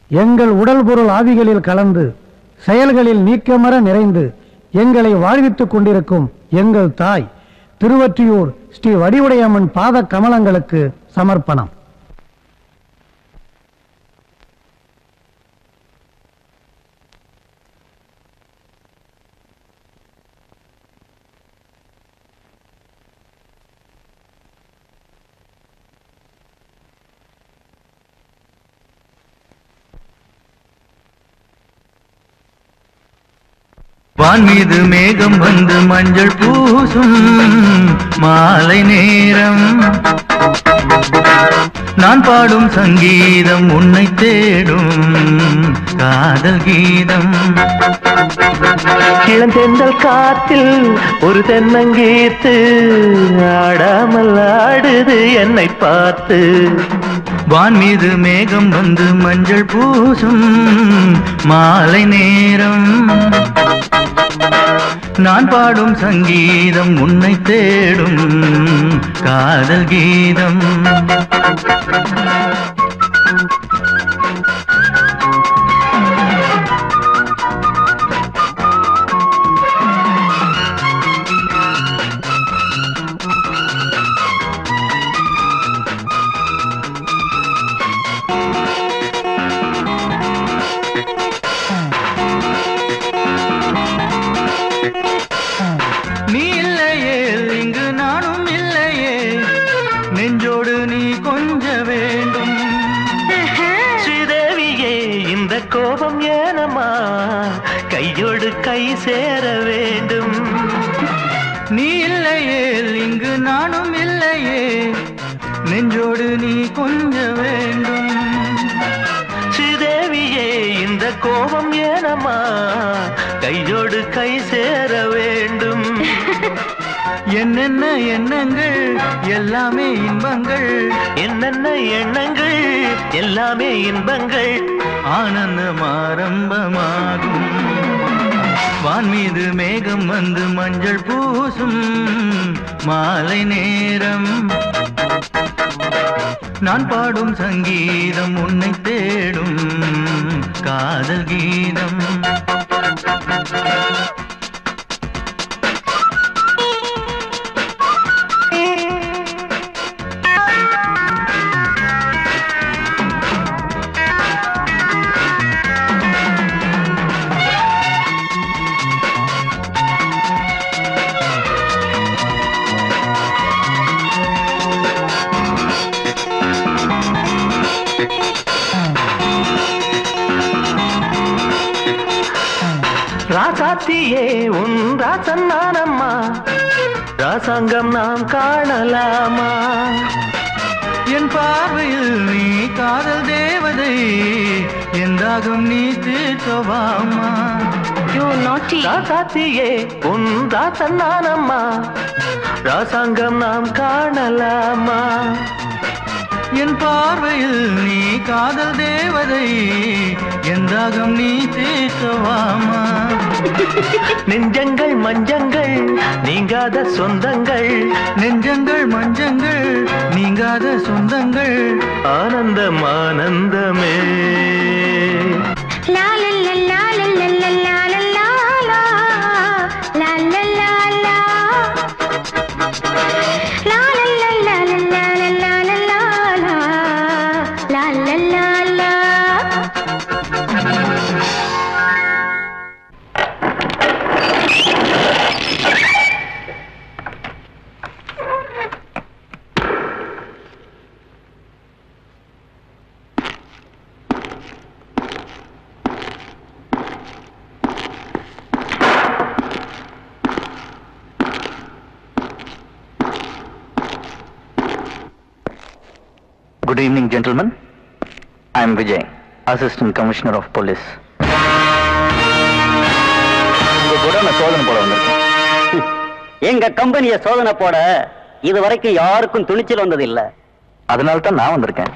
எங்கள் உடல் பொருள் ஆவிகளில் கலந்து செயல்களில் நீக்கமர நிறைந்து எங்களை வாழ்வித்துக் கொண்டிருக்கும் எங்கள் தாய் திருவற்றியூர் ஸ்ரீ வடிவுடையம்மன் பாத கமலங்களுக்கு சமர்ப்பணம் வான் மீது மேகம் வந்து மஞ்சள் பூசும் மாலை நேரம் நான் பாடும் சங்கீதம் உன்னை தேடும் காதல் கீதம் இளந்தெந்தல் காத்தில் ஒரு தென்னங்கீத்து ஆடாமல் ஆடுது என்னை பார்த்து வான் மீது மேகம் வந்து மஞ்சள் பூசும் மாலை நேரம் நான் பாடும் சங்கீதம் உன்னை தேடும் காதல் கீதம் நீ இல்லையே இங்கு நானும் இல்லையே நெஞ்சோடு நீ கொஞ்ச வேண்டும் ஸ்ரீதேவியே இந்த கோபம் ஏனம்மா கையோடு கை சேர வேண்டும் நீ இல்லையே இங்கு நானும் இல்லையே நெஞ்சோடு நீ கொஞ்ச வேண்டும் ஸ்ரீதேவியே இந்த கோபம் ஏனம்மா கையோடு கை சேர வேண்டும் என்னென்ன எண்ணங்கள் எல்லாமே இன்பங்கள் என்னென்ன எண்ணங்கள் எல்லாமே இன்பங்கள் ஆனந்தம் ஆரம்பமாகும் வான் மீது மேகம் வந்து மஞ்சள் பூசும் மாலை நேரம் நான் பாடும் சங்கீதம் உன்னை தேடும் காதல் கீதம் ராசாத்தியே உன் ராசன் நானம்மா ராசாங்கம் நாம் காணலாமா என் பார்வையில் நீ காதல் தேவதை எந்தாகும் நீ தீர்க்கவாமா ராசாத்தியே உன் ராசன் நானம்மா ராசாங்கம் நாம் காணலாமா என் பார்வையில் நீ காதல் தேவதை எந்தாகம் நீ தீர்க்கவாமா நெஞ்சங்கள் மஞ்சங்கள் நீங்காத சொந்தங்கள் நெஞ்சங்கள் மஞ்சங்கள் நீங்காத சொந்தங்கள் ஆனந்தம் ஆனந்தமே லா லா லா லா லா லா லா லா லா லா. லா லா லா லா. லா லா லா லா லா லா லா லா லா லா. லா லா லா லா. Good evening, gentlemen. I am Vijay, Assistant Commissioner of Police. உங்க கூட நான் சோதனை போட வந்திருக்கேன் எங்க கம்பெனிய சோதனை போட இது வரைக்கும் யாருக்கும் துணிச்சல் வந்தது இல்ல அதனால தான் நான் வந்திருக்கேன்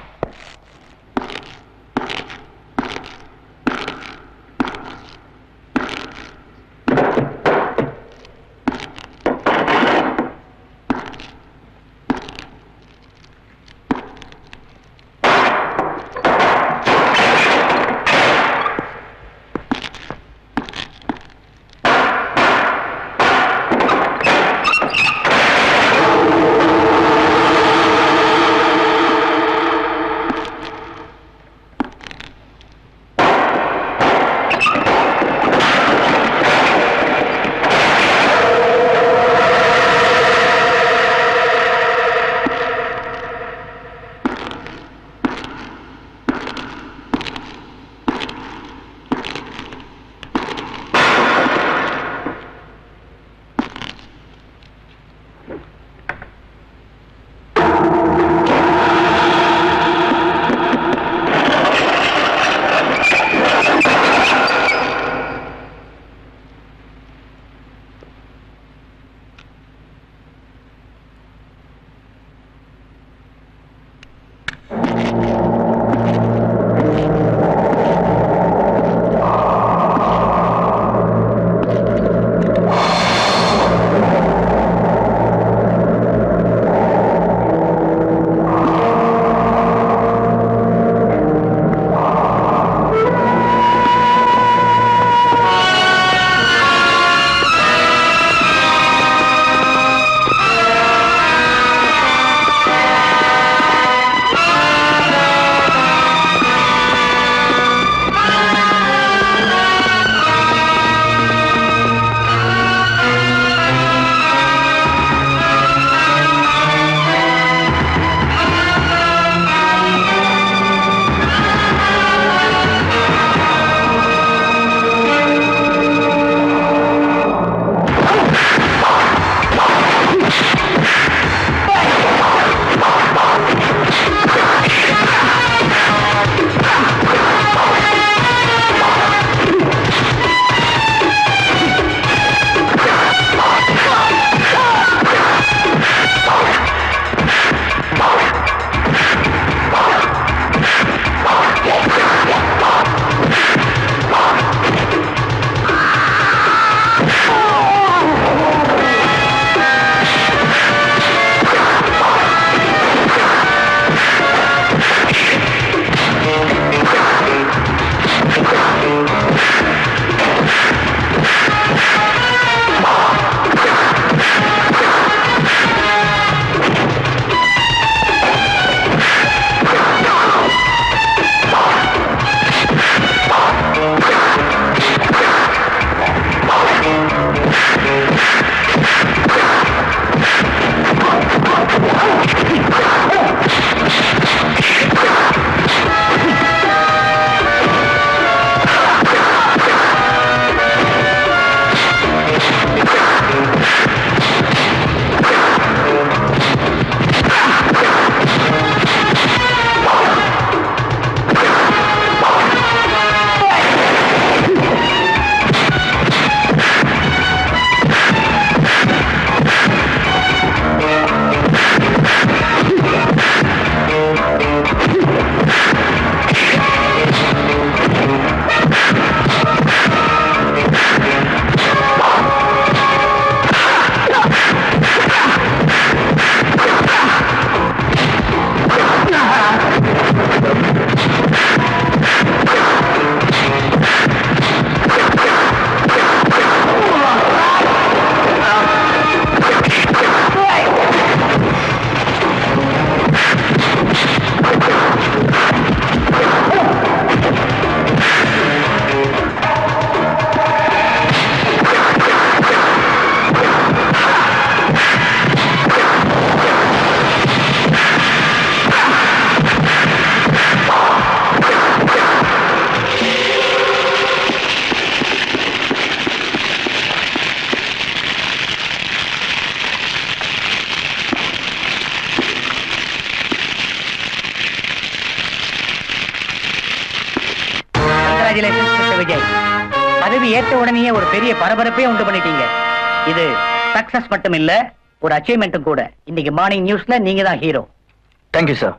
ஏத்த உடனேயே ஒரு பெரிய பரபரப்பே உண்டு பண்ணிட்டீங்க இது சக்சஸ் மட்டும் இல்ல ஒரு அச்சீவ்மெண்ட்டும் கூட இன்னைக்கு மார்னிங் நியூஸ்ல நீங்க தான் ஹீரோ தேங்க்யூ சார்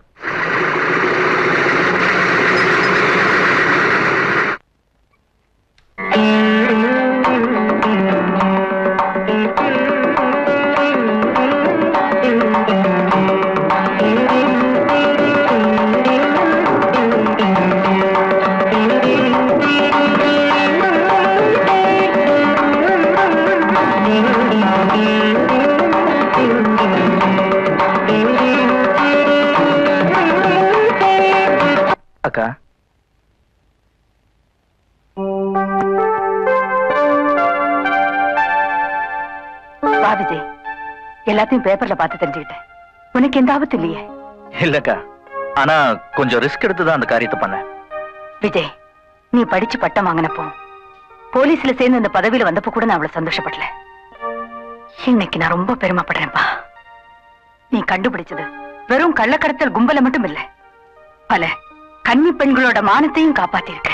அக்கா வா விஜய் எல்லாத்தையும் பேப்பர்ல பார்த்து தெரிஞ்சுக்கிட்டேன் உனக்கு எந்த ஆபத்து இல்லையே இல்லக்கா ஆனா கொஞ்சம் ரிஸ்க் எடுத்து தான் அந்த காரியத்தை பண்ணேன் விஜய் நீ படிச்சு பட்டம் வாங்கினப்போ போலீஸ்ல சேர்ந்து இந்த பதவியில வந்தப்போ கூட நான் அவ்வளவு சந்தோஷப்படல இன்னைக்கு நான் ரொம்ப பெருமைப்படுறேன்ப்பா நீ கண்டுபிடிச்சது வெறும் கள்ளக்கடத்தல் கும்பல மட்டும் இல்ல பல கன்னி பெண்களோட மானத்தையும் காப்பாத்திருக்க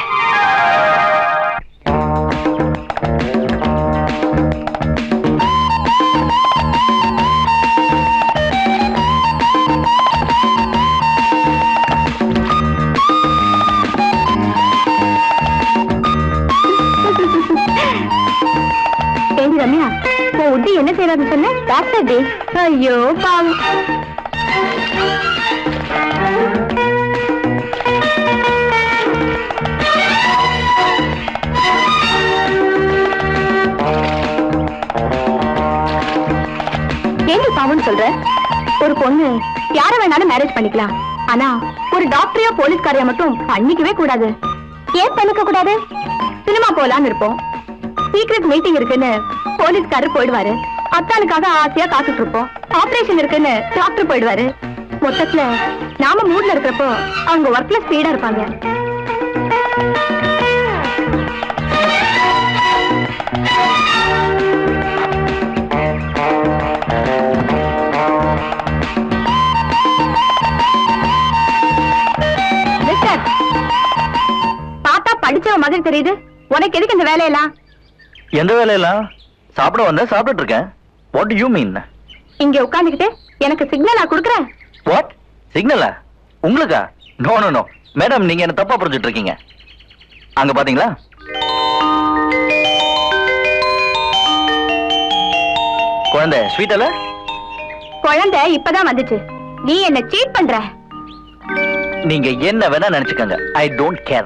ஏண்டி ரம்யா உன் உத்தி என்ன செய்யறாரு சொன்ன டாக்டர் டி ஐயோ பாவம் ஏண்டி பாவம்னு சொல்ற ஒரு பொண்ணு யார வேணாலும் மேரேஜ் பண்ணிக்கலாம் ஆனா ஒரு டாக்டரையோ போலீஸ்காரையோ மட்டும் பண்ணிக்கவே கூடாது ஏன் பண்ணிக்க கூடாது சினிமா போலான்னு இருப்போம் சீக்ரெட் மீட்டிங் இருக்குன்னு போலீஸ்காரர் போயிடுவாரு அத்தானுக்காக ஆசையா காத்துட்டு இருப்போம் ஆபரேஷன் இருக்குன்னு டாக்டர் போயிடுவாரு மொத்தத்துல நாம மூட்ல இருக்கிறப்போ அவங்க ஒர்க்ல ஸ்பீடா இருப்பாங்க மிஸ்டர் பார்த்தா படிச்சவ மாதிரி தெரியுது உனக்கு எதுக்கு இந்த வேலையெல்லாம் எந்த வேலையெல்லாம் சாப்பிட வந்தேன் சாப்பிட்டுட்டு இருக்கேன் வாட் யூ மீன் இங்க உட்கார்ந்துகிட்டு எனக்கு சிக்னல் நான் கொடுக்குறேன் வாட் சிக்னலா உங்களுக்கா நோ நோ நோ மேடம் நீங்க என்ன தப்பா புரிஞ்சுட்டு இருக்கீங்க அங்க பாத்தீங்களா குழந்தை ஸ்வீட்டல குழந்தை இப்பதான் வந்துச்சு நீ என்ன சீட் பண்ற நீங்க என்ன வேணா நினைச்சுக்கங்க ஐ டோன்ட் கேர்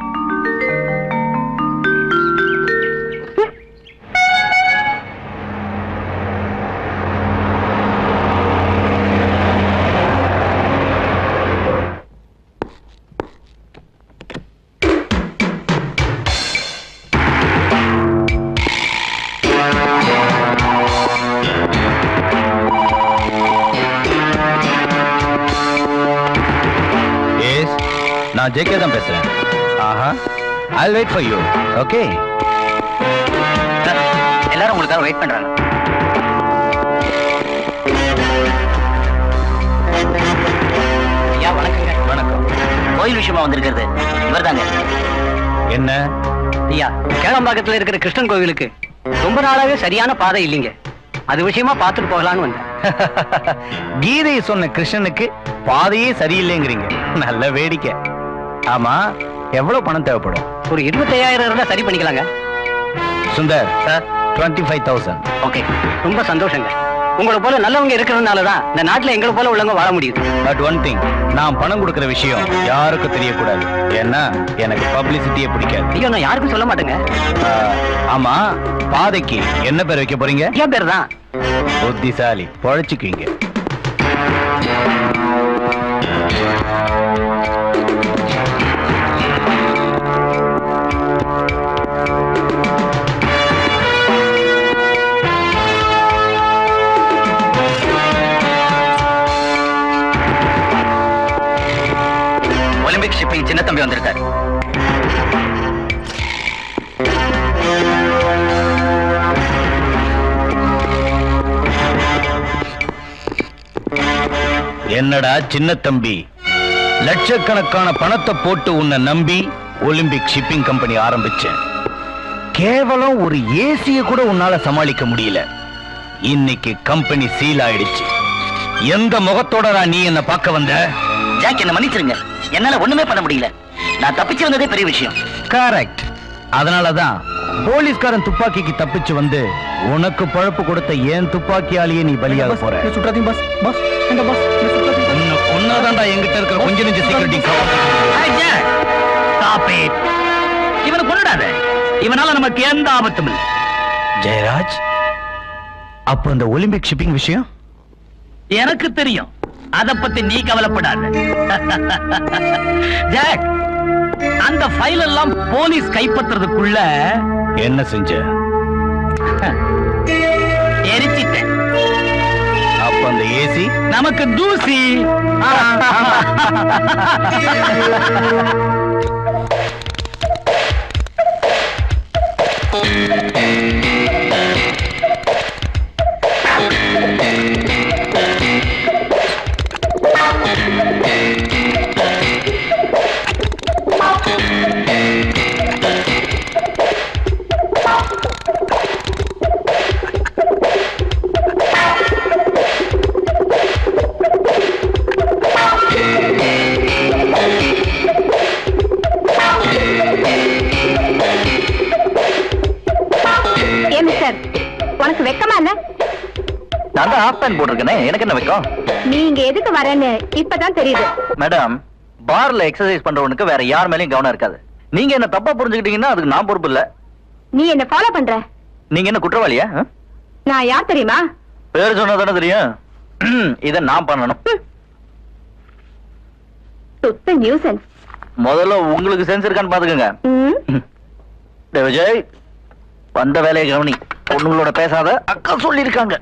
எஸ் நான் ஜேகே தான் பேசுறேன் ஆஹா I wait for you okay எல்லாரும் உங்களுக்காக வெயிட் பண்றாங்க ஐயா வணக்கங்க வணக்கம் கோயில் விஷயமா வந்திருக்கிறது இவர்தாங்க என்ன ஐயா கேளம்பாக்கத்துல இருக்கிற கிருஷ்ணன் கோவிலுக்கு ரொம்ப நாளாவே சரியான பாதை இல்லைங்க அது விஷயமா பார்த்துட்டு போகலான்னு வந்தேன் கீதையை சொன்ன கிருஷ்ணனுக்கு பாதையே சரியில்லைங்கிறீங்க நல்ல வேடிக்கை ஆமா எவ்வளவு பணம் தேவைப்படும் ஒரு இருபத்தையாயிரம் இருந்தா சரி பண்ணிக்கலாங்க Sundar twenty five thousand okay ரொம்ப சந்தோஷங்க உங்களை போல நல்லவங்க இருக்கிறதுனால தான் இந்த நாட்டுல எங்களை போல உள்ளவங்க வாழ முடியுது பட் ஒன் திங் நான் பணம் கொடுக்கிற விஷயம் யாருக்கும் தெரியக்கூடாது ஏன்னா எனக்கு பப்ளிசிட்டியே பிடிக்காது ஐயோ நான் யாருக்கும் சொல்ல மாட்டேங்க ஆ, ஆமா பாதைக்கு என்ன பேர் வைக்க போறீங்க என் பேர் தான் புத்திசாலி பொழைச்சுக்குவீங்க ஒலிம்பிக் ஷிப்பிங் சின்ன தம்பி வந்திருக்காரு என்னடா சின்ன தம்பி லட்சக்கணக்கான பணத்தை போட்டு உன்னை நம்பி ஒலிம்பிக் ஷிப்பிங் கம்பெனி ஆரம்பிச்சேன் கேவலம் ஒரு ஏசிய கூட உன்னால சமாளிக்க முடியல இன்னைக்கு கம்பெனி சீல் ஆயிடுச்சு எந்த முகத்தோட நீ என்ன பார்க்க வந்த ஜாக் என்ன மன்னிச்சிருங்க என்னால ஒண்ணுமே பண்ண முடியல நான் தப்பிச்சு வந்ததே பெரிய விஷயம் கரெக்ட் அதனாலதான் போலீஸ்காரன் துப்பாக்கிக்கு தப்பிச்சு வந்து உனக்கு பழப்பு கொடுத்த ஏன் துப்பாக்கியாலேயே நீ பலியாக போற சுற்றாதீங்க பாஸ் பாஸ் இந்த பாஸ் உன்னை கொன்னாதான்டா என்கிட்ட இருக்கிற கொஞ்ச நெஞ்ச செக்யூரிட்டி இவனை கொண்டுடாத இவனால நமக்கு எந்த ஆபத்தும் இல்லை ஜெயராஜ் அப்ப அந்த ஒலிம்பிக் ஷிப்பிங் விஷயம் எனக்கு தெரியும் அத பத்தி நீ கவலைப்படாத ஜாக் அந்த ஃபைல் எல்லாம் போலீஸ் கைப்பற்றுறதுக்குள்ள என்ன செஞ்ச எரிச்சிட்டேன் அப்ப அந்த ஏசி நமக்கு தூசி ஏன் மிஸ்டர் உனக்கு வெக்கமா இல்ல நான் தான் ஆஃப் பேண்ட் போட்டிருக்கேனே எனக்கு என்ன வைக்கும் நீ இங்க எதுக்கு வரேன்னு இப்பதான் தெரியுது மேடம் பார்ல எக்ஸசைஸ் பண்றவனுக்கு வேற யார் மேலயும் கவனம் இருக்காது நீங்க என்ன தப்பா புரிஞ்சுக்கிட்டீங்கன்னா அதுக்கு நான் பொறுப்பு இல்ல நீ என்ன ஃபாலோ பண்ற நீங்க என்ன குற்றவாளியா ஆ? நான் யார் தெரியுமா பேர் சொன்னா தானே தெரியும் இத நான் பண்ணணும் சுத்த நியூசன்ஸ் முதல்ல உங்களுக்கு சென்ஸ் இருக்கான்னு பாத்துக்கோங்க டேய் விஜய் வந்த வேலையை கவனி பொண்ணுங்களோட பேசாத அக்கா சொல்லியிருக்காங்க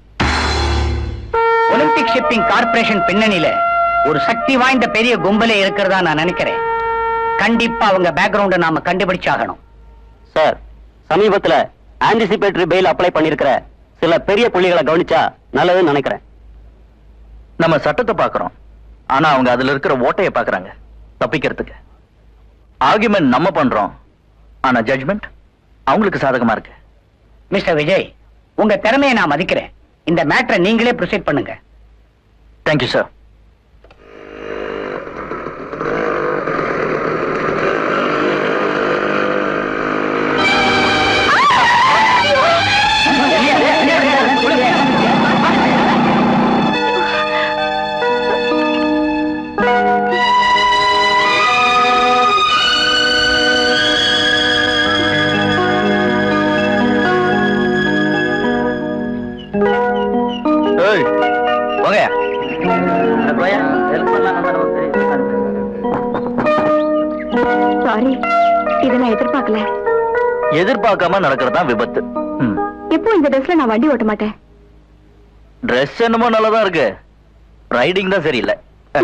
ஒலிம்பிக் ஷிப்பிங் கார்ப்பரேஷன் பின்னணியில ஒரு சக்தி வாய்ந்த பெரிய கும்பலே இருக்கிறதா நான் நினைக்கிறேன் கண்டிப்பா அவங்க பேக்ரவுண்ட நாம கண்டுபிடிச்சாகணும் சார் சமீபத்துல ஆன்டிசிபேட்டரி பெயில் அப்ளை பண்ணிருக்கிற சில பெரிய புள்ளிகளை கவனிச்சா நல்லதுன்னு நினைக்கிறேன் நம்ம சட்டத்தை பாக்குறோம் ஆனா அவங்க அதுல இருக்கிற ஓட்டைய பாக்குறாங்க தப்பிக்கிறதுக்கு ஆர்குமெண்ட் நம்ம பண்றோம் ஆனா ஜட்ஜ்மெண்ட் அவங்களுக்கு சாதகமா இருக்கு மிஸ்டர் விஜய் உங்க திறமையை நான் மதிக்கிறேன் இந்த மேட்டரை நீங்களே ப்ரொசீட் பண்ணுங்க தேங்க்யூ சார் ஏய் போங்க சாரி இதை நான் எதிர்பார்க்கல எதிர்பார்க்காம நடக்கிறது தான் விபத்து எப்போ இந்த ட்ரெஸ்ல நான் வண்டி ஓட்ட மாட்டேன் ட்ரெஸ் என்னமோ நல்லதா இருக்கு ரைடிங் தான் சரியில்லை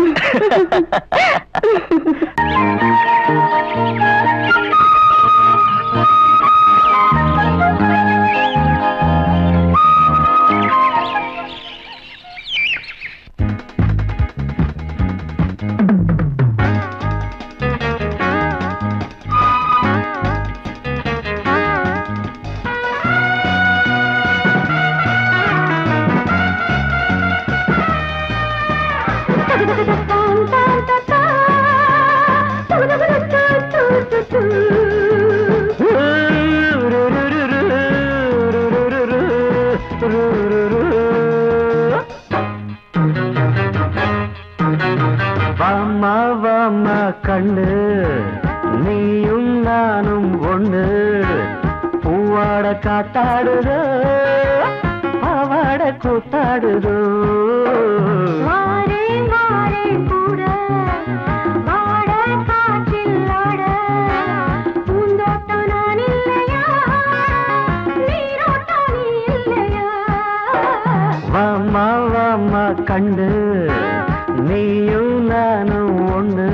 வாமா வாமா கண்ணு நீயும் நானும் ஒண்ணு பூவாட காத்தாடுதோ பாவாட கூத்தாடுதோ வாமா வாமா கண்டு நீயும் நானும் ஒண்ணு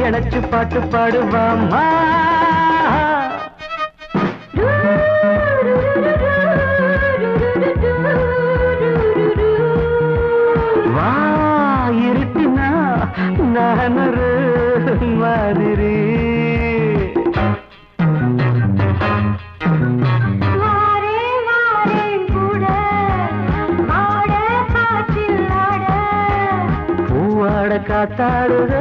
இணைச்சு பாட்டு பாடுவாமா வா இருட்டினா நான் ஒரு மாதிரி பூவாட காத்தாடுத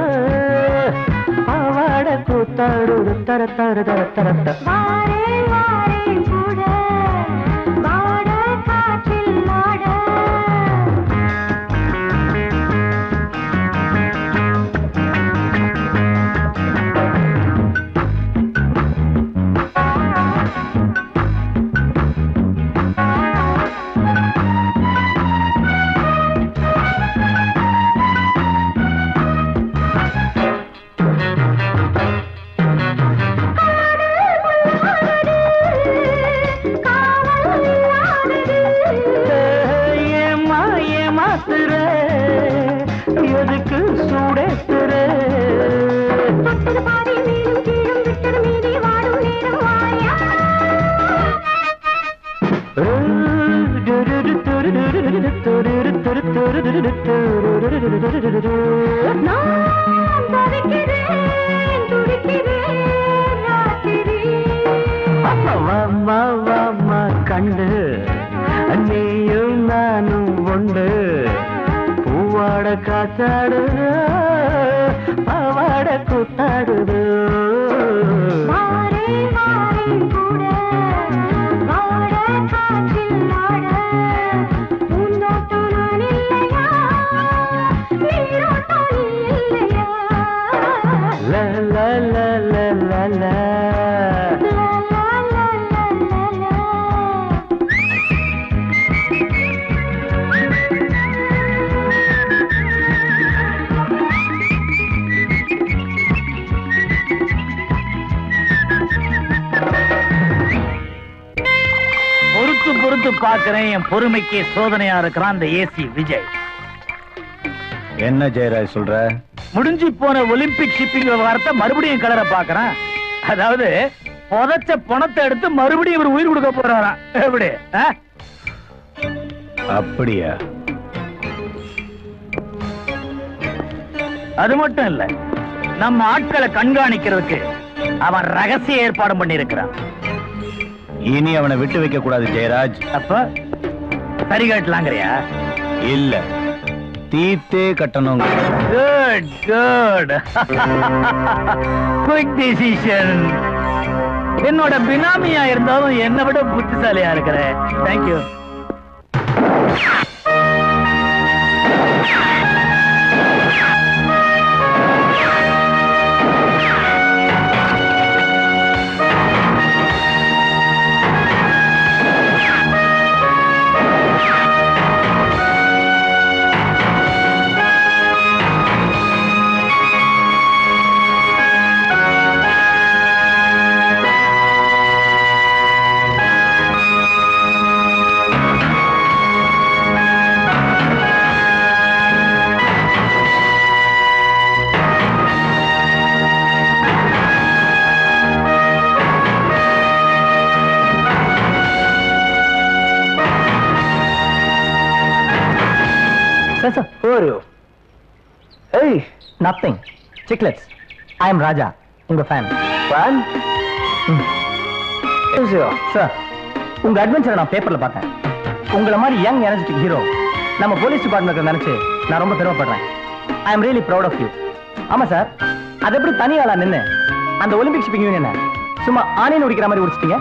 பாவாட கூத்தாடுது தர தர தர தர தர ஏமா ஏமாத்துற எதுக்கு சூடேத்துற வாமா வாமா கண்டு நீயும் நானும் ஒன்று பூவாட காத்தாடுது பாவாட கூத்தாடுது la la la la la la பொறுத்து பொறுத்து பாக்குறேன் என் பொறுமைக்கு சோதனையா இருக்கிறான் அந்த ஏசி விஜய் என்ன ஜெயராஜ் சொல்ற முடிஞ்சு போன ஒலிம்பிக் ஷிப்பிங் விவகாரத்தை மறுபடியும் கலர பாக்குறேன் அதாவது புதைச்ச பணத்தை எடுத்து மறுபடியும் இவர் உயிர் கொடுக்க போறாராம் எப்படி ஆ? அப்படியா அது மட்டும் இல்ல நம்ம ஆட்களை கண்காணிக்கிறதுக்கு அவன் ரகசிய ஏற்பாடு பண்ணி இருக்கிறான் இனி அவனை விட்டு வைக்க கூடாது ஜெயராஜ் அப்ப சரி கட்டலாங்கிறியா இல்ல தீத்தே கட்டணும் குட் குட் குயிக் டிசிஷன் என்னோட பினாமியா இருந்தாலும் என்னை விட புத்திசாலியா இருக்கிற thank you Sir, who are you? Hey, nothing. Chicklets. I am Raja, உங்க fan. Fan? Who's you? Sir, உங்க அட்வென்ச்சரை நான் பேப்பர்ல பார்த்தேன். உங்கள மாதிரி யங் எனர்ஜெட்டிக் ஹீரோ நம்ம போலீஸ் டிபார்ட்மெண்ட்ல நினைச்சு நான் ரொம்ப பெருமைப்படுறேன். I am really proud of you. ஆமா சார், அது எப்படி தனி ஆளா நின்னு அந்த ஒலிம்பிக் ஷிப்பிங் யூனியனை சும்மா ஆணியன் உடிக்கிற மாதிரி உடிச்சிட்டீங்க?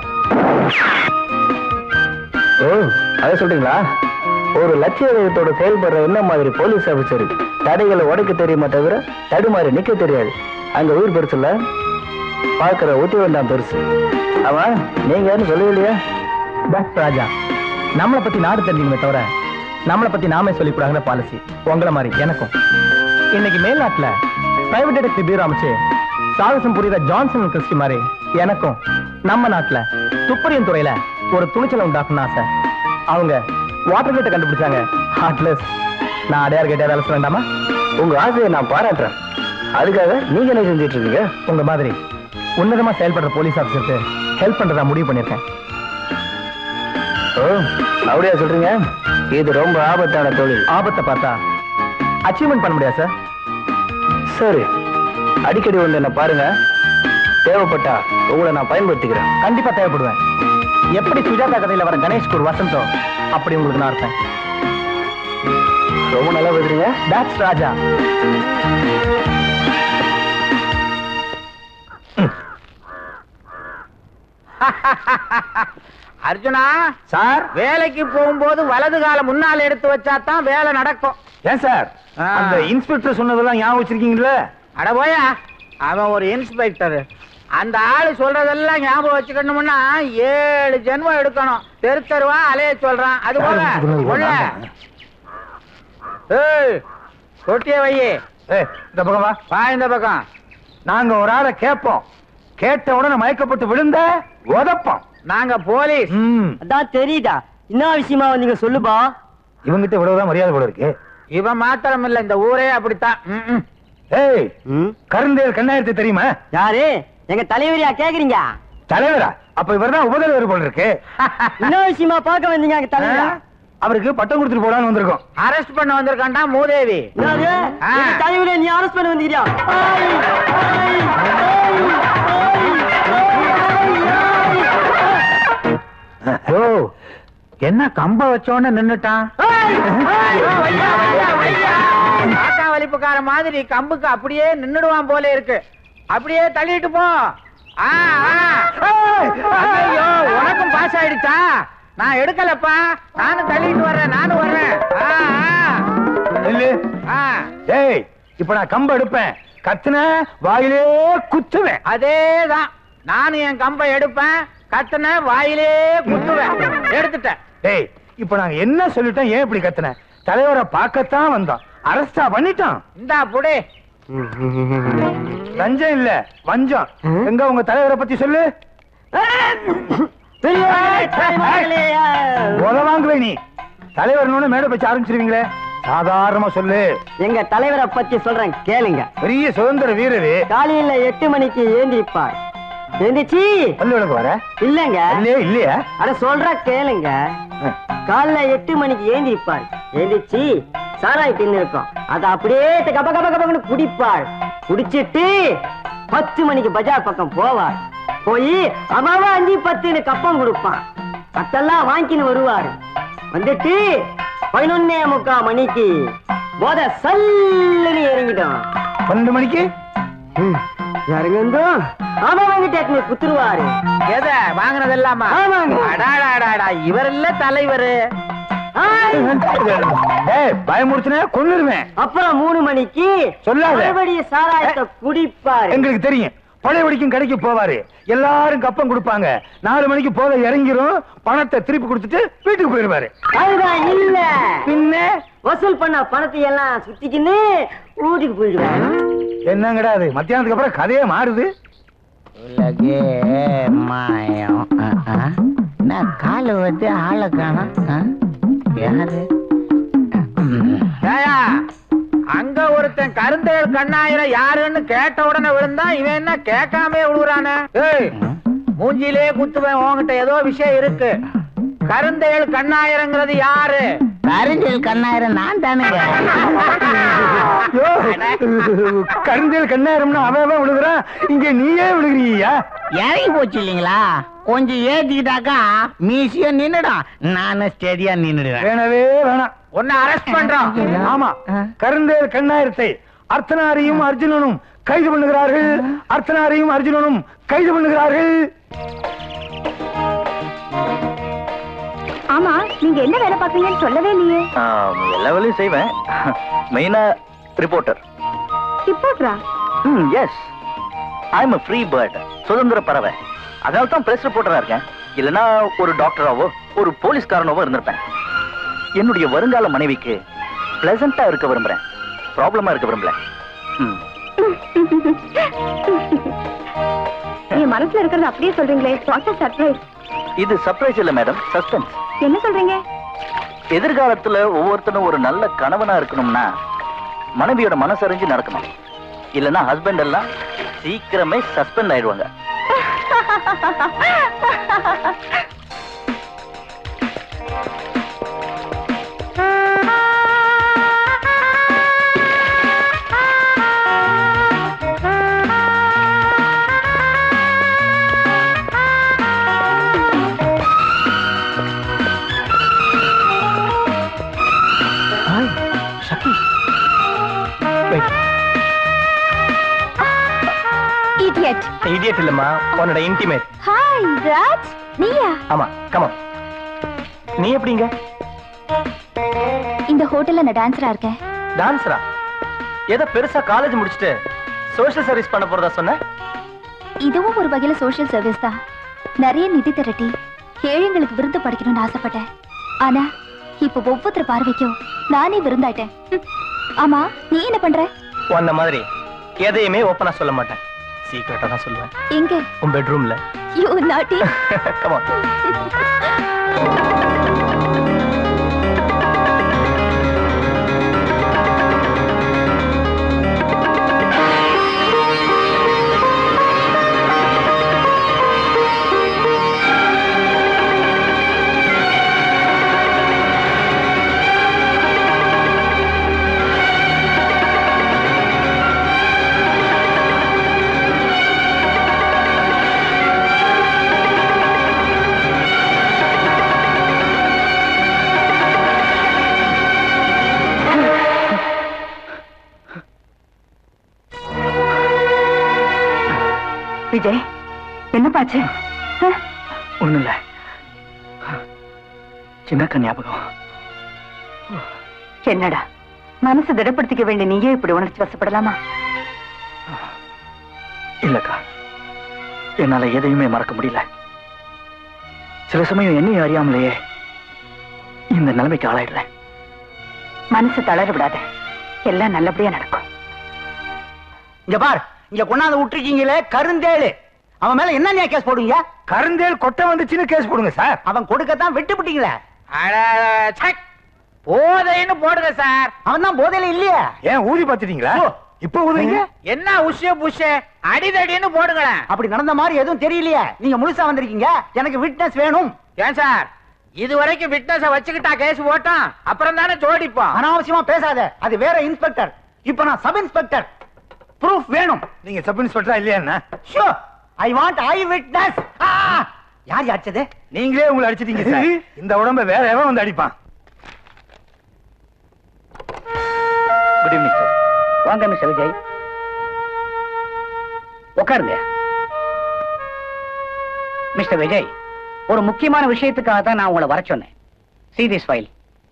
ஓ, அதை சொல்றீங்களா? ஒரு லட்சிய வேகத்தோட செயல்படுற என்ன மாதிரி போலீஸ் ஆபீசர் தடைகளை உடைக்க தெரியுமா தவிர தடுமாறி நிக்க தெரியாது அங்க உயிர் பெருசு இல்ல பாக்குற ஊட்டி வேண்டாம் பெருசு ஆமா நீங்க யாரும் சொல்லலையா பஸ் ராஜா நம்மளை பத்தி நாடு தெரிஞ்சுக்கணுமே தவிர நம்மளை பத்தி நாமே சொல்லிக்கூடாங்கிற பாலிசி உங்களை மாதிரி எனக்கும் இன்னைக்கு மேல்நாட்டுல பிரைவேட் டிடெக்டிவ் பியூரோ அமைச்சு சாகசம் புரியுற ஜான்சன் கிறிஸ்டி மாதிரி எனக்கும் நம்ம நாட்டுல துப்பறியும் துறையில ஒரு துணிச்சலை உண்டாக்கணும் ஆசை அவங்க வாட்டர் கேட்டை கண்டுபிடிச்சாங்க ஹார்ட்லெஸ் நான் அடையார் கேட்டே வேலை சொல்ல வேண்டாமா உங்க ஆசையை நான் பாராட்டுறேன் அதுக்காக நீங்க என்ன செஞ்சுட்டு இருக்கீங்க உங்க மாதிரி உன்னதமா செயல்படுற போலீஸ் ஆபீசருக்கு ஹெல்ப் பண்றதா முடிவு பண்ணிருக்கேன் ஓ அப்படியா சொல்றீங்க இது ரொம்ப ஆபத்தான தொழில் ஆபத்தை பார்த்தா அச்சீவ்மெண்ட் பண்ண முடியாது சார் சரி அடிக்கடி வந்து என்ன பாருங்க தேவைப்பட்டா உங்களை நான் பயன்படுத்திக்கிறேன் கண்டிப்பா தேவைப்படுவேன் எப்படி சுஜாதா கதையில வர கணேஷ்க்கு ஒரு வசந்தம் அப்படி உங்களுக்கு நான் இருப்பேன் ரொம்ப நல்லா பேசுறீங்க That's ராஜா அர்ஜுனா சார் வேலைக்கு போகும்போது வலது கால முன்னால எடுத்து வச்சா தான் வேலை நடக்கும் ஏன் சார் ஆ. அந்த இன்ஸ்பெக்டர் சொன்னதெல்லாம் ஞாபகம் வச்சிருக்கீங்களா அட போயா அவன் ஒரு இன்ஸ்பெக்டர் அந்த ஆளு சொல்றதெல்லாம் ஞாபகம் வச்சுக்கணும்னா ஏழு ஜென்மம் எடுக்கணும் தெரு தெருவா அலைய சொல்றான் அது போல உள்ள ஏய் தொட்டிய வையே ஏய், இந்த பக்கம் வா வா இந்த பக்கம் நாங்க ஒரு ஆளை கேட்போம் கேட்ட உடனே மயக்கப்பட்டு விழுந்த உதப்போம் நாங்க போலீஸ் ம் அதான் தெரியுதா என்ன விஷயமா வந்தீங்க சொல்லுப்பா இவங்கிட்ட இவ்வளவுதான் மரியாதை போல இருக்கு இவன் மாத்திரம் இல்ல இந்த ஊரே அப்படித்தான் ம், ம். ஏய் கருந்தேல் கண்ணாயிரத்தை தெரியுமா யாரு எங்க தலைவரியா கேக்குறீங்க தலைவரா அப்ப இவர்தான் உபதலைவர் போல இருக்கு என்ன விஷயமா பார்க்க வந்தீங்க எங்க தலைவரா ஆ? அவருக்கு பட்டம் கொடுத்துட்டு போலான்னு வந்திருக்கோம் அரெஸ்ட் பண்ண வந்திருக்கான்டா மூதேவி என்னது? ஆ. எங்க தலைவரே நீ அரஸ்ட் பண்ண வந்தீங்க ஓ என்ன கம்ப வச்சோன்னு நின்னுட்டான் காக்கா வலிப்புக்கார மாதிரி கம்புக்கு அப்படியே நின்னுடுவான் போல இருக்கு அப்படியே தள்ளிட்டு போ ஆ, ஆ. ஐயோ உனக்கும் பாஸ் ஆயிடுச்சா நான் எடுக்கலப்பா நானும் தள்ளிட்டு வர்றேன் நானும் வர்றேன் ஆ, இல்லு ஆ, ஆ. ஏய் இப்ப நான் கம்ப எடுப்பேன் கத்துன வாயிலே குத்துவேன் அதேதான் நானும் என் கம்பை எடுப்பேன் கத்துன வாயிலே குத்துவேன் எடுத்துட்டேன் டேய் இப்ப நாங்க என்ன சொல்லிட்டோம் ஏன் இப்படி கத்துன தலைவரை பார்க்கத்தான் வந்தோம் அரஸ்டா பண்ணிட்டோம் இந்தா புடி லஞ்சம் இல்ல வஞ்சம் எங்க உங்க தலைவரை பத்தி சொல்லு உதவாங்குவே நீ தலைவர் மேடை வச்சு ஆரம்பிச்சிருவீங்களே சாதாரணமா சொல்லு எங்க தலைவரை பத்தி சொல்றேன் கேளுங்க பெரிய சுதந்திர வீரரு காலையில எட்டு மணிக்கு ஏந்திரிப்பார் எந்திரிச்சு பள்ளிகளுக்கு வர இல்லங்க இல்லையே இல்லையா அட சொல்ற கேளுங்க காலைல எட்டு மணிக்கு ஏந்திரிப்பார் எந்திரிச்சு சாராய் தின்னு இருக்கும் அத அப்படியே கப கப கபன்னு குடிப்பாள் குடிச்சிட்டு பத்து மணிக்கு பஜார் பக்கம் போவார் போய் அம்மாவா அஞ்சு பத்துன்னு கப்பம் கொடுப்பான் அதெல்லாம் வாங்கின்னு வருவாரு வந்துட்டு பதினொன்னே முக்கா மணிக்கு போத சல்லுன்னு இறங்கிடும் பன்னெண்டு மணிக்கு இறங்கும் ஆமா வாங்கிட்டு குத்துருவாரு எதை வாங்கினது இல்லாம ஆமாங்க. அடாடாடாடா இவர் இல்ல தலைவர் ஏய் பயமுறுத்தின கொன்னுருவேன் அப்புறம் மூணு மணிக்கு சொல்லாத. மறுபடியும் சாராயத்தை குடிப்பாரு எங்களுக்கு தெரியும் பழைய வடிக்கும் கடைக்கு போவாரு எல்லாரும் கப்பம் கொடுப்பாங்க நாலு மணிக்கு போத இறங்கிரும் பணத்தை திருப்பி கொடுத்துட்டு வீட்டுக்கு போயிருவாரு அதுதான் இல்ல பின்ன வசூல் பண்ண பணத்தை எல்லாம் சுத்திக்கின்னு வீட்டுக்கு போயிடுவாரு என்னங்கடா அது மத்தியானத்துக்கு அப்புறம் கதையே மாறுது உலகே மாயம் நான் கால வந்து ஆளை காணும் யாரு அங்க ஒருத்தன் கருந்தேல் கண்ணாயிரம் யாருன்னு கேட்ட உடனே விழுந்தா இவன் என்ன கேட்காம விழுறானே ஏய் மூஞ்சிலே குத்துவேன் உன்கிட்ட ஏதோ விஷயம் இருக்கு கருந்தேல் கண்ணாயிரங்கிறது யாரு கருந்தேல் கண்ணாயிரம் நான் தானுங்க ஐயோ, கருந்தேல் கண்ணாயிரம்னு அவன் அவன் விழுகுறான் இங்க நீயே விழுகிறியா இறங்கி போச்சு இல்லைங்களா கொஞ்சம் ஏத்திக்கிட்டாக்கா மீசியம் நின்னுடும் நானும் ஸ்டெடியா நின்னுடுவேன் வேணவே வேணாம் உன்னை அரெஸ்ட் பண்றோம் ஆமா கருந்தேல் கண்ணாயிரத்தை அர்த்தனாரியும் அர்ஜுனனும் கைது பண்ணுகிறார்கள் அர்த்தனாரியும் அர்ஜுனனும் கைது பண்ணுகிறார்கள் ஆமா நீங்க என்ன வேலை பாக்குறீங்கன்னு சொல்லவே இல்லையே ஆம், எல்லா வேலையும் செய்வேன் மெயினா ரிப்போர்ட்டர் ரிப்போர்ட்டரா ம் yes I am free bird சுதந்திர பறவை அதனால தான் பிரஸ் ரிப்போர்ட்டரா இருக்கேன் இல்லனா ஒரு டாக்டராவோ ஒரு போலீஸ்காரனாவோ இருந்திருப்பேன் என்னுடைய வருங்கால மனைவிக்கு பிளசண்டா இருக்க விரும்புறேன் ப்ராப்ளமா இருக்க விரும்பல ம். என் மனசுல இருக்கிறது அப்படியே சொல்றீங்களே வாட் சர்ப்ரைஸ் இது சர்ப்ரைஸ் இல்ல மேடம் சஸ்பென்ஸ் என்ன சொல்றீங்க எதிர்காலத்துல ஒவ்வொருத்தனும் ஒரு நல்ல கணவனா இருக்கணும்னா மனைவியோட மனசறிஞ்சு நடக்கணும் இல்லைன்னா ஹஸ்பண்ட் எல்லாம் சீக்கிரமே சஸ்பெண்ட் ஆயிடுவாங்க hi Shakki wait idiot idiot இல்லம்மா உன்னோட இன்டிமேட் ஹாய் ராஜ் நீயா ஆமா கமா நீ எப்படிங்க இந்த ஹோட்டல்ல நான் டான்சரா இருக்கேன் டான்ஸரா ஏதோ பெருசா காலேஜ் முடிச்சுட்டு சோஷியல் சர்வீஸ் பண்ண போறதா சொன்ன இதுவும் ஒரு வகையில சோஷியல் சர்வீஸ் தான் நிறைய நிதி திரட்டி ஏழைங்களுக்கு விருந்து படைக்கணும்னு ஆசைப்பட்டேன் ஆனா இப்ப ஒவ்வொருத்தர் பார்வைக்கும் நானே விருந்தாயிட்டேன் ஹம். ஆமா நீ என்ன பண்ற உன்ன மாதிரி எதையுமே ஓப்பனா சொல்ல மாட்டேன் சீக்கிரட்டா தான் சொல்லுவேன் எங்க உன் பெட்ரூம்ல யூ நாட்டி கமா விஜய் என்னப்பாச்சு ஒண்ணும் இல்ல சின்ன ஞாபகம் என்னடா மனசு திடப்படுத்திக்க வேண்டிய நீயே இப்படி உணர்ச்சி வசப்படலாமா இல்லக்கா என்னால எதையுமே மறக்க முடியல சில சமயம் என்னையும் அறியாமலேயே இந்த நிலைமைக்கு ஆளாயிடுறேன் மனசு தளர விடாத எல்லாம் நல்லபடியா நடக்கும் இங்க பார் இங்க கொண்டாந்து விட்டுருக்கீங்களே கருந்தேளு அவன் மேல என்ன கேஸ் போடுவீங்க கருந்தேல் கொட்டை வந்துச்சுன்னு கேஸ் போடுங்க சார் அவன் கொடுக்கத்தான் விட்டு விட்டீங்களே போதைன்னு போடுங்க சார் அவன் தான் போதையில இல்லையே ஏன் ஊதி பார்த்துட்டீங்களா இப்ப ஊதுவீங்க என்ன உஷ புஷ அடிதடின்னு போடுங்களேன் அப்படி நடந்த மாதிரி எதுவும் தெரியலையே நீங்க முழுசா வந்திருக்கீங்க எனக்கு விட்னஸ் வேணும் ஏன் சார் இது வரைக்கும் விட்னஸ வச்சுக்கிட்டா கேஸ் போட்டோம் அப்புறம் தானே ஜோடிப்போம் அனாவசியமா பேசாத அது வேற இன்ஸ்பெக்டர் இப்ப நான் சப் இன்ஸ்பெக்டர் ப்ரூஃப் வேணும் நீங்க சப் இன்ஸ்பெக்டரா இல்லையா என்ன show I want I witness யார் அடிச்சது நீங்களே உங்களை அடிச்சிட்டீங்க சார் இந்த உடம்ப வேற எவன் வந்து அடிப்பான் குட் ஈவினிங் சார் வாங்க மிஸ்டர் விஜய் உட்காருங்க மிஸ்டர் விஜய் ஒரு முக்கியமான விஷயத்துக்காக தான் நான் உங்களை வர சொன்னேன் see this ஃபைல்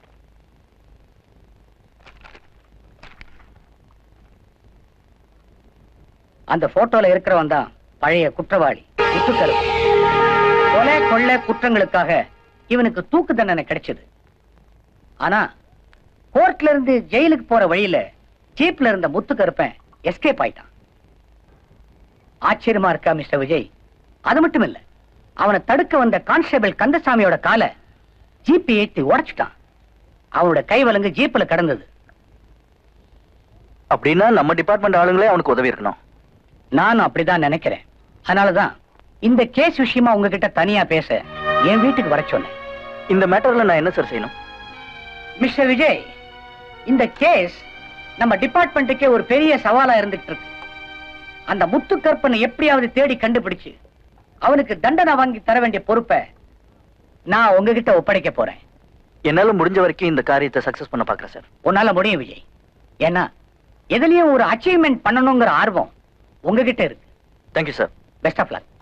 அந்த போட்டோல இருக்கிறவன் தான் பழைய குற்றவாளி முத்துக்கருப்பு கொலை கொள்ளை குற்றங்களுக்காக இவனுக்கு தூக்கு தண்டனை கிடைச்சது ஆனா கோர்ட்ல இருந்து ஜெயிலுக்கு போற வழியில ஜீப்ல இருந்த முத்துக்கருப்பன் எஸ்கேப் ஆயிட்டான் ஆச்சரியமா இருக்கா மிஸ்டர் விஜய் அது மட்டும் இல்ல அவனை தடுக்க வந்த கான்ஸ்டபிள் கந்தசாமியோட காலை ஜீப்பை ஏத்தி உடைச்சிட்டான் அவனோட கை வலங்கு ஜீப்ல கடந்தது அப்படின்னா நம்ம டிபார்ட்மெண்ட் ஆளுங்களே அவனுக்கு உதவி இருக்கணும் நானும் அப்படிதான் நினைக்கிறேன் அதனாலதான் இந்த கேஸ் விஷயமா உங்ககிட்ட தனியா பேச என் வீட்டுக்கு வர சொன்னேன் இந்த மேட்டர்ல நான் என்ன சார் செய்யணும் மிஸ்டர் விஜய் இந்த கேஸ் நம்ம டிபார்ட்மெண்ட்டுக்கே ஒரு பெரிய சவாலா இருந்துட்டு இருக்கு அந்த முத்துக்கற்பனை எப்படியாவது தேடி கண்டுபிடிச்சு அவனுக்கு தண்டனை வாங்கி தர வேண்டிய பொறுப்பை நான் உங்ககிட்ட ஒப்படைக்க போறேன் என்னால முடிஞ்ச வரைக்கும் இந்த காரியத்தை சக்சஸ் பண்ண பாக்குறேன் சார் உன்னால முடியும் விஜய் ஏன்னா எதுலயும் ஒரு அச்சீவ்மெண்ட் பண்ணணுங்கிற ஆர்வம் உங்ககிட்ட இருக்கு thank you sir best of luck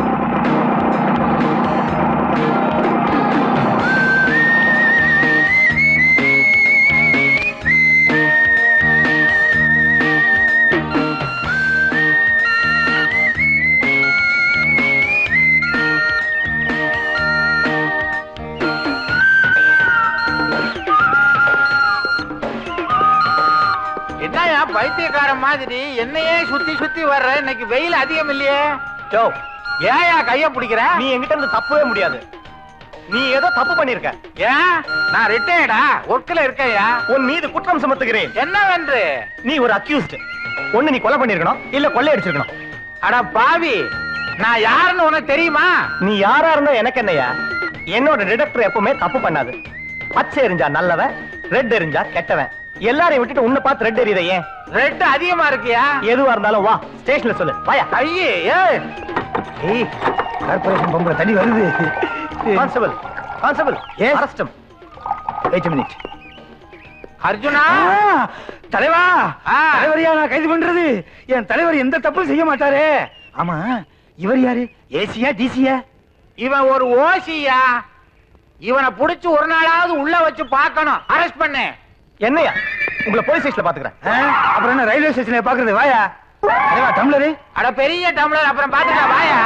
என்னயா பைத்தியக்கார மாதிரி என்னையே சுத்தி சுத்தி வர்ற இன்னைக்கு வெயில் அதிகம் இல்லையே ஜோ ஏயா கைய பிடிக்கிற நீ என்கிட்ட இருந்து தப்பவே முடியாது நீ ஏதோ தப்பு பண்ணிருக்க ஏன் நான் ரிட்டையர்டா ஒர்க்ல இருக்கேயா உன் மீது குற்றம் சுமத்துகிறேன் என்னவென்று நீ ஒரு அக்யூஸ்ட் ஒண்ணு நீ கொலை பண்ணிருக்கணும் இல்ல கொள்ளை அடிச்சிருக்கணும் அட பாவி நான் யாருன்னு உனக்கு தெரியுமா நீ யாரா இருந்தா எனக்கு என்னையா என்னோட டிடெக்டர் எப்பவுமே தப்பு பண்ணாது பச்சை எரிஞ்சா நல்லவன் ரெட் எரிஞ்சா கெட்டவன் எல்லாரையும் விட்டுட்டு உன்னை பார்த்து ரெட் எரியுத ஏன் ரெட் அதிகமா இருக்கியா எதுவா இருந்தாலும் வா ஸ்டேஷன்ல சொல்லு வாயா ஐயே ஏய் ஏய் கார்பரேஷன் பொம்பளை தண்ணி வருது கான்ஸ்டபிள் கான்ஸ்டபிள் Yes. அரஸ்டம் வெயிட் மினிட் அர்ஜுனா தலைவா ஆ. தலைவரையா நான் கைது பண்றது என் தலைவர் எந்த தப்பும் செய்ய மாட்டாரே ஆமா இவர் யாரு ஏசியா டிசியா இவன் ஒரு ஓசியா இவனை புடிச்சு ஒரு நாளாவது உள்ள வச்சு பார்க்கணும் அரெஸ்ட் பண்ணு என்னையா உங்களை போலீஸ் ஸ்டேஷன்ல பாத்துக்கிறேன் அப்புறம் என்ன ரயில்வே ஸ்டேஷன்ல பாக்குறது வாயா தலைவா டம்ளரு அட பெரிய டம்ளர் அப்புறம் பாத்துக்கலாம் வாயா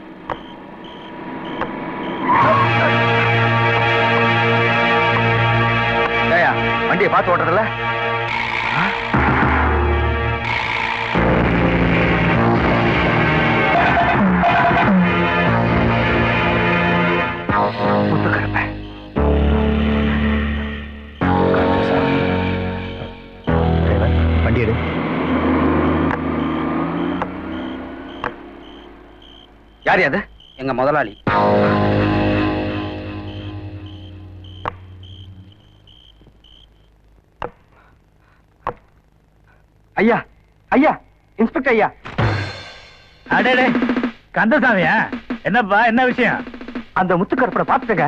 ஏயா வண்டியை பார்த்து ஓட்டுறதுல வண்டி எடு யார் அது எங்க முதலாளி ஐயா ஐயா இன்ஸ்பெக்டர் ஐயா அடே கந்தசாமியா என்னப்பா என்ன விஷயம் அந்த முத்துக்கருப்பனை பார்த்துட்டங்க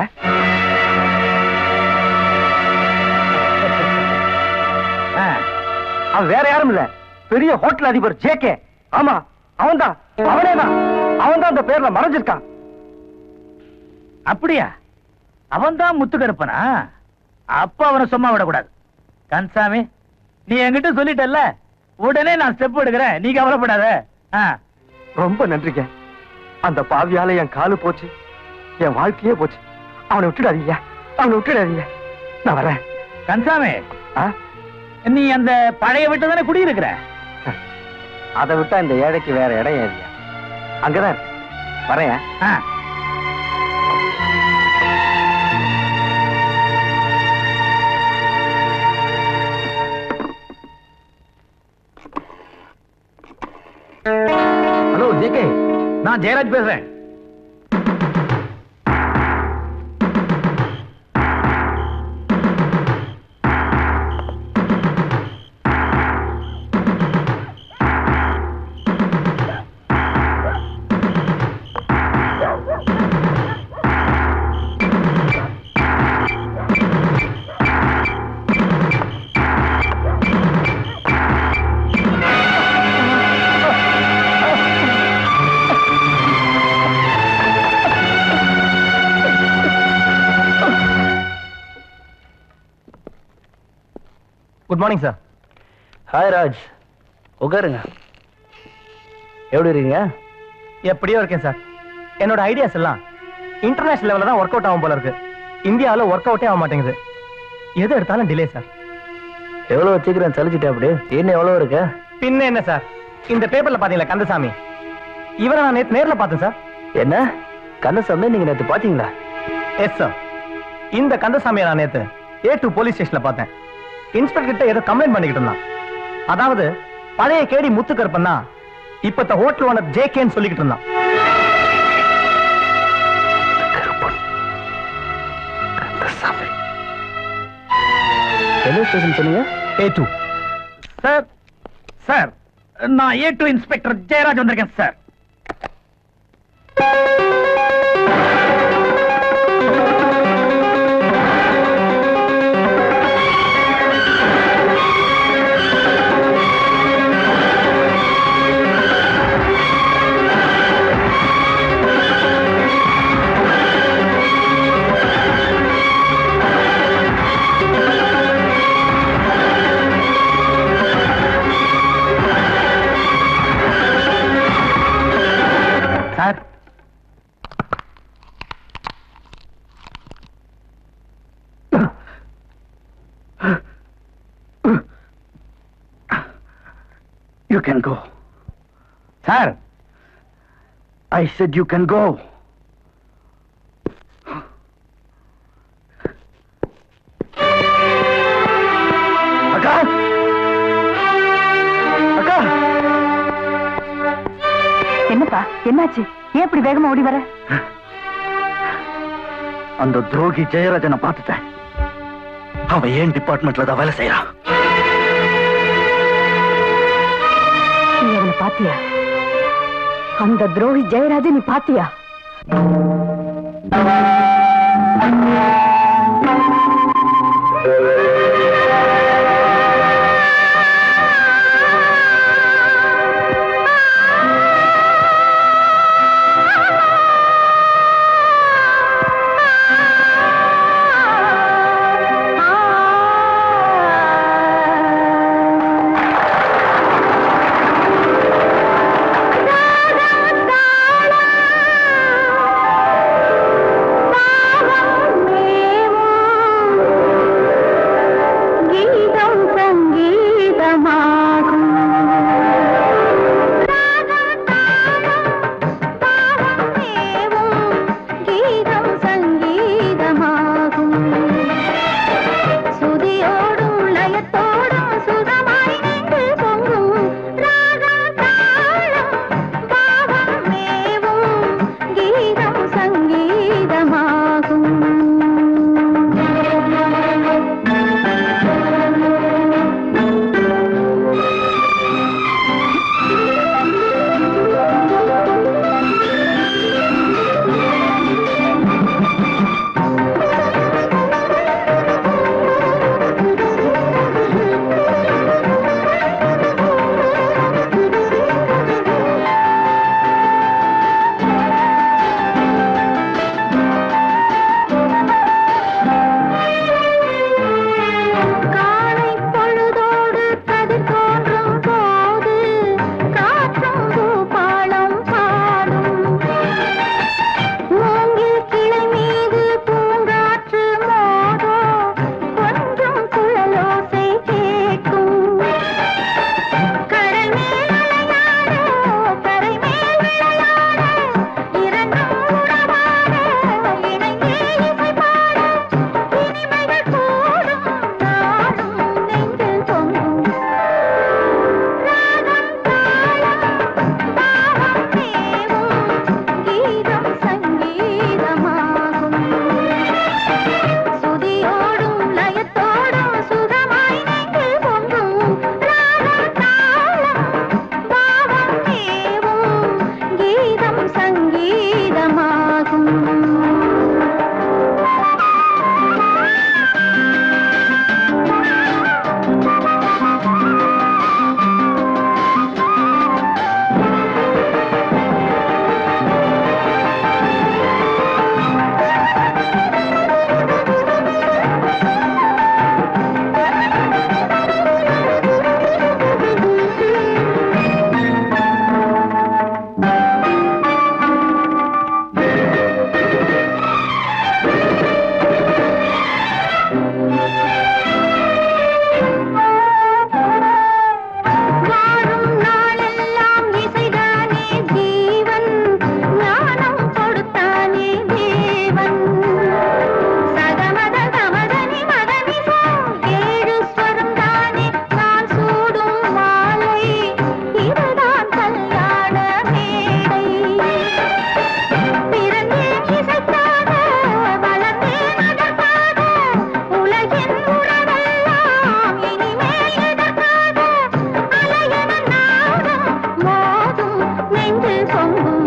அவன் வேற யாரும் இல்ல பெரிய ஹோட்டல் அதிபர் ஜேகே ஆமா அவன்தான் அவனே தான் அவன் தான் அந்த பேர்ல மறைஞ்சிருக்கான் அப்படியா அவன் தான் முத்துக்கருப்பனா அப்ப அவனை சும்மா விடக்கூடாது கன்சாமி நீ என்கிட்ட சொல்லிட்டல்ல உடனே நான் ஸ்டெப் எடுக்கிறேன் நீ கவலைப்படாத ஆ, ரொம்ப நன்றிங்க அந்த பாவியால என் காலு போச்சு என் வாழ்க்கையே போச்சு அவனை விட்டுடாதீங்க அவனை விட்டுடாதீங்க நான் வரேன் கன்சாமி ஆ? நீ அந்த பழைய வீட்டு தானே குடியிருக்கிற அதை விட்டா இந்த ஏழைக்கு வேற இடம் ஏறியா அங்கதான் இருக்கு. வரேன் ஆ. ஹலோ ஜேகே நான் ஜெயராஜ் பேசுறேன் good morning sir hi Raj உட்காருங்க எப்படி இருக்கீங்க எப்படியோ இருக்கேன் சார் என்னோட ஐடியாஸ் எல்லாம் இன்டர்நேஷனல் லெவலில் தான் ஒர்க் அவுட் ஆகும் போல இருக்கு இந்தியாவில் ஒர்க் அவுட்டே ஆக மாட்டேங்குது எது எடுத்தாலும் டிலே சார் எவ்வளோ வச்சுக்கிறேன் சலிச்சுட்டே அப்படி என்ன எவ்வளோ இருக்கு பின்ன என்ன சார் இந்த பேப்பர்ல பாத்தீங்களா கந்தசாமி இவரை நான் நேத்து நேர்ல பார்த்தேன் சார் என்ன கந்தசாமி நீங்க நேத்து பாத்தீங்களா எஸ் சார் இந்த கந்தசாமியை நான் நேத்து ஏ டூ போலீஸ் ஸ்டேஷன்ல பார்த்தேன் இன்ஸ்பெக்டர் கிட்ட ஏதோ கம்ப்ளைண்ட் பண்ணிக்கிட்டு இருந்தான் அதாவது பழைய கேடி முத்துக்கருப்பன் தான் இப்பத்த ஹோட்டல் ஓனர் ஜேகேன்னு சொல்லிக்கிட்டு இருந்தான் என்ன ஸ்டேஷன் சொன்னீங்க ஏ டூ சார் சார் நான் ஏ டூ இன்ஸ்பெக்டர் ஜெயராஜ் வந்திருக்கேன் sir sir You can go. Sir I said you can go. அக்கா அக்கா ஏன் இப்படி வேகமா ஓடி வர அந்த துரோகி ஜெயராஜனை பார்த்துட்டேன் அவன் ஏன் டிபார்ட்மெண்ட்ல தான் வேலை செய்யறான் நீ அவனை பாத்தியா அந்த துரோகி ஜெயராஜ நீ பாத்தியா கீதம் சங்கீதமாகும் கீதம் சங்கீதமாகும் சுதியோடும் லயத்தோடும் சுகமாய் நின்று பொங்கும் ராகம் தாளம் பாவம் மேவும் கீதம் சங்கீதமாகும் காலை பொழுதோடு கதிர் தோன்றும் போது காற்றும் பூபாலம் பாடும் மூங்கில் கிளை மீது பூங்காற்று மோதோ கொஞ்சம் குழலோசை கேட்கும் கடல் மேல் அலையாட கரை மேல் விளையாட இரண்டும் உறவாட இணைந்தே இசை பாட இனிமைகள் கூடும் நாடும் நெஞ்சில் பொங்கும் ராகம் தாளம் பாவம் மேவும் கீதம் சங்கீதமாகும் சுதியோடும் லயத்தோடும் சுகமாய் நெஞ்சில் பொங்கும் ராகம் தாளம் பாவம் மேவும் கீதம் சங்கீதமாகும் வாழும் நாளெல்லாம் இசைதானே ஜீவன் ஞானம் கொடுத்தானே தேவன் சகமத கமதனி மதனி ஏழு ஸ்வரம் தானே நான் சூடும் மாலை இதுதான் கல்யாண மேடை பிறந்தேன் இசைக்காக வளர்ந்தேன் அதற்காக உலகின் உறவெல்லாம் இனிமேல் எதற்காக அலையென நாடும் மோதும் நெஞ்சில் பொங்கும்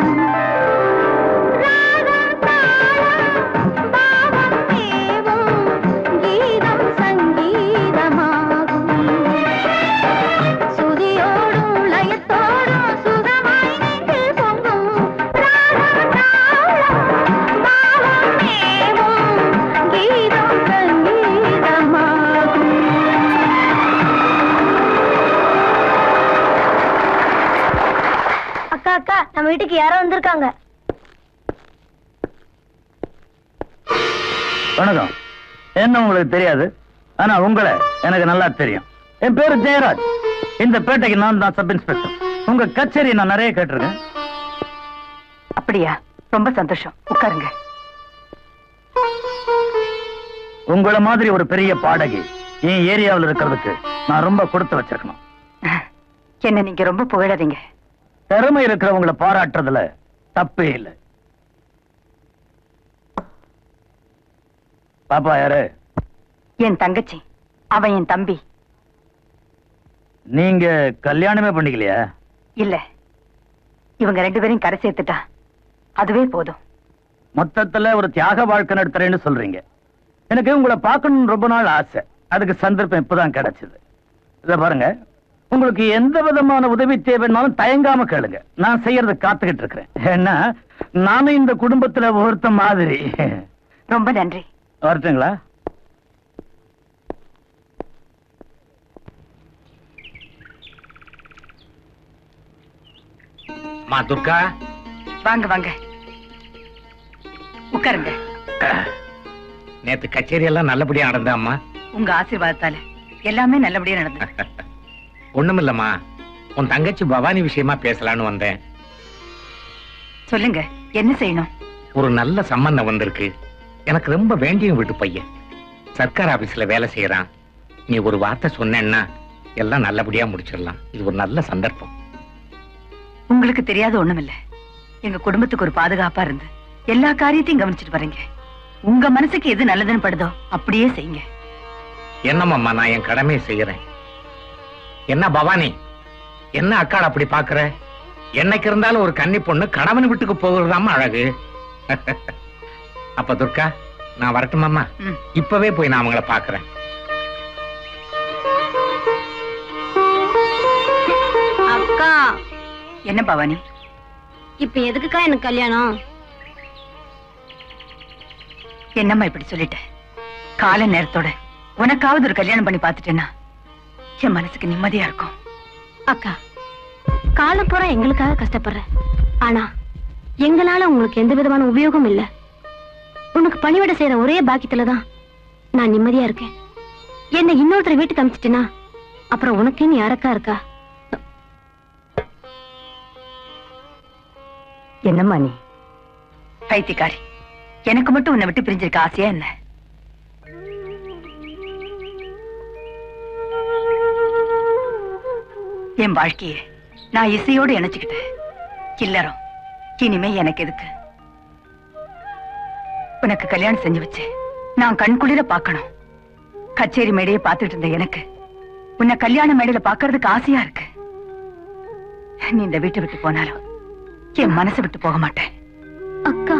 ராகம் தாளம் பாவம் மேவும் கீதம் சங்கீதமாகும் சுதியோடும் லயத்தோடும் சுகமாய் நெஞ்சில் பொங்கும் ராகம் தாளம் பாவம் மேவும் கீதம் சங்கீதமாகும் அக்கா அக்கா நம்ம வீட்டுக்கு யாரோ வந்திருக்காங்க வணக்கம் என்ன உங்களுக்கு தெரியாது ஆனா உங்களை எனக்கு நல்லா தெரியும் என் பேரு ஜெயராஜ் இந்த பேட்டைக்கு நான் தான் சப் இன்ஸ்பெக்டர் உங்க கச்சேரி நான் நிறைய கேட்டிருக்கேன் அப்படியா ரொம்ப சந்தோஷம் உட்காருங்க உங்கள மாதிரி ஒரு பெரிய பாடகி என் ஏரியாவில் இருக்கிறதுக்கு நான் ரொம்ப கொடுத்து வச்சிருக்கணும் என்ன நீங்க ரொம்ப புகழாதீங்க திறமை இருக்கிறவங்கள பாராட்டுறதுல தப்பே இல்லை பாப்பா யாரு என் தங்கச்சி அவன் என் தம்பி நீங்க கல்யாணமே பண்ணிக்கலையா இல்ல இவங்க ரெண்டு பேரையும் கரை சேர்த்துட்டா அதுவே போதும் மொத்தத்துல ஒரு தியாக வாழ்க்கை நடத்துறேன்னு சொல்றீங்க எனக்கு உங்களை பார்க்கணும்னு ரொம்ப நாள் ஆசை அதுக்கு சந்தர்ப்பம் இப்பதான் கிடைச்சது இத பாருங்க உங்களுக்கு எந்த விதமான உதவி தேவைன்னாலும் தயங்காம கேளுங்க நான் செய்யறத காத்துக்கிட்டு இருக்கிறேன் ஏன்னா நானும் இந்த குடும்பத்துல ஒருத்த மாதிரி ரொம்ப நன்றி வரட்டுங்களா மா துர்கா வாங்க வாங்க உட்காருங்க நேத்து கச்சேரி எல்லாம் நல்லபடியா நடந்தாம்மா உங்க ஆசீர்வாதத்தால எல்லாமே நல்லபடியா நடந்தது ஒண்ணுமில்லம்மா உன் தங்கச்சி பவானி விஷயமா பேசலான்னு வந்தேன் சொல்லுங்க என்ன செய்யணும் ஒரு நல்ல சம்பந்தம் வந்திருக்கு எனக்கு ரொம்ப வேண்டிய வீட்டு பையன் சர்க்கார் ஆபீஸ்ல வேலை செய்யறான் நீ ஒரு வார்த்தை சொன்னேன்னா எல்லாம் நல்லபடியா முடிச்சிடலாம் இது ஒரு நல்ல சந்தர்ப்பம் உங்களுக்கு தெரியாத ஒண்ணுமில்ல எங்க குடும்பத்துக்கு ஒரு பாதுகாப்பா இருந்து எல்லா காரியத்தையும் கவனிச்சிட்டு வரீங்க உங்க மனசுக்கு எது நல்லதுன்னு படுதோ அப்படியே செய்யுங்க என்னம்மா நான் என் கடமையை செய்யறேன் என்ன பவானி என்ன அக்காள் அப்படி பாக்குற என்னைக்கு இருந்தாலும் ஒரு கன்னி பொண்ணு கணவன் வீட்டுக்கு போகிறதாம அழகு அப்ப துர்கா நான் வரட்டுமாம்மா ம். இப்பவே போய் நான் அவங்கள பாக்குறேன் அக்கா என்ன பவானி இப்ப எதுக்குக்கா எனக்கு கல்யாணம் என்னம்மா இப்படி சொல்லிட்ட கால நேரத்தோட உனக்காவது ஒரு கல்யாணம் பண்ணி பார்த்துட்டேன்னா என் மனசுக்கு நிம்மதியா இருக்கும் அக்கா காலம் பூரா எங்களுக்காக கஷ்டப்படுறேன் ஆனா எங்களால உங்களுக்கு எந்த விதமான உபயோகம் இல்ல உனக்கு பணிவிட செய்யற ஒரே பாக்கியத்துல தான் நான் நிம்மதியா இருக்கேன் என்னை இன்னொருத்தர் வீட்டுக்கு அமிச்சிட்டேனா அப்புறம் உனக்குன்னு யாரக்கா இருக்கா என்னம்மா நீ பைத்தியக்காரி எனக்கு மட்டும் உன்னை விட்டு பிரிஞ்சிருக்க ஆசையா என்ன என் வாழ்க்கைய நான் இசையோடு இணைச்சுக்கிட்டேன் இல்லறம் இனிமே எனக்கு எதுக்கு உனக்கு கல்யாணம் செஞ்சு வச்சு நான் கண்குளிர பார்க்கணும் கச்சேரி மேடையை பார்த்துட்டு இருந்த எனக்கு உன்னை கல்யாண மேடையில பார்க்கறதுக்கு ஆசையா இருக்கு நீ இந்த வீட்டை விட்டு போனாலும் என் மனசை விட்டு போக மாட்டேன் அக்கா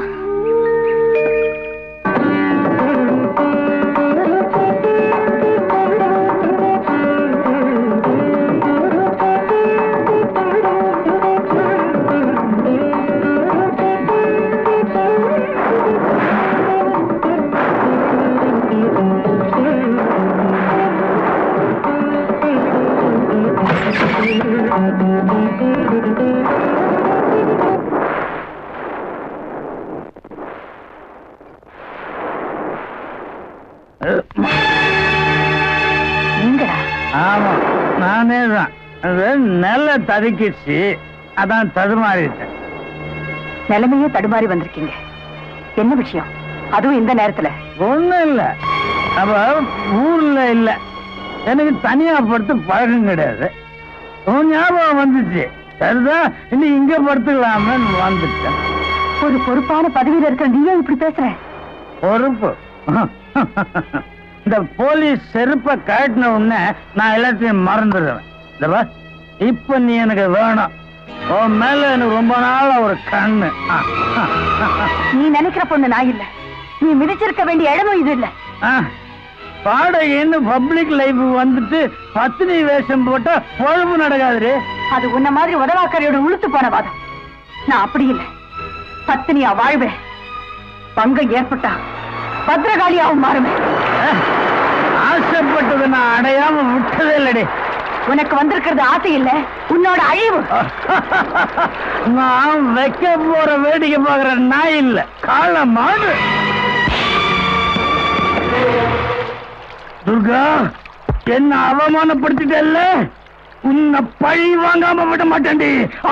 நீங்களா ஆமா நானே தான் அது நல்ல தடுக்கிச்சு அதான் தடுமாறிட்டேன் நிலைமையே தடுமாறி வந்திருக்கீங்க என்ன விஷயம் அதுவும் இந்த நேரத்துல ஒண்ணும் இல்ல அவ ஊர்ல இல்ல எனக்கு தனியா படுத்து பழக்கம் கிடையாது உன் ஞாபகம் வந்துச்சு சரிதான் இனி இங்க படுத்துக்கலாமேன்னு வந்துட்டேன் ஒரு பொறுப்பான பதவியில இருக்கிற நீயே இப்படி பேசுற பொறுப்பு இந்த போலீஸ் செருப்பை காட்டின உடனே நான் எல்லாத்தையும் மறந்துடுவேன் இந்த பார், இப்ப நீ எனக்கு வேணும் உன் மேல எனக்கு ரொம்ப நாளா ஒரு கண்ணு ஆ, ஆ, ஆ, நீ நினைக்கிற பொண்ணு நான் இல்ல நீ மிதிச்சிருக்க வேண்டிய இடமும் இது இல்ல ஆ. பாடகின்னு பப்ளிக் லைஃப் வந்துட்டு பத்தினி வேஷம் போட்டா பொழப்பு நடக்காதுரு அது உன்ன மாதிரி உதவாக்கரையோட உளுத்து போன வாதம் நான் அப்படி இல்ல பத்தினியா வாழ்வேன் பங்கம் ஏற்பட்டா பத்திரகாளியாவும் மாறுவேன் ஆசைப்பட்டதை நான் அடையாம விட்டதே இல்லடி உனக்கு வந்திருக்கிறது ஆசை இல்ல உன்னோட அழிவு நான் வைக்க போற வேடிக்கை பாக்குற நாய் இல்ல கால மாடு துர்கா என்ன அவமானப்படுத்திட்டல்ல உன்னை பழி வாங்காம விட மாட்டேன்டி ஆ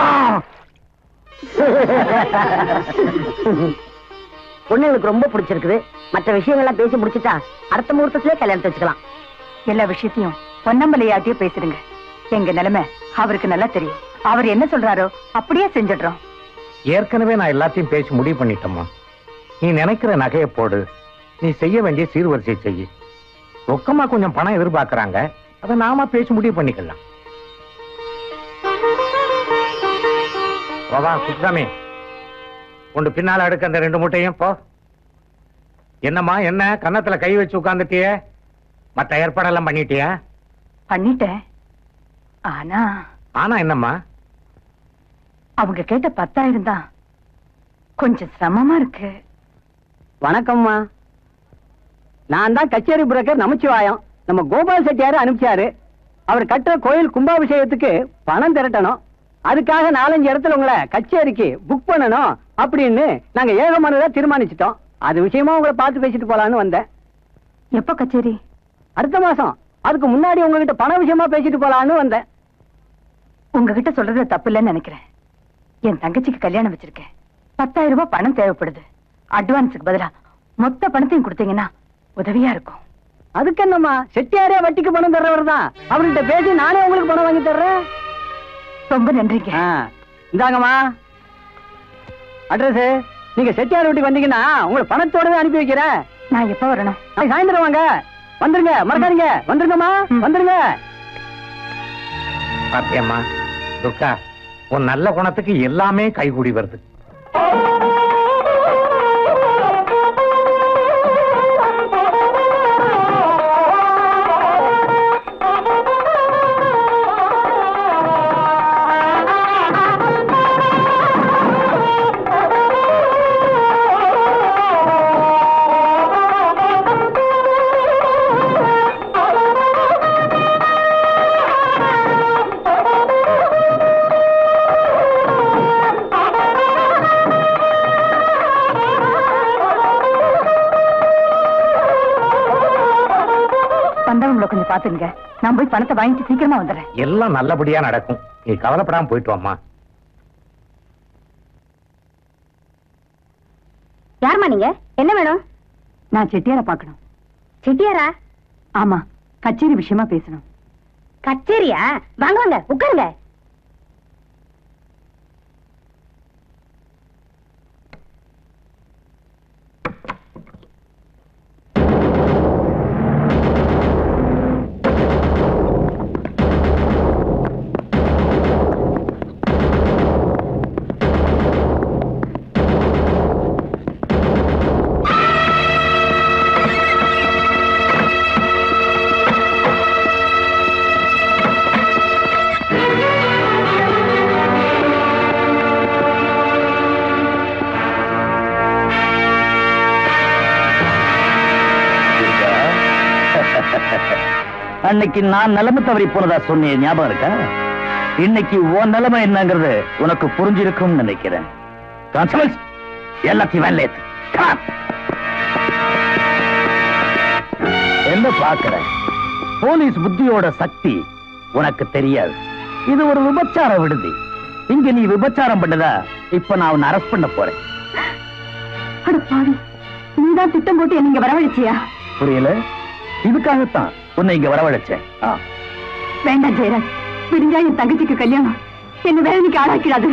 பொண்ணு எனக்கு ரொம்ப பிடிச்சிருக்குது மற்ற விஷயங்கள்லாம் பேசி முடிச்சிட்டா அடுத்த முகூர்த்தத்திலே கல்யாணத்தை வச்சுக்கலாம் எல்லா விஷயத்தையும் பொன்னம்பலையாட்டியே பேசிடுங்க எங்க நிலைமை அவருக்கு நல்லா தெரியும் அவர் என்ன சொல்றாரோ அப்படியே செஞ்சிடுறோம் ஏற்கனவே நான் எல்லாத்தையும் பேசி முடிவு பண்ணிட்டேம்மா நீ நினைக்கிற நகையை போடு நீ செய்ய வேண்டிய சீர்வரிசை செய்யு ரொக்கமா கொஞ்சம் பணம் எதிர்பார்க்கறாங்க அதை நாம பேசி முடிவு பண்ணிக்கலாம் வா குப்சாமி கொண்டு பின்னால அடுக்க அந்த ரெண்டு மூட்டையும் போ என்னம்மா என்ன கன்னத்துல கை வச்சு உட்கார்ந்துட்டியே மத்த ஏற்பாடெல்லாம் பண்ணிட்டியா பண்ணிட்டேன் ஆனா ஆனா என்னம்மா அவங்க கேட்ட பத்தாயிரம் தான் கொஞ்சம் சிரமமா இருக்கு வணக்கம்மா நான் தான் கச்சேரி புரோக்கர் நமச்சிவாயம் நம்ம கோபால் செட்டியாரு அனுப்பிச்சாரு அவர் கட்டுற கோயில் கும்பாபிஷேகத்துக்கு பணம் திரட்டணும் அதுக்காக நாலஞ்சு இடத்துல உங்களை கச்சேரிக்கு புக் பண்ணணும் அப்படின்னு நாங்க ஏகமானதா தீர்மானிச்சிட்டோம் அது விஷயமா உங்களை பார்த்து பேசிட்டு போலான்னு வந்தேன் எப்ப கச்சேரி அடுத்த மாசம் அதுக்கு முன்னாடி உங்ககிட்ட பண விஷயமா பேசிட்டு போலான்னு வந்தேன் உங்ககிட்ட சொல்றது தப்பு இல்லைன்னு நினைக்கிறேன் என் தங்கச்சிக்கு கல்யாணம் வச்சிருக்கேன் பத்தாயிரம் ரூபாய் பணம் தேவைப்படுது அட்வான்ஸுக்கு பதிலா மொத்த பணத்தையும் கொடுத்தீங்கன்னா உதவியா இருக்கும் அதுக்கு என்னம்மா செட்டியாரே வட்டிக்கு பணம் தர்றவர் தான் அவர்கிட்ட பேசி நானே உங்களுக்கு பணம் வாங்கி தர்றேன் ரொம்ப நன்றிங்க ஆ, இந்தாங்கம்மா அட்ரஸ் நீங்க செட்டியார் வீட்டுக்கு வந்தீங்கன்னா உங்களை பணத்தோடவே அனுப்பி வைக்கிறேன் நான் எப்ப வரணும் நாளைக்கு சாயந்தரம் வாங்க வந்துருங்க மறக்காதீங்க வந்துருங்கம்மா வந்துருங்க பாத்தியம்மா துர்கா உன் நல்ல குணத்துக்கு எல்லாமே கைகூடி வருது வந்தவங்களை கொஞ்சம் பாத்துங்க நான் போய் பணத்தை வாங்கிட்டு சீக்கிரமா வந்துடுறேன் எல்லாம் நல்லபடியா நடக்கும் நீ கவலைப்படாம போயிட்டு வாம்மா யாரும்மா நீங்க என்ன வேணும் நான் செட்டியார பார்க்கணும் செட்டியாரா ஆமா கச்சேரி விஷயமா பேசணும் கச்சேரியா வாங்க வாங்க உட்காருங்க அன்னைக்கு நான் நிலைமை தவறி போனதா சொன்னேன் ஞாபகம் இருக்கா இன்னைக்கு உன் நிலைமை என்னங்கிறது உனக்கு புரிஞ்சிருக்கும்னு நினைக்கிறேன் கான்ஸ்டபிள்ஸ் எல்லாத்தையும் வேலை ஏத்து. Come on. என்ன பாக்குற போலீஸ் புத்தியோட சக்தி உனக்கு தெரியாது இது ஒரு விபச்சார விடுதி இங்க நீ விபச்சாரம் பண்ணதா இப்ப நான் உன்னை அரெஸ்ட் பண்ண போறேன் அட பாவி நீதான் திட்டம் போட்டு என்ன இங்க வரவழைச்சியா புரியல இதுக்காகத்தான் உன்னை இங்க வரவழைச்சேன் ஆ. வேண்டாம் ஜெயராஜ் விடிஞ்சா என் தங்கச்சிக்கு கல்யாணம் என்ன வேதனைக்கு ஆளாக்கிறாது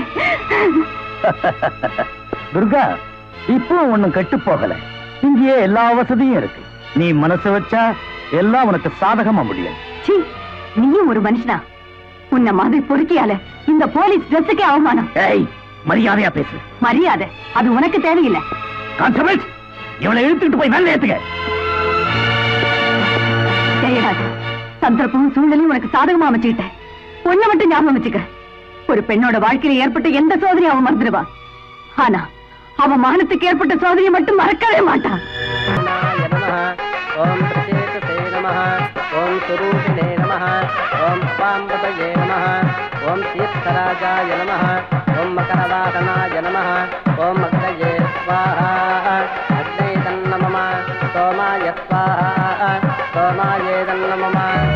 துர்கா இப்போ ஒண்ணும் கெட்டு போகல இங்கேயே எல்லா வசதியும் இருக்கு நீ மனசு வச்சா எல்லாம் உனக்கு சாதகமா முடியும் சீ நீயும் ஒரு மனுஷனா உன்ன மாதிரி பொறுக்கியால இந்த போலீஸ் ட்ரெஸ்ஸுக்கே அவமானம் ஏய் மரியாதையா பேசு மரியாதை அது உனக்கு தேவையில்லை கான்ஸ்டபிள்ஸ் இவளை இழுத்துட்டு போய் வேலை ஏத்துக்க ஜெயராஜ் சந்தர்ப்பமும் சூழ்நிலையும் உனக்கு சாதகமா அமைச்சுக்கிட்டேன் ஒண்ணு மட்டும் ஞாபகம் வச்சுக்க ஒரு பெண்ணோட வாழ்க்கையில ஏற்பட்ட எந்த சோதனையும் அவன் மறந்துடுவா ஆனா அவன் மானத்துக்கு ஏற்பட்ட சோதனையை மட்டும் மறக்கவே மாட்டான் ஓம் பிரச்சேதசே நமः ஓம் சுரூபிணே நமः ஓம் பாம்பதயே நமः ஓம் தீர்த்தராஜாய நமः ஓம் மகரவாகனாய நமः ஓம் அக்ரயே ஸ்வாஹா அக்னே தன்னமம சோமாய ஸ்வாஹா சோமாயே தன்னமம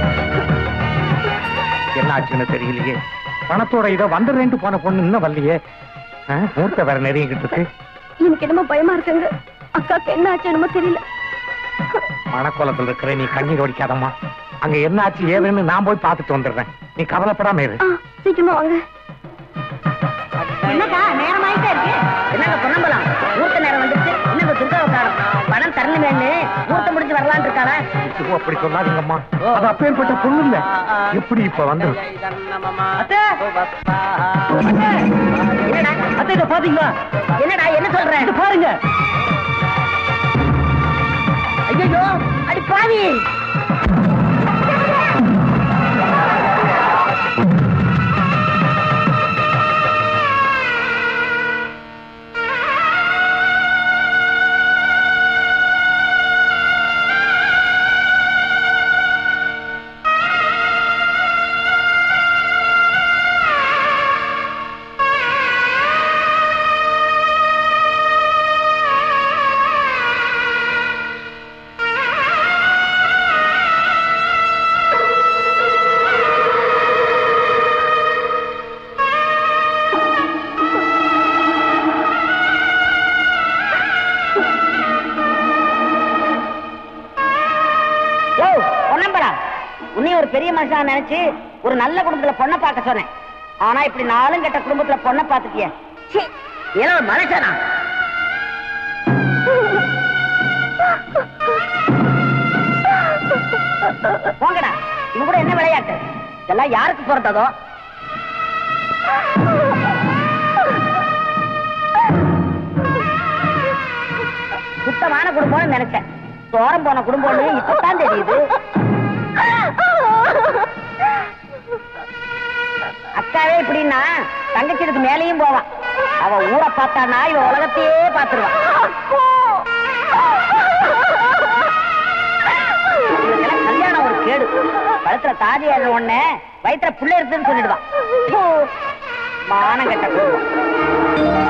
என்னாச்சுன்னு தெரியலையே பணத்தோட இதை வந்துடுறேன்ட்டு போன பொண்ணு இன்னும் வரலையே ஆ, மூர்த்த வேற நெருங்கிட்டு இருக்கு எனக்கு என்னமோ பயமா இருக்குங்க அக்காக்கு என்ன ஆச்சு என்னமோ தெரியல மணக்கோலத்தில் இருக்கிற நீ கண்ணீர் ஒடிக்காதம்மா அங்க என்ன ஆச்சு ஏதுன்னு நான் போய் பார்த்துட்டு வந்துடுறேன் நீ கவலைப்படாம இரு ஆ, சீக்கிரமா வாங்க அக்னே என்னக்கா நேரமாயிட்டே இருக்கு என்னங்க பொன்னம்பலம் மூர்த்த நேரம் வந்துருச்சு இன்னும் இந்த துர்காவை காணும் பணம் தரணுமேன்னு மூர்த்த முடிஞ்சு வரலான்னு இருக்காளா அப்படி சொல்லாதீங்கம்மா அது அப்பேற்பட்ட பொண்ணு இல்ல எப்படி இப்ப வந்து அத்தை என்னடா அத்தை இத பாத்தீங்களா என்னடா என்ன சொல்ற இது பாருங்க ஐயோ அடி பாவி யோ பொன்னம்பலம் உன்னையும் ஒரு பெரிய மனுஷனா நினைச்சு ஒரு நல்ல குடும்பத்துல பொண்ணை பார்க்க சொன்னேன் ஆனா இப்படி நாளும் கெட்ட குடும்பத்துல பொண்ணை பார்த்துட்டிய ஏன்னா ஒரு மனுஷனா போங்கடா இவங்க கூட என்ன விளையாட்டு இதெல்லாம் யாருக்கு பிறந்ததோ சுத்தமான குடும்பம்னு நினைச்சேன் தோரம் போன குடும்பம்னு இப்பதான் தெரியுது அக்காவே இப்படின்னா தங்கச்சிக்கு மேலேயும் போவான் அவ ஊரை பார்த்தானா இவ உலகத்தையே பார்த்துருவான் இவனுக்கெல்லாம் கல்யாணம் ஒரு கேடு கழுத்துல தாதி ஏற உடனே வயிற்றுல புள்ள இருக்குன்னு சொல்லிடுவான் போ, மானம் கெட்ட குடும்பம்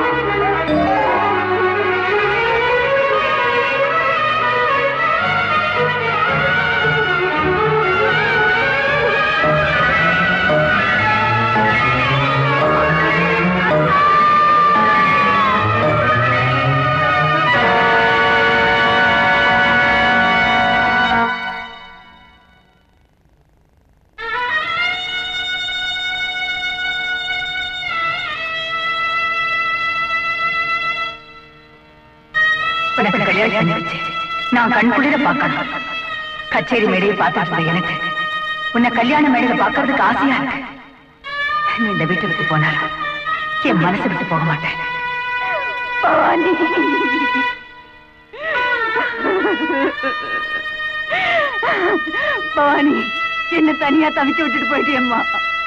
உனக்கு கல்யாணம் பண்ணி வச்சு நான் கண் குளிர பார்க்கணும் கச்சேரி மேடையை பார்த்துட்டு எனக்கு உன்னை கல்யாண மேடையில பார்க்கறதுக்கு ஆசையா இருக்கு நீ இந்த வீட்டை விட்டு போனாலும் என் மனசு விட்டு போக மாட்டேன் பவானி பவானி என்ன தனியா தவிக்க விட்டுட்டு போயிட்டியம்மா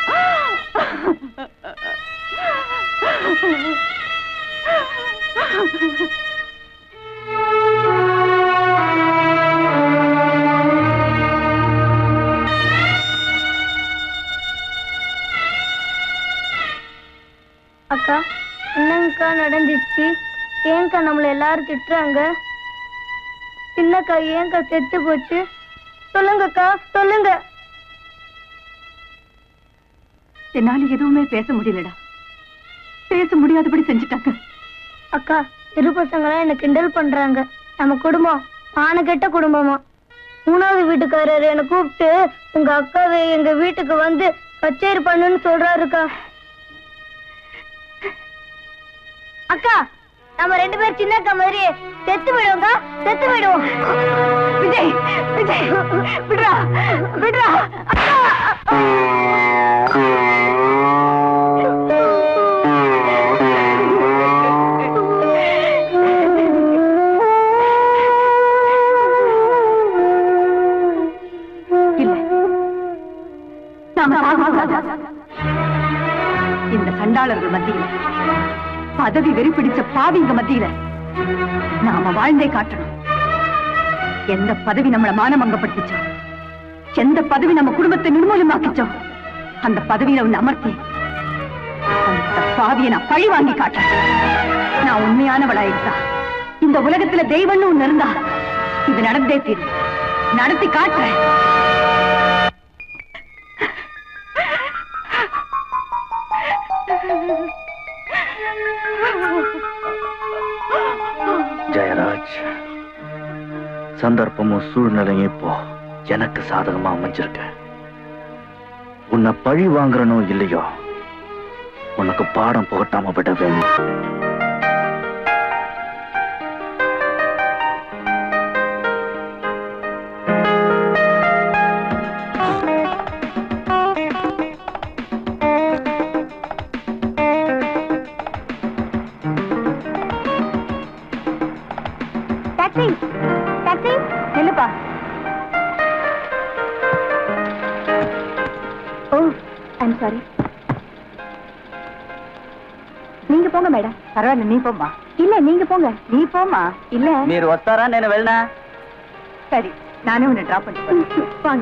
அக்கா என்னங்கக்கா நடந்துச்சு ஏங்கா நம்மள எல்லாரும் திட்டுறாங்க சின்னக்கா ஏங்கா செத்து போச்சு சொல்லுங்கக்கா சொல்லுங்க என்னால எதுவுமே பேச முடியலடா பேச முடியாதபடி செஞ்சுட்டாங்க அக்கா இரு பசங்களாம் என்ன கிண்டல் பண்றாங்க நம்ம குடும்பம் ஆன கெட்ட குடும்பமா மூணாவது வீட்டுக்காரர் என்னை கூப்பிட்டு உங்க அக்காவை எங்க வீட்டுக்கு வந்து கச்சேரி பண்ணுன்னு சொல்றாருக்கா அக்கா நம்ம ரெண்டு பேரும் சின்ன அக்கா மாதிரி செத்து விடுவோங்க செத்து விடுவோம் விஜய் விஜய் விடுறா விடுறா இல்ல நாம சாகக்கூடாது. இந்த சண்டாளர்கள் மத்தியில பதவி வெறி பிடிச்ச பாவிங்க மத்தியில நாம வாழ்ந்தே காட்டணும் எந்த பதவி நம்மள மானமங்கப்படுத்திச்சோ எந்த பதவி நம்ம குடும்பத்தை நிர்மூலமாக்கிச்சோ அந்த பதவியில உன்னை அமர்த்தி அந்த பாவியை நான் பழி வாங்கி காட்டுறேன் நான் உண்மையானவளா இருந்தா இந்த உலகத்துல தெய்வம்னு ஒண்ணு இருந்தா இது நடந்தே தீரும் நடத்தி காட்டுறேன் ஜெயராஜ் சந்தர்ப்பமும் சூழ்நிலையும் இப்போ எனக்கு சாதகமா அமைஞ்சிருக்கு உன்னை பழி வாங்குறனோ இல்லையோ உனக்கு பாடம் புகட்டாம விடவேன் டாக்ஸி டாக்ஸி நில்லுப்பா ஓ ஐம் சாரி நீங்க போங்க மேடம் பரவாயில்ல நீ போம்மா இல்ல நீங்க போங்க நீ போம்மா இல்ல మీరు వస్తారా నేను వెళ్ళనా சரி நானே உன்னை டிராப் பண்ணிட்டு வாங்க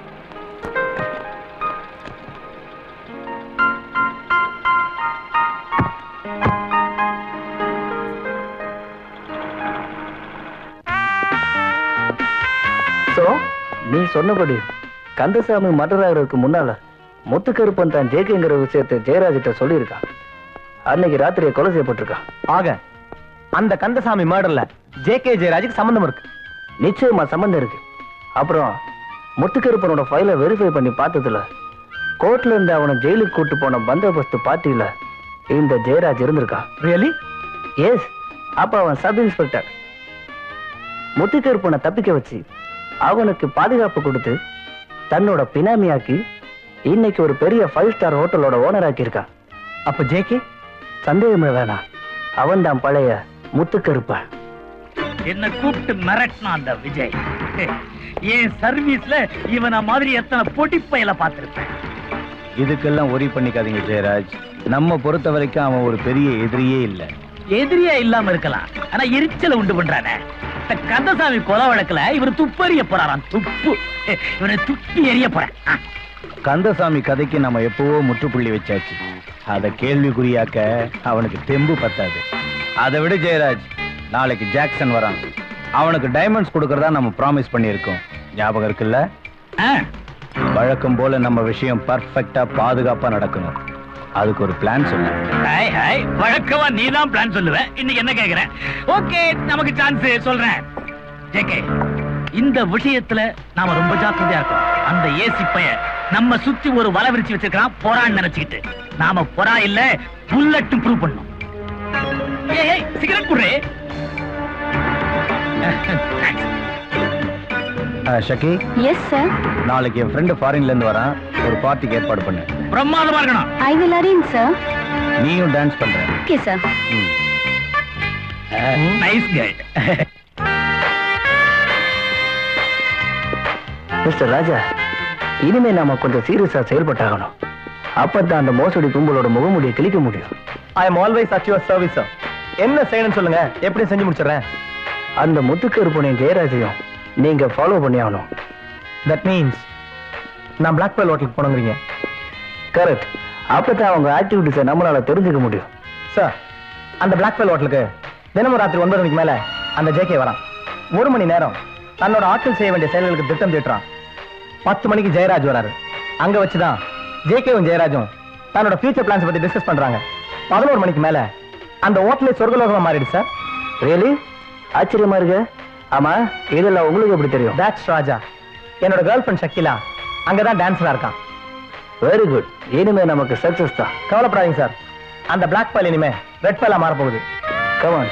சோ நீ சொன்னபடி கந்தசாமி மர்டர் ஆகிறதுக்கு முன்னால முத்துக்கருப்பன் தான் ஜேகேங்கிற விஷயத்தை ஜெயராஜிட்ட சொல்லியிருக்கான் அன்னைக்கு ராத்திரியை கொலை செய்யப்பட்டிருக்கான் ஆக அந்த கந்தசாமி மர்டர்ல ஜே கே ஜெயராஜுக்கு சம்பந்தம் இருக்கு நிச்சயமா சம்பந்தம் இருக்கு அப்புறம் முத்துக்கருப்பனோட ஃபைலை வெரிஃபை பண்ணி பார்த்ததுல கோர்ட்ல இருந்து அவனை ஜெயிலுக்கு கூட்டு போன பந்தோபஸ்து பார்ட்டியில இந்த ஜெயராஜ் இருந்திருக்கான் ரியலி எஸ் அப்ப அவன் சப் இன்ஸ்பெக்டர் முத்துக்கருப்பனை தப்பிக்க வச்சு அவனுக்கு பாதுகாப்பு கொடுத்து தன்னோட பினாமியாக்கி இன்னைக்கு ஒரு பெரிய ஃபைவ் ஸ்டார் ஹோட்டலோட ஓனர் ஆக்கியிருக்கான் அப்ப ஜே கே சந்தேகமே வேணாம் அவன் தான் பழைய முத்துக்கருப்பன் என்ன கூப்பிட்டு மிரட்டினான் அந்த விஜய் என் சர்வீஸ்ல இவன மாதிரி எத்தனை பொடிப்பையில பார்த்திருப்பேன் இதுக்கெல்லாம் ஒரி பண்ணிக்காதீங்க ஜெயராஜ் நம்ம பொறுத்த வரைக்கும் அவன் ஒரு பெரிய எதிரியே இல்ல எதிரியா இல்லாம இருக்கலாம் ஆனா எரிச்சல உண்டு பண்றானே இந்த கந்தசாமி கொலை வழக்குல இவர் துப்பறிய போறாராம் துப்பு இவனை துப்பி எறிய போறேன் ஆ. கந்தசாமி கதைக்கு நம்ம எப்பவோ முற்றுப்புள்ளி வச்சாச்சு அத கேள்விக்குறியாக்க அவனுக்கு தெம்பு பத்தாது அதை விட ஜெயராஜ் நாளைக்கு ஜாக்சன் வரான் அவனுக்கு டைமண்ட்ஸ் கொடுக்கறதா நம்ம ப்ராமிஸ் பண்ணியிருக்கோம் ஞாபகம் இருக்குல்ல ஆ. வழக்கம் போல நம்ம விஷயம் பர்ஃபெக்டா பாதுகாப்பா நடக்கணும் அதுக்கு ஒரு பிளான் சொன்னேன் ஹாய் ஹாய் வழக்கமா நீ தான் பிளான் சொல்லுவ இன்னைக்கு என்ன கேக்குறேன் ஓகே நமக்கு சான்ஸ் சொல்றேன் ஜேகே இந்த விஷயத்துல நாம ரொம்ப ஜாக்கிரதையா இருக்கோம் அந்த ஏசி பைய நம்ம சுத்தி ஒரு வலை விரிச்சு வச்சிருக்கான் பொறான்னு நினைச்சுக்கிட்டு நாம பொறா இல்ல புல்லட்டும் ப்ரூவ் பண்ணும் ஏய் ஏய் சிகரெட் குடுறே அஹ், ஷக்கி எஸ் சார் நாளைக்கு என் ஃப்ரெண்டு ஃபாரின்ல இருந்து வரான் ஒரு பார்ட்டிக்கு ஏற்பாடு பண்ணு பிரமாதமா இருக்கணும் ஐ வில் அரேஞ்ச் சார் நீயும் டான்ஸ் பண்ற okay sir nice girl mister Raja இனிமே நாம கொஞ்சம் சீரியஸா செயல்பட்டாகணும் அப்பதான் அந்த மோசடி கும்பலோட முகமுடியை கிழிக்க முடியும் I am always at your service sir என்ன செய்யணும்னு சொல்லுங்க எப்படி செஞ்சு முடிச்சிடுறேன் அந்த முத்துக்கருப்பனையும் ஜெயராஜையும் நீங்க ஃபாலோ பண்ணி ஆகணும் தட் மீன்ஸ் நான் பிளாக் பேல் ஹோட்டலுக்கு போனோங்கிறீங்க கரெக்ட் அப்பதான் அவங்க ஆக்டிவிட்டிஸை நம்மளால தெரிஞ்சுக்க முடியும் சார் அந்த பிளாக் பேல் ஹோட்டலுக்கு தினமும் ராத்திரி ஒன்பது மணிக்கு மேல அந்த ஜேகே வரான் ஒரு மணி நேரம் தன்னோட ஆட்கள் செய்ய வேண்டிய செயல்களுக்கு திட்டம் தீட்டுறான் பத்து மணிக்கு ஜெயராஜ் வராரு அங்க வச்சுதான் ஜேகேவும் ஜெயராஜும் தன்னோட ஃபியூச்சர் பிளான்ஸ் பத்தி டிஸ்கஸ் பண்றாங்க பதினோரு மணிக்கு மேல அந்த ஹோட்டலே சொர்க்கலோகமா மாறிடுச்சு சார் ரியலி ஆச்சரியமா இருக்கு ஆமா இதெல்லாம் உங்களுக்கு எப்படி தெரியும் தாட்ஸ் ராஜா என்னோட கேர்ள் ஃப்ரெண்ட் ஷக்கிலா அங்கதான் டான்ஸரா இருக்கான் வெரி குட் இனிமே நமக்கு சக்சஸ் தான் கவலைப்படாதீங்க சார் அந்த பிளாக் பேல் இனிமே ரெட் பேலா மாற போகுது கமான்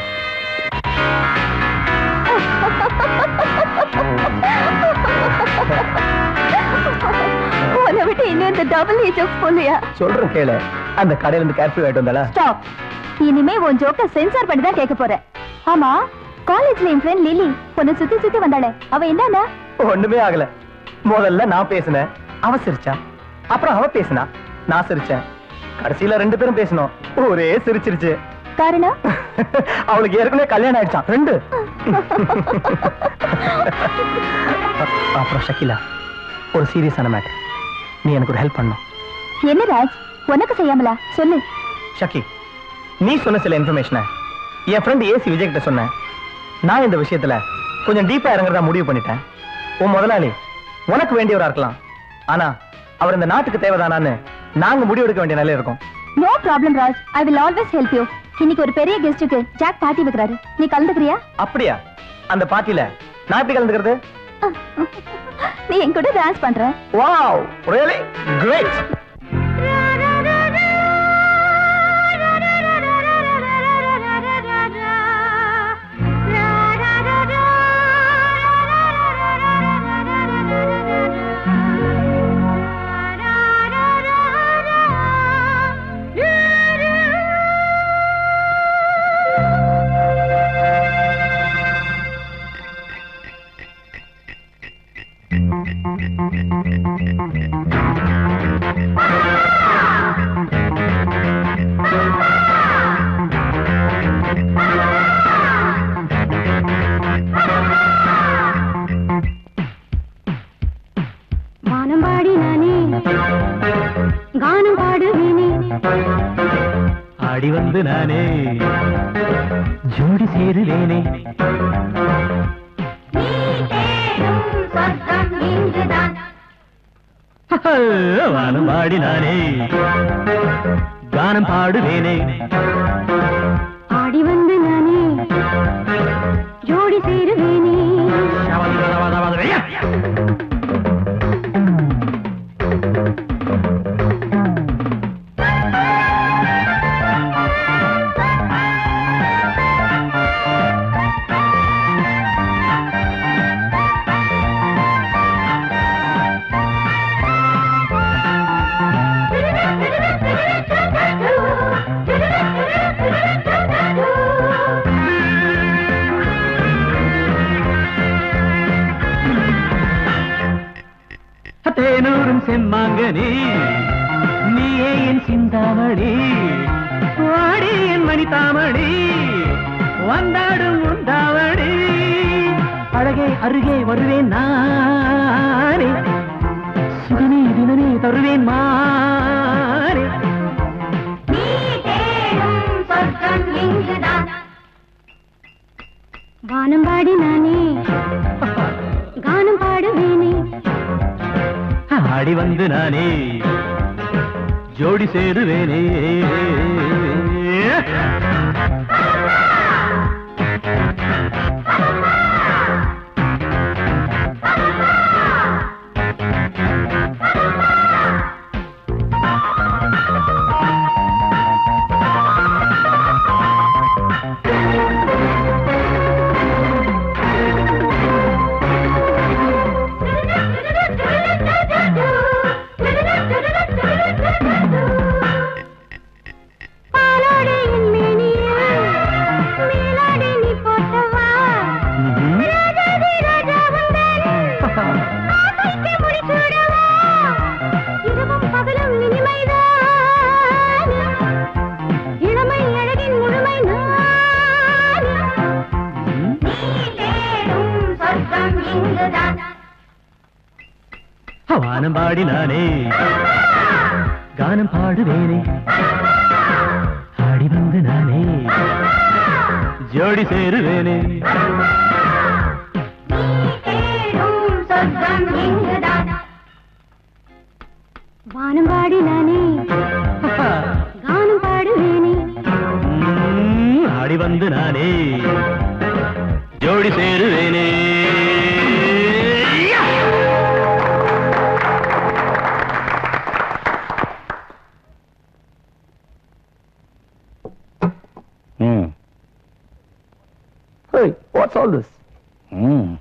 உன்னை விட்டு இன்னும் இந்த டபுள் ஏஜ் போலியா சொல்றேன் கேளு அந்த கடையில இருந்து கேர்ஃபி ஆயிட்டு வந்தால ஸ்டாப் இனிமே உன் ஜோக்க சென்சார் பண்ணி தான் கேட்க போறேன் ஆமா காலேஜ்ல என் ஃப்ரெண்ட் லிலி உன்னை சுத்தி சுத்தி வந்தாளே அவ என்னன்னா ஒண்ணுமே ஆகல முதல்ல நான் பேசினேன் அவ சிரிச்சா அப்புறம் அவ பேசினா நான் சிரிச்சேன் கடைசியில ரெண்டு பேரும் பேசணும் ஒரே சிரிச்சிருச்சு காரணம் அவளுக்கு ஏற்கனவே கல்யாணம் ஆயிடுச்சான் ரெண்டு அப்புறம் ஷக்கிலா ஒரு சீரியஸான மேட்டர் நீ எனக்கு ஒரு ஹெல்ப் பண்ணும் என்ன ராஜ் உனக்கு செய்யாமலா சொல்லு ஷக்கி நீ சொன்ன சில இன்ஃபர்மேஷனை என் ஃப்ரெண்ட் ஏசி விஜய் கிட்ட சொன்னேன் நான் இந்த விஷயத்துல கொஞ்சம் டீப்பா இறங்குறதா முடிவு பண்ணிட்டேன் உன் முதலாளி உனக்கு வேண்டியவரா இருக்கலாம் ஆனா அவர் இந்த நாட்டுக்கு தேவைதானான்னு நாங்க முடிவு எடுக்க வேண்டிய நிலையில இருக்கோம் no problem Raj I will always help you இன்னைக்கு ஒரு பெரிய கெஸ்டுக்கு ஜாக் பார்ட்டி வைக்கிறாரு நீ கலந்துக்கிறியா அப்படியா அந்த பார்ட்டில நான் எப்படி கலந்துக்கிறது நீ என் கூட டான்ஸ் பண்ற வாவ் ரியலி கிரேட் ஆடி வந்து நானே ஜோடி சேருவேனே வானம் ஆடி நானே கானம் பாடுவேனே ஆடி வந்து நானே ஜோடி சேருவேனே தேனூரும் செம்மாங்கனி நீயே என் சிந்தாமணி வாடி என் மணி தாமணி வந்தாடும் உண்டாவணி அழகே அருகே வருவேன் நானே சுகமே தினமே தருவேன் மானே வானம் பாடி நானே கானம் பாடுவேனே ஆடி வந்து நானே ஜோடி சேருவேனே பாலாடை என் மேனியில் மேலாடை நீ போட்டவா ராஜாதி ராஜா வந்தேன் ஆசைக்கு முடிசூடவா இரவும் பகலும் இனிமைதான் இளமை அழகின் முழுமை நான் நீ தேடும் சொர்க்கம் இங்குதான் வானம் பாடி நானே கானம் பாடுவேனே ஆடி வந்து நானே ஜோடி சேருவேனே தேடும் சொர்க்கம் இங்குதான் வானம் பாடி நானே கானம் பாடுவேனே ம், ஆடி வந்து நானே ஜோடி சேருவேனே ம் Hey, what's all this? ம்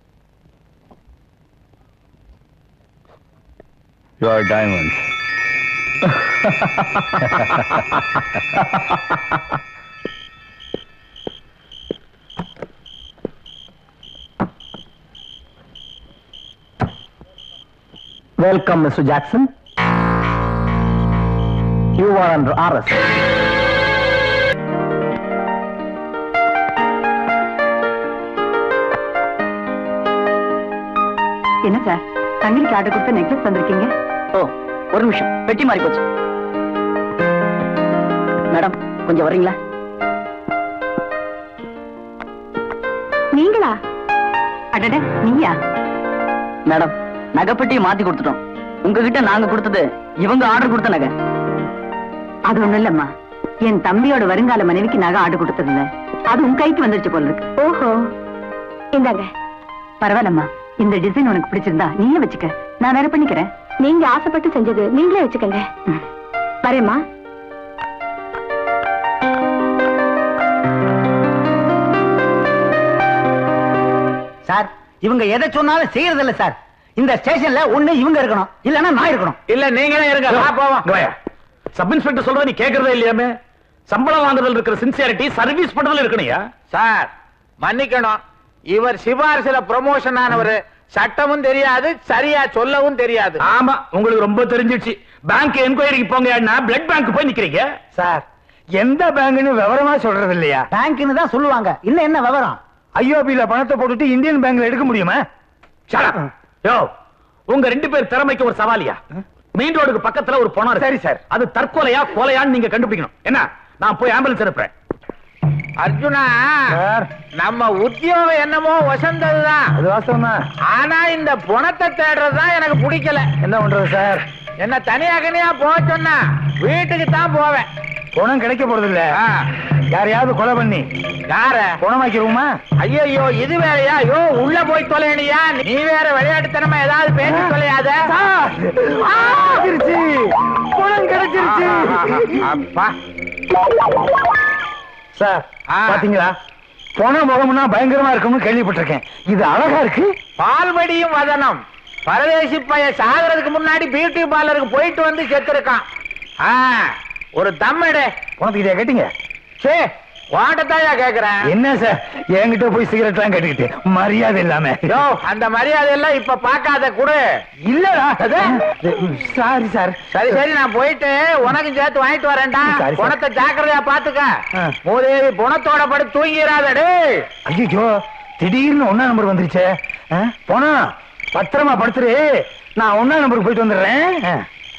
Your diamond. Welcome, Mr. Jackson. You are under arrest. என்ன சார் தங்களுக்கு ஆர்டர் கொடுத்த நெக்லஸ் வந்திருக்கீங்க ஓ ஒரு நிமிஷம் பெட்டி மாறி போச்சு மேடம் கொஞ்சம் வர்றீங்களா நீங்களா அடட நீயா மேடம் நகைப்பெட்டியை மாத்தி கொடுத்துட்டோம் உங்ககிட்ட நாங்க கொடுத்தது இவங்க ஆர்டர் கொடுத்த நகை அது ஒண்ணும் இல்லம்மா என் தம்பியோட வருங்கால மனைவிக்கு நகை ஆர்டர் கொடுத்ததில்ல அது உன் கைக்கு வந்துருச்சு போல இருக்கு ஓஹோ இந்தாங்க பரவாயில்லம்மா இந்த டிசைன் உனக்கு பிடிச்சிருந்தா நீயே வச்சுக்க நான் வேற பண்ணிக்கிறேன் நீங்க ஆசைப்பட்டு செஞ்சது நீங்களே வச்சுக்கங்க வரேம்மா சார் இவங்க எதை சொன்னாலும் செய்யறது இல்ல சார் இந்த ஸ்டேஷன்ல ஒண்ணு இவங்க இருக்கணும் இல்லன்னா நான் இருக்கணும் இல்ல நீங்களே இருங்க வா போவோம் சப் இன்ஸ்பெக்டர் சொல்றத நீ கேக்குறதே இல்லையாமே சம்பளம் வாங்குறதுல இருக்கிற சின்சியாரிட்டி சர்வீஸ் பண்றதுல இருக்கணையா சார் மன்னிக்கணும் இவர் சிபாரிசுல ப்ரமோஷன் ஆனவர் சட்டமும் தெரியாது சரியா சொல்லவும் தெரியாது ஆமா உங்களுக்கு ரொம்ப தெரிஞ்சிடுச்சு பேங்க் என்கொயரிக்கு போங்க பிளட் பேங்க் போய் நிக்கிறீங்க சார் எந்த பேங்க்னு விவரமா சொல்றது இல்லையா பேங்க்னு தான் சொல்லுவாங்க இன்னும் என்ன விவரம் ஐஓபில பணத்தை போட்டுட்டு இந்தியன் பேங்க்ல எடுக்க முடியுமா Shut up. யோ உங்க ரெண்டு பேர் திறமைக்கு ஒரு சவாலியா மெயின் ரோடுக்கு பக்கத்துல ஒரு பணம் சரி சார் அது தற்கொலையா கொலையான்னு நீங்க கண்டுபிடிக்கணும் என்ன நான் போய் ஆம்புலன்ஸ் அனுப்புறேன் அர்ஜுனா நம்ம உத்தியோகம் என்னமோ வசந்ததுதான் அது வாஸ்தவம் தான் ஆனா இந்த பணத்தை தேடுறதுதான் எனக்கு பிடிக்கல என்ன பண்றது சார் என்ன தனியா கனியா போக சொன்னா வீட்டுக்கு தான் போவேன் பணம் கிடைக்க போறது இல்ல யாரையாவது கொலை பண்ணி யார பணமாக்கிருவோமா ஐயோ இது வேறயா ஐயோ உள்ள போய் தொலைனியா நீ வேற விளையாட்டுத்தனமா ஏதாவது பேசி தொலையாத கிடைச்சிருச்சு பணம் கிடைச்சிருச்சு அப்பா சார் பாத்தீங்களா பண முகம்னா பயங்கரமா இருக்கும்னு கேள்விப்பட்டிருக்கேன் இது அழகா இருக்கு பால்வடியும் வதனம் பரதேசி பைய சாகிறதுக்கு முன்னாடி பியூட்டி பார்லருக்கு போயிட்டு வந்து செத்துருக்கான் ஆ, ஒரு தம்மடு பணத்துக்கிட்டே கேட்டீங்க சே வாண்டத்தாயா கேக்குறேன் என்ன சார் என்கிட்ட போய் சிகரெட்லாம் கேட்டுக்கிட்டு மரியாதை இல்லாம யோ அந்த மரியாதை எல்லாம் இப்ப பாக்காத குடு இல்லடா சாரி சார் சரி சரி நான் போயிட்டு உனக்கு சேர்த்து வாங்கிட்டு வரேன்டா சரி, சரி. பணத்தை ஜாக்கிரதையா பாத்துக்க ஆ. மூதேவி பணத்தோட படுத்து தூங்கிறாத டேய் ஐயோ திடீர்னு ஒன்னா நம்பர் வந்துருச்சே ஆ, பணம் பத்திரமா படுத்துரு நான் ஒன்னா நம்பருக்கு போயிட்டு வந்துடுறேன் ஆ.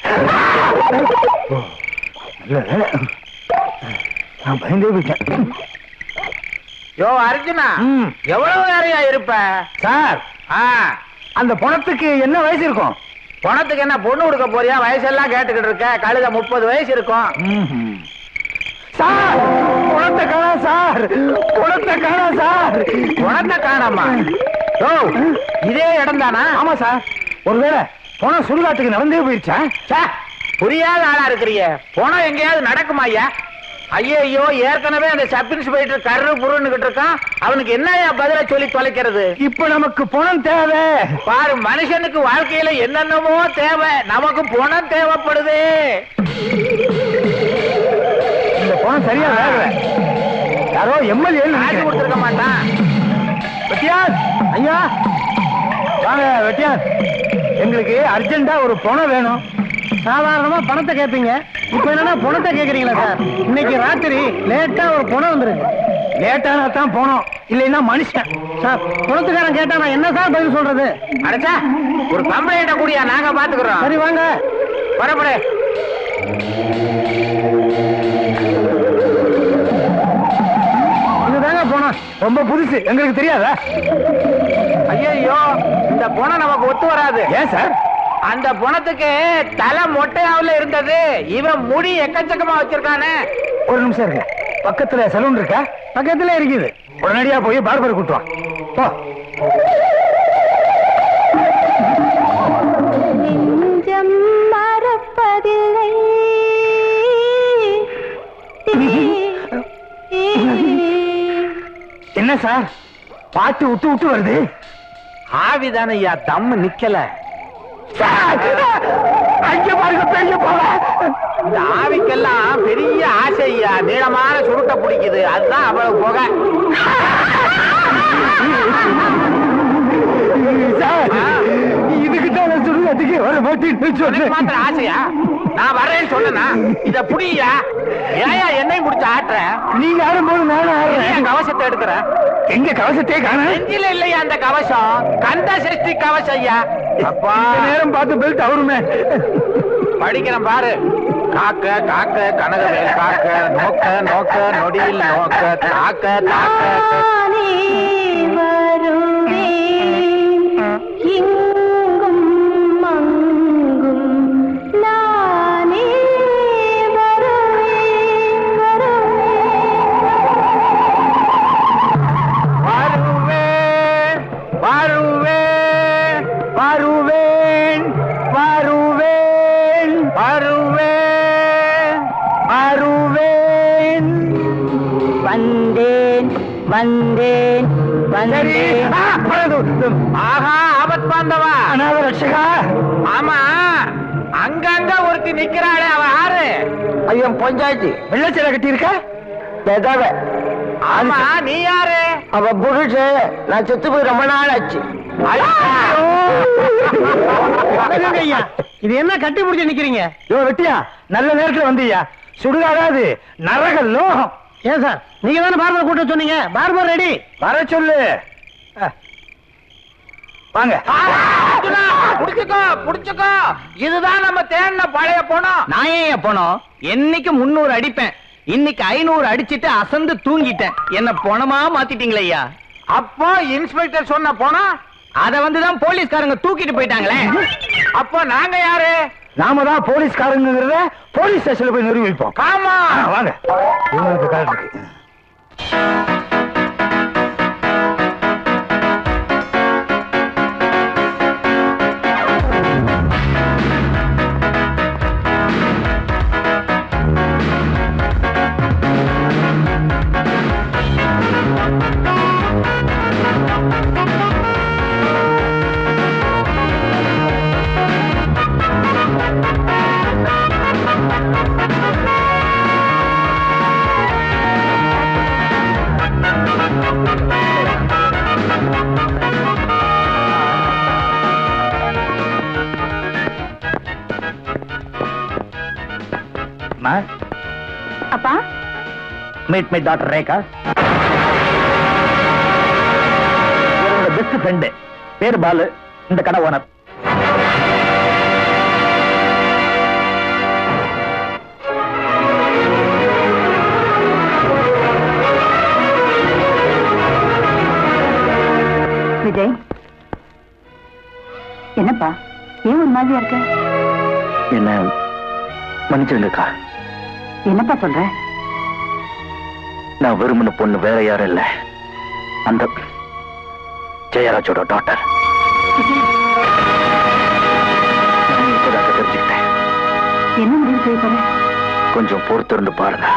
ஓ, நல்ல வேலை நான் பயந்தே போயிட்டேன் யோ அர்ஜுனா ம். எவ்வளவு நேரையா இருப்ப சார் ஆ அந்த பணத்துக்கு என்ன வயசு இருக்கும் பணத்துக்கு என்ன பொண்ணு கொடுக்க போறியா வயசெல்லாம் கேட்டுக்கிட்டு இருக்க கழுத முப்பது வயசு இருக்கும் ம்ஹும். சார் பணத்தை காணா சார் பணத்தை காணா சார் பணத்தை காணாமா யோ இதே இடம் தானா ஆமா சார் ஒருவேளை பணம் சுடுகாட்டுக்கு நடந்தே போயிருச்சா ச்சே, புரியாத ஆளா இருக்கிறீங்க பணம் எங்கேயாவது நடக்குமா ஐயா ஐயோ ஏற்கனவே அந்த சப் இன்ஸ்பெக்டர் கரு புருன்னுகிட்டு இருக்கான் அவனுக்கு என்னையா பதில சொல்லி தொலைக்கிறது இப்ப நமக்கு பணம் தேவை பாரு மனுஷனுக்கு வாழ்க்கையில என்னென்னமோ தேவை நமக்கு பணம் தேவைப்படுது இந்த பணம் சரியா வேகல யாரோ எம்எல்ஏ காசு கொடுத்துருக்க மாட்டான் வெட்டியான் ஐயா வாங்க வெட்டியான் எங்களுக்கு அர்ஜென்ட்டா ஒரு பணம் வேணும் சாதாரணமா பணத்தை கேட்பீங்க இப்ப என்னன்னா பணத்தை கேக்குறீங்களா சார் இன்னைக்கு ராத்திரி லேட்டா ஒரு பணம் வந்துருக்கு லேட்டானா தான் போனோம் இல்லைன்னா மனுஷன் சார் பணத்துக்காரன் கேட்டா நான் என்ன சார் பதில் சொல்றது அடைச்சா ஒரு கம்ப்ளைண்ட கூடியா நாங்க பாத்துக்கிறோம் சரி வாங்க புறப்படு இதுதாங்க பணம் ரொம்ப புதுசு எங்களுக்கு தெரியாதா ஐயோ இந்த பணம் நமக்கு ஒத்து வராது ஏன் சார் அந்த பணத்துக்கு தலை மொட்டையாவுல இருந்தது இவன் முடி எக்கச்சக்கமா வச்சிருக்கானே ஒரு நிமிஷம் இருங்க பக்கத்துல சலூன் இருக்கா பக்கத்துல இருக்குது உடனடியா போய் பார்பர் கூட்டு வா போ நெஞ்சம் மறப்பதில்லை என்ன சார் பாட்டு விட்டு விட்டு வருது ஆவிதான ஐயா தம்மு நிக்கல அங்க பாருங்க பெரிய போல இந்த ஆவிக்கெல்லாம் பெரிய ஆசை ஐயா நீளமான சுருட்டை பிடிக்குது அதுதான் அவ்வளவு புகை சார் இதுக்கு தான் சுடுகாட்டுக்கு வர மாட்டேன்னு உனக்கு சொன்னேன் மாத்திரம் ஆசையா நான் வரேன்னு சொன்னா இத புடியா ஏயா என்னையும் குடிச்சு ஆட்டுற நீங்க ஆடும்போது நானும் நீ ஆடுறேன் என் கவசத்தை எடுக்கிற எங்க கவசத்தையே காண நெஞ்சில இல்லையா அந்த கவசம் கந்த சஷ்டி கவசம் ஐயா அப்பா நேரம் பார்த்து பெல்ட் அவருமே படிக்கிறேன் பாரு காக்க காக்க கனகவேல் காக்க நோக்க நோக்க நொடியில் நோக்க தாக்க தாக்க நானே வருவேன் இங்கும் அங்கும் நானே வருவேன் வருவேன் வருவேன் வருவேன் வருவேன் வருவேன் வருவேன் வருவேன் வந்தேன் வந்தேன் சரி வந்தேன் ஆ, பரவாயில்ல. ஆஹா ஆபத் பாந்தவா அநாத ரட்சகா ஆமா அங்கங்க ஒருத்தி நிக்கிறாளே அவ யாரு ஐயோ பஞ்சாயத்து வெள்ளச்சேலை கட்டி இருக்க எதாவ ஆமா நீ யாரு அவ புருஷ நான் செத்து போய் ரொம்ப நாள் ஆச்சு வணக்கங்க ஐயா இது என்ன கட்டி பிடிச்சி நிக்கிறீங்க யோ வெட்டியா நல்ல நேரத்துல வந்தியா சுடுகாடாது நரக லோகம் ஏன் சார் நீங்க தானே பார்பர் கூட்ட சொன்னீங்க பார்பர் ரெடி வர சொல்லு அஹ். வாங்க அர்ஜுனா, புடிச்சுக்கோ புடிச்சுக்கோ இதுதான் நம்ம தேடின பழைய பணம் நான் ஏன் போனோம் என்னைக்கு முன்னூறு அடிப்பேன் இன்னைக்கு ஐநூறு அடிச்சிட்டு அசந்து தூங்கிட்டேன் என்ன பணமா மாத்திட்டீங்களே ஐயா அப்போ இன்ஸ்பெக்டர் சொன்ன போனா அத வந்துதான் போலீஸ்காரங்க தூக்கிட்டு போயிட்டாங்களே அப்போ நாங்க யாரு நாம தான் போலீஸ்காரங்கிறத போலீஸ் ஸ்டேஷன்ல போய் நிரூபிப்போம் காமா ஆ, வாங்க இவங்களுக்கு கார்டு இருக்கு அப்பா மீட் மை டாக்டர் ரேகா என்னோட பெஸ்ட் ஃப்ரெண்டு பேரு பாலு இந்த கடை ஓனர் விஜய் என்னப்பா ஏன் ஒரு மாதிரியா இருக்க என்ன மன்னிச்சிருங்கக்கா என்னப்பா சொல்ற நான் விரும்பின பொண்ணு வேற யாரும் இல்ல அந்த ஜெயராஜோட டாக்டர் நான் இப்பதான் தெரிஞ்சுக்கிட்டேன் என்ன முடிவு செய்ய போற கொஞ்சம் பொறுத்திருந்து பாருங்க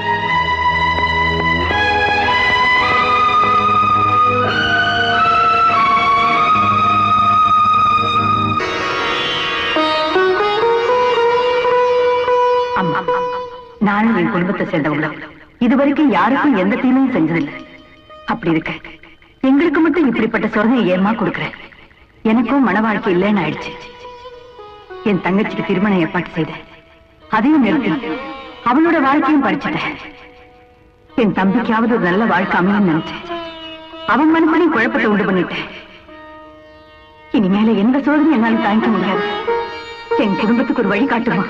அம்மா நானும் என் குடும்பத்தை சேர்ந்தவங்க இதுவரைக்கும் யாருக்கும் எந்த தீமையும் செஞ்சதில்லை அப்படி இருக்க எங்களுக்கு மட்டும் இப்படிப்பட்ட சோதனை ஏமா கொடுக்குறேன் எனக்கும் மன வாழ்க்கை இல்லைன்னு ஆயிடுச்சு என் தங்கச்சிக்கு திருமணம் ஏற்பாடு செய்தேன் அதையும் நிறுத்தி அவளோட வாழ்க்கையும் பறிச்சுட்டேன் என் தம்பிக்காவது ஒரு நல்ல வாழ்க்கை அமையும் நினைச்சேன் அவன் மனசுலையும் குழப்பத்தை உண்டு பண்ணிட்டேன் இனிமேல எந்த சோதனை என்னால தாங்கிக்க முடியாது என் குடும்பத்துக்கு ஒரு வழி காட்டுமா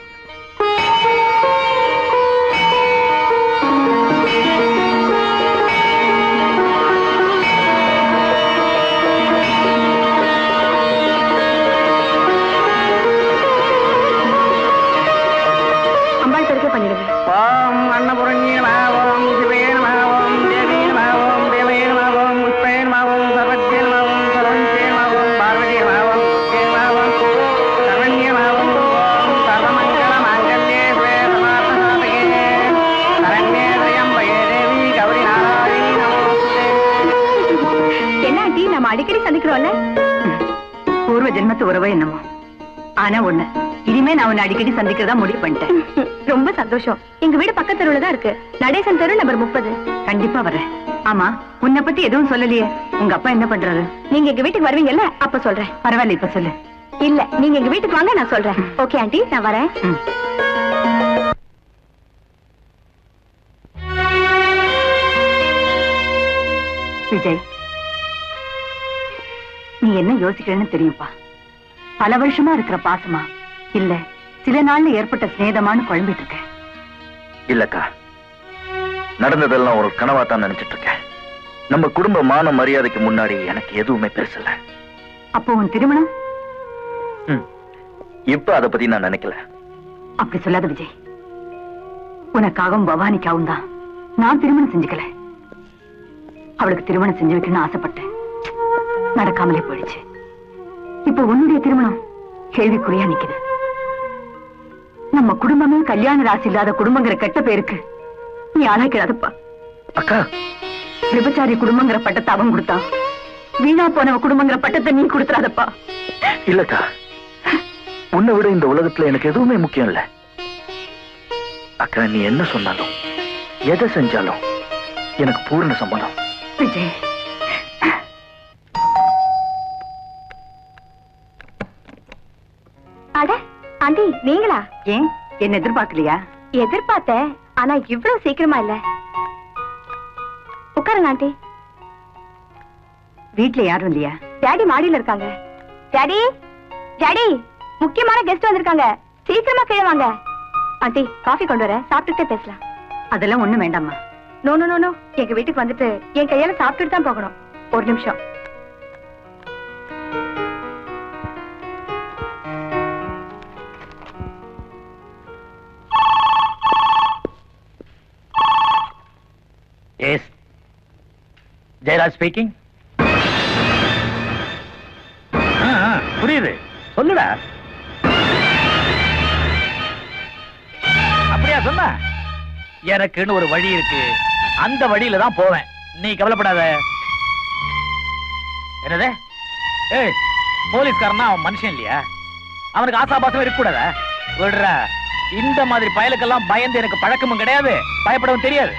அம்பாள் பெருக்க பண்ணிடுங்க ஓம் அன்னபுரண்யமாவோம் சிவேனமாவோம் தேவீனமாவோம் தேவயனமாவோம் புஷ்பயனமாவோம் சர்வஜனமாவோம் சர்வஞ்சயனமாவோம் பார்வதியமாவோம் தேவாவோம் சரண்யமாவோம் ஓம் சர்வமங்கல மாங்கல்யே ஸ்வே சமார்த்தசாதகே சரண்யே திரியம்பகே தேவி கௌரி நாராயணி நமோஸ்தே என்ன ஆண்டி நம்ம அடிக்கடி சந்திக்கிறோம்ல பூர்வ ஜென்மத்து உறவோ என்னமோ ஆனா ஒண்ணு இனிமே நான் உன்னை அடிக்கடி சந்திக்கிறதா முடிவு பண்ணிட்டேன் ரொம்ப சந்தோஷம் எங்க வீடு பக்கத்து தெருவுல தான் இருக்கு நடேசன் தெரு நம்பர் முப்பது கண்டிப்பா வரேன் ஆமா உன்னை பத்தி எதுவும் சொல்லலையே உங்க அப்பா என்ன பண்றாரு நீங்க எங்க வீட்டுக்கு வருவீங்கல்ல அப்ப சொல்றேன் பரவாயில்ல இப்ப சொல்லு இல்ல நீங்க எங்க வீட்டுக்கு வாங்க நான் சொல்றேன் ஓகே ஆண்டி நான் வரேன் ம். விஜய் நீ என்ன யோசிக்கிறேன்னு தெரியும்பா பல வருஷமா இருக்கிற பாசமா இல்ல சில நாள்ல ஏற்பட்ட சிநேகமான்னு குழம்பிட்டு இருக்க இல்லக்கா நடந்ததெல்லாம் ஒரு கனவா தான் நினைச்சிட்டு இருக்கேன் நம்ம குடும்ப மான மரியாதைக்கு முன்னாடி எனக்கு எதுவுமே பெருசில்ல அப்போ உன் திருமணம் இப்ப அதை பத்தி நான் நினைக்கல அப்படி சொல்லாத விஜய் உனக்காகவும் பவானிக்காகவும் தான் நான் திருமணம் செஞ்சுக்கல அவளுக்கு திருமணம் செஞ்சு வைக்கணும்னு ஆசைப்பட்டேன் நடக்காமலே போயிடுச்சு இப்ப உன்னுடைய திருமணம் கேள்விக்குறியா நிக்குது நம்ம குடும்பமே கல்யாண ராசி இல்லாத குடும்பங்கிற கெட்ட பேருக்கு நீ ஆளாக்கிறாதப்பா அக்கா விபச்சாரி குடும்பங்கிற பட்டத்தை அவன் கொடுத்தான் வீணா போனவ குடும்பங்கிற பட்டத்தை நீ கொடுத்துறாதப்பா இல்லக்கா உன்னை விட இந்த உலகத்துல எனக்கு எதுவுமே முக்கியம் இல்ல அக்கா நீ என்ன சொன்னாலும் எதை செஞ்சாலும் எனக்கு பூர்ண சம்மதம் விஜய் அட ஆண்டி நீங்களா ஏன் என்ன எதிர்பார்க்கலையா எதிர்பார்த்தேன் ஆனா இவ்வளவு சீக்கிரமா இல்ல உட்காருங்க ஆண்டி வீட்ல யாரும் இல்லையா டாடி மாடியில இருக்காங்க டாடி டாடி முக்கியமான கெஸ்ட் வந்திருக்காங்க சீக்கிரமா கீழே வாங்க ஆண்டி காஃபி கொண்டு வரேன் சாப்பிட்டுட்டே பேசலாம் அதெல்லாம் ஒண்ணும் வேண்டாம்மா நோ நோ நோ நோ எங்க வீட்டுக்கு வந்துட்டு என் கையால சாப்பிட்டுட்டு தான் போகணும் ஒரு நிமிஷம் எஸ் ஜெயராஜ் ஸ்பீக்கிங் புரியுது சொல்லுடா அப்படியா சொன்ன எனக்குன்னு ஒரு வழி இருக்கு அந்த வழியில தான் போவேன் நீ கவலைப்படாத என்னது ஏய் போலீஸ்காரனா அவன் மனுஷன் இல்லையா அவனுக்கு ஆசாபாசம் இருக்கக்கூடாதா விடுற இந்த மாதிரி பயலுக்கெல்லாம் பயந்து எனக்கு பழக்கமும் கிடையாது பயப்படவும் தெரியாது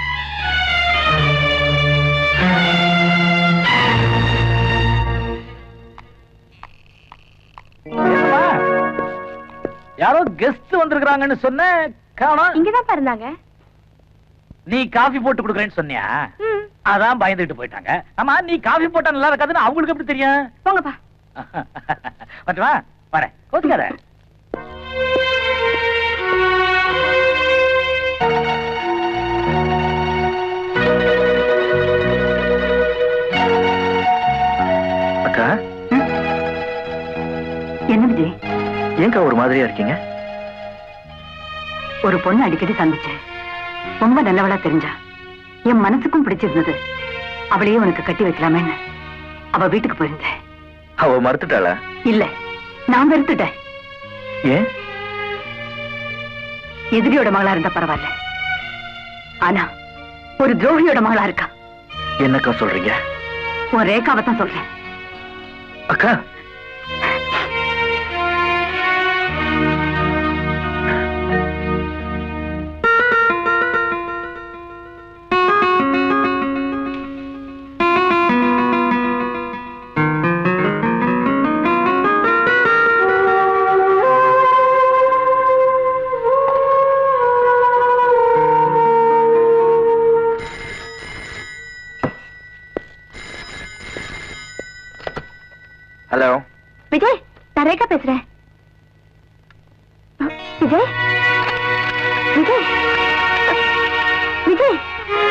என்னம்மா? யாரோ கெஸ்ட் வந்திருக்காங்கன்னு சொன்ன காணோம் இங்கதான் இருந்தாங்க நீ காஃபி போட்டு கொடுக்குறேன்னு சொன்னியா அதான் பயந்துட்டு போயிட்டாங்க ஆமா நீ காஃபி போட்டா நல்லா இருக்காதுன்னு அவங்களுக்கு எப்படி தெரியும் போங்கப்பா வரட்டுமா வரேன் கோச்சுக்காத அக்கா என்ன விஜய் ஏங்கா ஒரு மாதிரியா இருக்கீங்க ஒரு பொண்ணு அடிக்கடி சந்திச்சேன் ரொம்ப நல்லவளா தெரிஞ்சா என் மனசுக்கும் பிடிச்சிருந்தது அவளையே உனக்கு கட்டி வைக்கலாமேன்னு அவ வீட்டுக்கு போயிருந்தேன் அவ மறுத்துட்டாளா இல்ல நான் வெறுத்துட்டேன் ஏன் எதிரியோட மகளா இருந்தா பரவாயில்ல ஆனா ஒரு துரோகியோட மகளா இருக்கா என்னக்கா சொல்றீங்க உன் ரேகாவை தான் சொல்றேன் அக்கா ஹலோ விஜய் நான் ரேகா பேசுறேன் விஜய் விஜய் விஜய்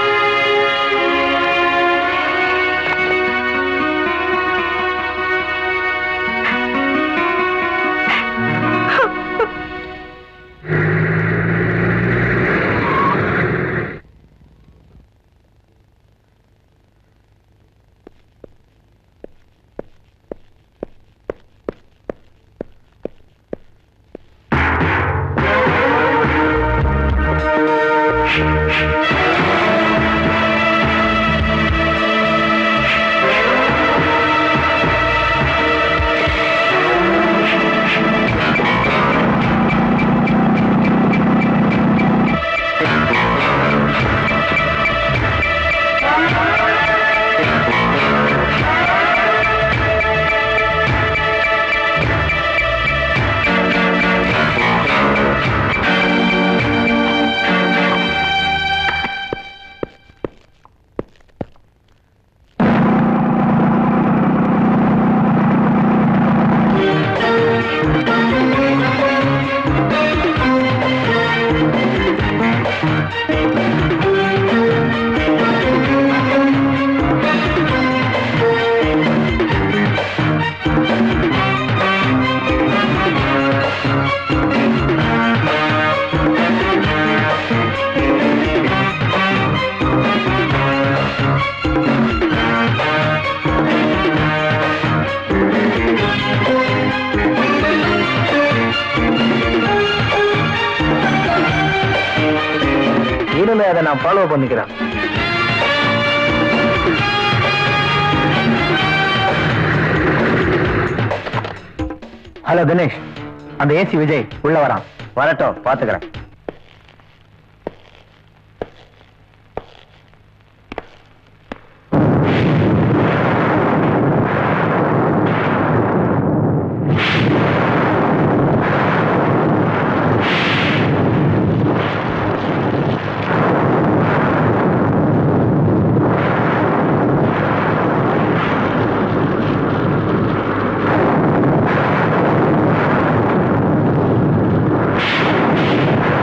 இனிமே அதை நான் ஃபாலோ பண்ணிக்கிறேன் ஹலோ தினேஷ் அந்த ஏசி விஜய் உள்ள வரான் வரட்டும் பாத்துக்கிறேன் விஜய்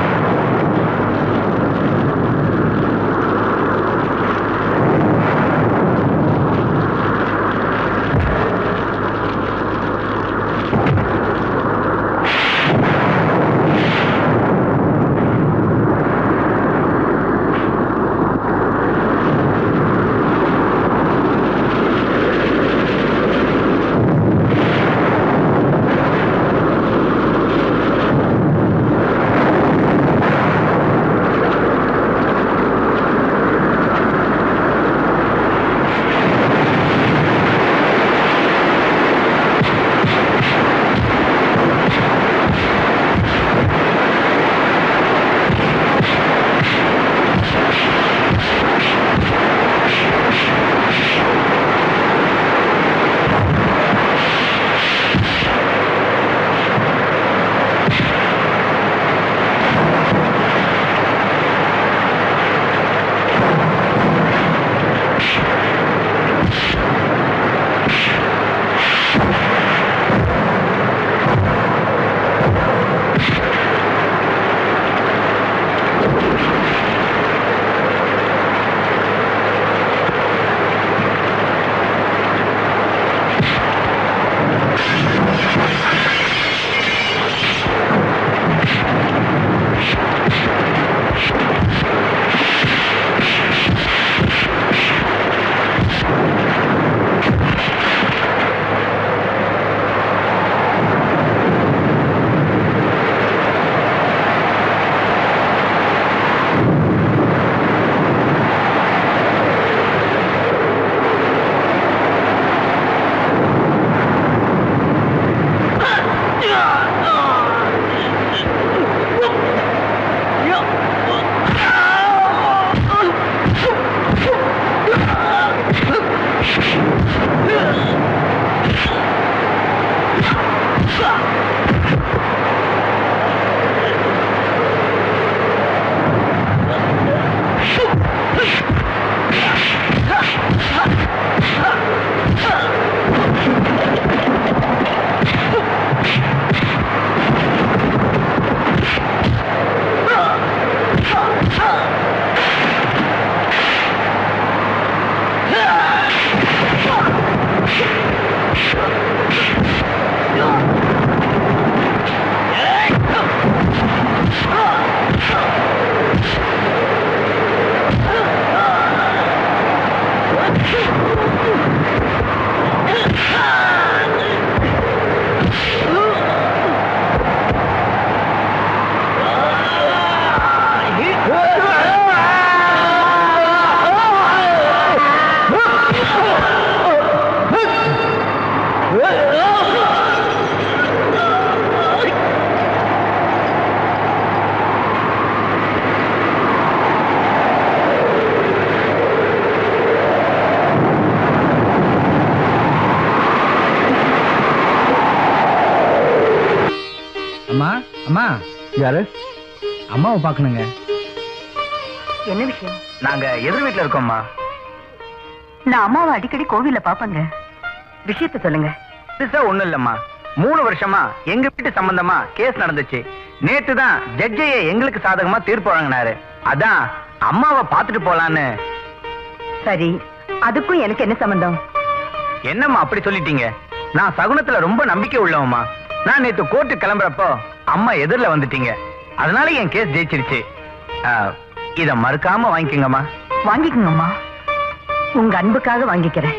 அம்மா அம்மா யாரு அம்மாவை பார்க்கணுங்க என்ன விஷயம் நாங்க எதிர் வீட்டுல இருக்கோம்மா நான் அம்மாவை அடிக்கடி கோவில்ல பாப்பங்க விஷயத்த சொல்லுங்க பெருசா ஒண்ணும் இல்லம்மா மூணு வருஷமா எங்க வீட்டு சம்பந்தமா கேஸ் நடந்துச்சு நேத்து தான் ஜட்ஜையே எங்களுக்கு சாதகமா தீர்ப்பு வழங்கினாரு அதான் அம்மாவை பார்த்துட்டு போலான்னு சரி அதுக்கும் எனக்கு என்ன சம்பந்தம் என்னம்மா அப்படி சொல்லிட்டீங்க நான் சகுனத்துல ரொம்ப நம்பிக்கை உள்ளவம்மா நான் நேத்து கோர்ட்டு கிளம்புறப்போ அம்மா எதிரில் வந்துட்டீங்க அதனால என் கேஸ் ஜெயிச்சிருச்சு ஆ, இத மறுக்காம வாங்கிக்கோங்கம்மா வாங்கிக்கோங்கம்மா உங்க அன்புக்காக வாங்கிக்கிறேன்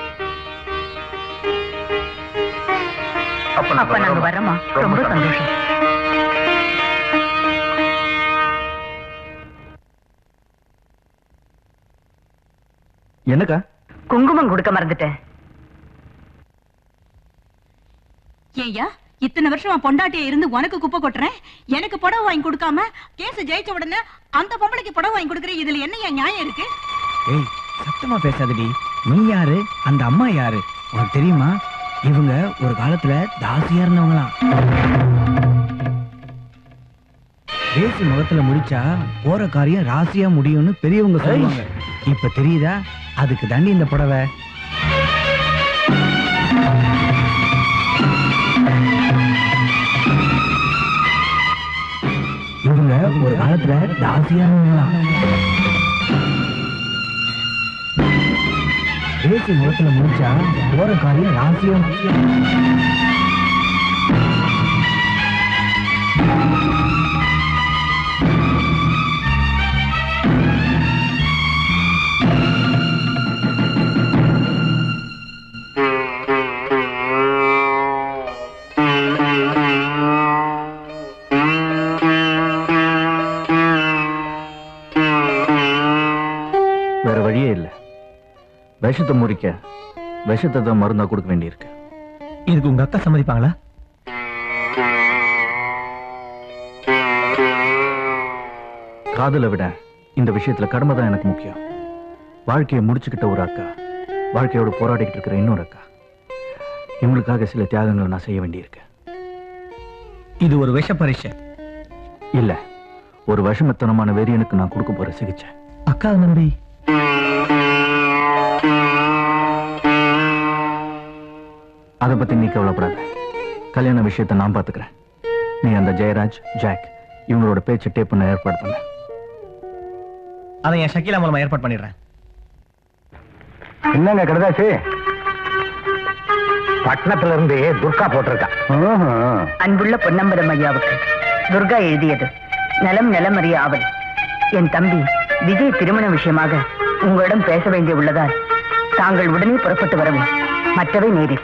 அப்ப நாங்க அப்ப நாங்க வர்றோம்மா. வரோம்மா ரொம்ப சந்தோஷம் என்னக்கா குங்குமம் கொடுக்க மறந்துட்டேன் ஏய்யா இத்தனை வருஷமா பொண்டாட்டிய இருந்து உனக்கு குப்பை கொட்டுறேன் எனக்கு புடவை வாங்கி கொடுக்காம கேஸ் ஜெயிச்ச உடனே அந்த பொம்பளைக்கு புடவை வாங்கி கொடுக்குறேன் இதுல என்னையா நியாயம் இருக்கு ஏய் சத்தமா பேசாதடி நீ யாரு அந்த அம்மா யாரு உனக்கு தெரியுமா இவங்க ஒரு காலத்துல தாசியா இருந்தவங்களாம் பேசி முகத்துல முடிச்சா போற காரியம் ராசியா முடியும்னு பெரியவங்க சொல்லுவாங்க இப்ப தெரியுதா அதுக்கு தாண்டி இந்த புடவை இவங்க ஒரு காலத்துல தாசியா இருந்தவங்களாம் பேசி முகத்துல முடிச்சா போற காரியம் ராசியா வேற வழியே இல்ல விஷத்தை முறிக்க விஷத்தை தான் மருந்தா கொடுக்க வேண்டியிருக்கு இதுக்கு உங்க அக்கா சம்மதிப்பாங்களா காதலை விட இந்த விஷயத்துல கடமை தான் எனக்கு முக்கியம் வாழ்க்கையை முடிச்சுக்கிட்ட ஒரு அக்கா வாழ்க்கையோட போராடிக்கிட்டு இருக்கிற இன்னொரு அக்கா இவங்களுக்காக சில தியாகங்களை நான் செய்ய வேண்டியிருக்கு இது ஒரு விஷ பரீட்சை இல்ல ஒரு விஷமத்தனமான வெறியனுக்கு நான் கொடுக்க போற சிகிச்சை அக்கா நம்பி அதை பத்தி நீ கவலைப்படாத கல்யாண விஷயத்தை நான் பாத்துக்கிறேன் நீ அந்த ஜெயராஜ் ஜாக் இவங்களோட பேச்சு டேப் பண்ண ஏற்பாடு பண்ண அதை என் ஷக்கீலா மூலமா ஏற்பாடு பண்ணிடுறேன் என்னங்க கடுதாச்சு பட்டணத்துல இருந்து துர்கா போட்டிருக்கா அன்புள்ள பொன்னம்பலம் ஐயாவுக்கு துர்கா எழுதியது நலம் நலமறிய ஆவல் என் தம்பி விஜய் திருமண விஷயமாக உங்களிடம் பேச வேண்டிய உள்ளதால் தாங்கள் உடனே புறப்பட்டு வரவும் மற்றவை நேரில்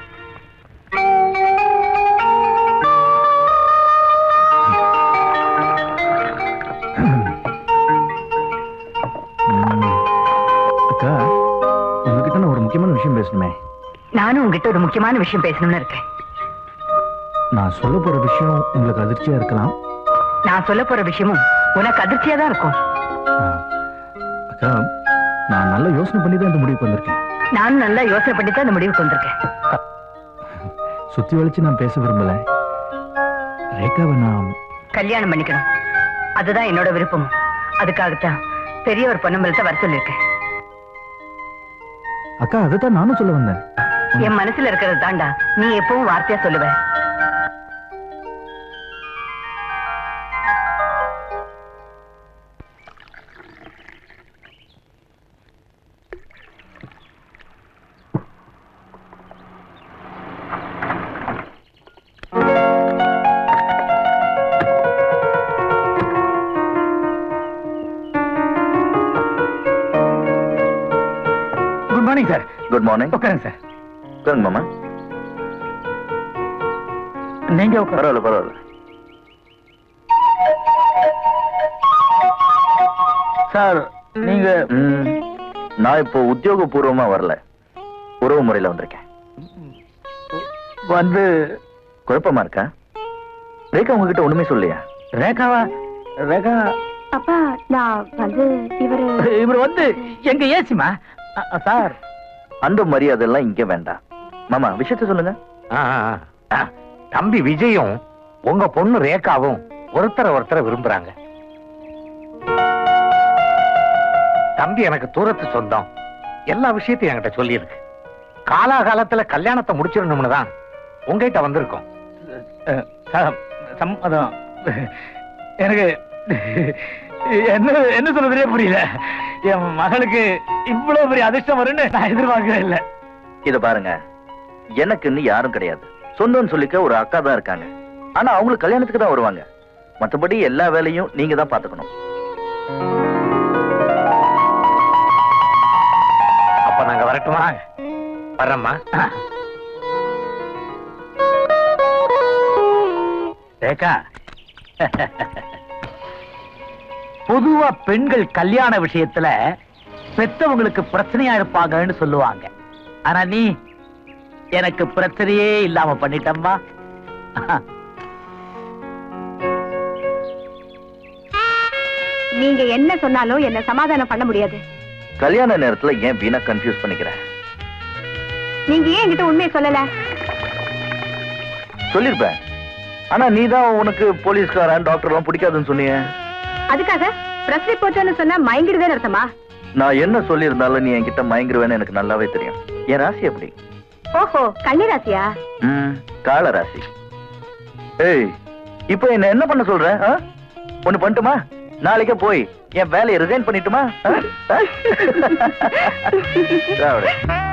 அக்கா உங்ககிட்ட நான் ஒரு முக்கியமான விஷயம் பேசணுமே நானும் உங்ககிட்ட ஒரு முக்கியமான விஷயம் பேசணும்னு இருக்கேன் நான் சொல்ல போற விஷயம் உங்களுக்கு அதிர்ச்சியா இருக்கலாம் நான் சொல்ல போற விஷயமும் உனக்கு அதிர்ச்சியா தான் இருக்கும் அக்கா நான் நல்ல யோசனை பண்ணி தான் இந்த முடிவுக்கு வந்திருக்கேன் நானும் நல்லா யோசனை பண்ணி தான் இந்த முடிவுக்கு வந்திருக்கேன் சுத்தி வளைச்சு நான் பேச விரும்பல ரேகாவை நான் கல்யாணம் பண்ணிக்கணும் அதுதான் என்னோட விருப்பம் அதுக்காகத்தான் பெரியவர் பொன்னம்பலத்தை வர சொல்லியிருக்கேன் அக்கா அதைத்தான் நானும் சொல்ல வந்தேன் என் மனசுல இருக்கிறது தாண்டா நீ எப்பவும் வார்த்தையா சொல்லுவ good morning sir good morning உட்காருங்க சார் உட்காருங்க மாமா நீங்க உட்காரு பரவாயில்ல பரவாயில்ல சார் நீங்க ம், நான் இப்போ உத்தியோகபூர்வமா வரல உறவு முறையில வந்திருக்கேன் வந்து குழப்பமா இருக்கா ரேகா உங்ககிட்ட ஒண்ணுமே சொல்லையா ரேகாவா ரேகா அப்பா நான் வந்து இவரு இவர் வந்து எங்க ஏசிமா சார் அந்த மரியாதை எல்லாம் இங்க வேண்டாம் மாமா விஷயத்த சொல்லுங்க ஆ, ஆ, ஆ. தம்பி விஜயும் உங்க பொண்ணு ரேகாவும் ஒருத்தரை ஒருத்தரை விரும்புறாங்க தம்பி எனக்கு தூரத்து சொந்தம் எல்லா விஷயத்தையும் என்கிட்ட சொல்லியிருக்கு காலாகாலத்துல கல்யாணத்தை முடிச்சிடணும்னு தான் உங்ககிட்ட வந்திருக்கோம் சம்மதம் எனக்கு என்ன என்ன சொல்றதுனே புரியல என் மகளுக்கு இவ்வளவு பெரிய அதிர்ஷ்டம் வரும்னு நான் எதிர்பார்க்கவே இல்லை இத பாருங்க எனக்குன்னு யாரும் கிடையாது சொந்தம்னு சொல்லிக்க ஒரு அக்கா தான் இருக்காங்க ஆனா அவங்களுக்கு கல்யாணத்துக்கு தான் வருவாங்க மத்தபடி எல்லா வேலையும் நீங்க தான் பாத்துக்கணும் அப்ப நாங்க வரட்டுமா வர்றோம்மா ரேகா பொதுவா பெண்கள் கல்யாண விஷயத்துல பெத்தவங்களுக்கு பிரச்சனையா இருப்பாங்கன்னு சொல்லுவாங்க ஆனா நீ எனக்கு பிரச்சனையே இல்லாம பண்ணிட்டம்மா நீங்க என்ன சொன்னாலும் என்ன சமாதானம் பண்ண முடியாது கல்யாண நேரத்துல ஏன் வீணா கன்ஃபியூஸ் பண்ணிக்கிறேன் நீங்க ஏன் என்கிட்ட உண்மையை சொல்லல சொல்லிருப்பேன் ஆனா நீ தான் உனக்கு போலீஸ்காரன் டாக்டர் எல்லாம் பிடிக்காதுன்னு சொன்னீங்க அதுக்காக பிரஸ் ரிப்போர்ட்னு சொன்னா மயங்கிடுவேன்னு அர்த்தமா நான் என்ன சொல்லியிருந்தாலும் நீ என்கிட்ட மயங்கிருவேன்னு எனக்கு நல்லாவே தெரியும் என் ராசி எப்படி ஓஹோ கன்னிராசியா ம் கால ராசி ஏய் இப்போ என்ன என்ன பண்ண சொல்ற ஆ? ஒண்ணு பண்ணட்டுமா நாளைக்கே போய் என் வேலையை ரிசைன் பண்ணிட்டுமா ஆ? ஆ? ராவடி.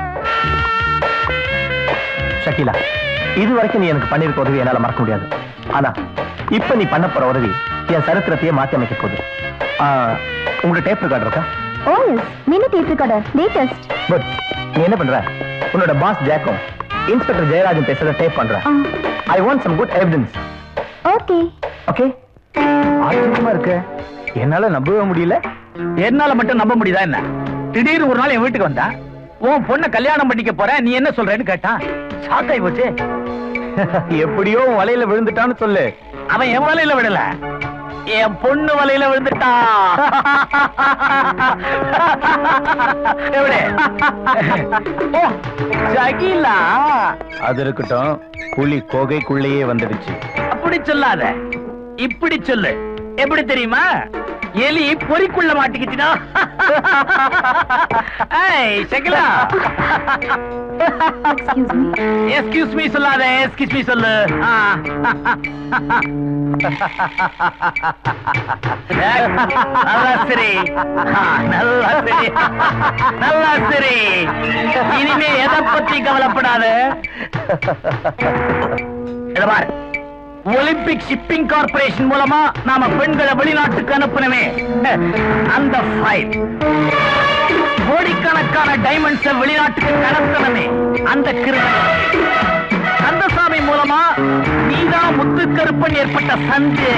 ஷக்கீலா இது வரைக்கும் நீ எனக்கு பண்ணிருக்க உதவி என்னால மறக்க முடியாது ஆனா இப்ப நீ பண்ண போற உதவி என் சரித்திரத்தையே மாத்தி அமைக்க போகுது ஆ, உங்களோட டேப் ரெக்கார்ட் இருக்கா oh yes mini tape recorder latest good நீ என்ன பண்ற உன்னோட பாஸ் ஜாக்கும் இன்ஸ்பெக்டர் ஜெயராஜன் பேசுறத டேப் பண்ற I want some good evidence okay okay ஆச்சரியமா இருக்கு என்னால நம்பவே முடியல என்னால மட்டும் நம்ப முடியுதா என்ன திடீர்னு ஒரு நாள் என் வீட்டுக்கு வந்தா உன் பொண்ணை கல்யாணம் பண்ணிக்க போற நீ என்ன சொல்றேன்னு கேட்டான் ஷாக்காய் போச்சு எப்படியோ உன் வலையில விழுந்துட்டான்னு சொல்லு அவன் என் வலையில விடல என் பொண்ணு வலையில விழுந்துட்டான் எப்படி ஓ ஜகிலா அது இருக்கட்டும் புலி கொகைக்குள்ளேயே வந்துடுச்சு அப்படி சொல்லாத இப்படி சொல்லு எப்படி தெரியுமா எலி பொறிக்குள்ள மாட்டிக்கிச்சுனா ஏய் சகிலா எஸ்கியூஸ் மீ சொல்லாத எஸ்கியூஸ் மீ சொல்லு ஆ. நல்லா சரி ஆ, நல்லா சரி நல்லா சரி இனிமே எதை பத்தி கவலைப்படாத இத பாரு ஒலிம்பிக் ஷிப்பிங் கார்பரேஷன் மூலமா நாம பெண்களை வெளிநாட்டுக்கு அனுப்பணுமே அந்த ஃபைல் கோடிக்கணக்கான டைமண்ட்ஸ் வெளிநாட்டுக்கு கடத்தணுமே அந்த கிரிமினல் அந்த சாமி மூலமா நீதான் முத்துக்கருப்பன் ஏற்பட்ட சந்து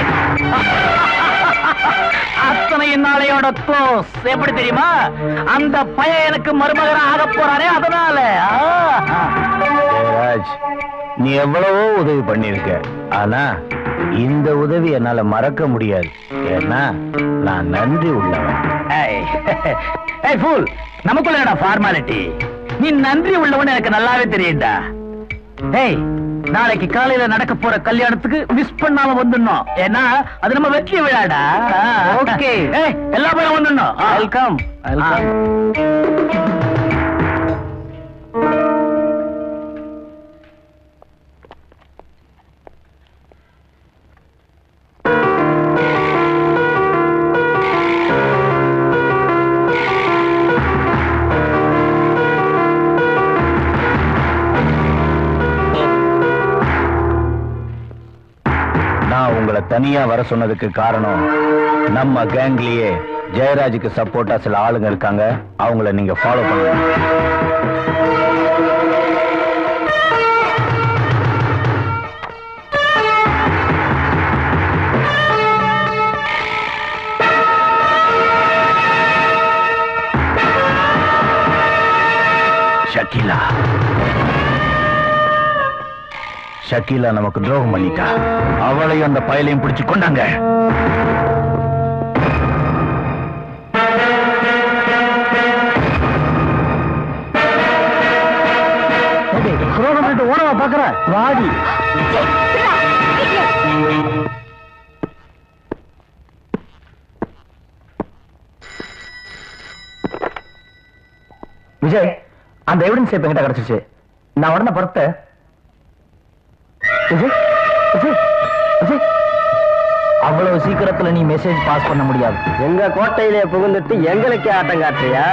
அத்தனை நாளையோட க்ளோஸ் எப்படி தெரியுமா அந்த பையன் எனக்கு மருமகனா ஆக போறானே அதனால ஆ. ராஜ் நீ எவ்வளவோ உதவி பண்ணிருக்க ஆனா இந்த உதவி என்னால மறக்க முடியாது ஏன்னா நான் நன்றி உள்ளவன் ஏய் ஏய் ஃபூல் நமக்குள்ள என்னடா ஃபார்மாலிட்டி நீ நன்றி உள்ளவன் எனக்கு நல்லாவே தெரியும்டா ஏய் நாளைக்கு காலையில நடக்க போற கல்யாணத்துக்கு மிஸ் பண்ணாம வந்துடணும் ஏன்னா அது நம்ம வெற்றி விழாடா ஓகே ஏய் எல்லா பேரும் வந்துடணும் வெல்கம் வெல்கம் நான் உங்களை தனியா வர சொன்னதுக்கு காரணம் நம்ம கேங்லயே ஜெயராஜுக்கு சப்போர்ட்டா சில ஆளுங்க இருக்காங்க அவங்கள நீங்க ஃபாலோ பண்ணுங்க ஷக்கிலா ஷக்கீலா நமக்கு துரோகம் பண்ணிட்டா அவளையும் அந்த பயலையும் பிடிச்சு கொண்டாங்க துரோகம் பண்ணிட்டு ஓடவா பாக்குற வாடி விஜய் அந்த எவிடன்ஸ் இப்ப என்கிட்ட கிடைச்சிச்சு நான் உடனே புறத்த விஜய் விஜய் விஜய் அவ்வளவு சீக்கிரத்துல நீ மெசேஜ் பாஸ் பண்ண முடியாது எங்க கோட்டையிலே புகுந்துட்டு எங்களுக்கே ஆட்டம் காட்டுறியா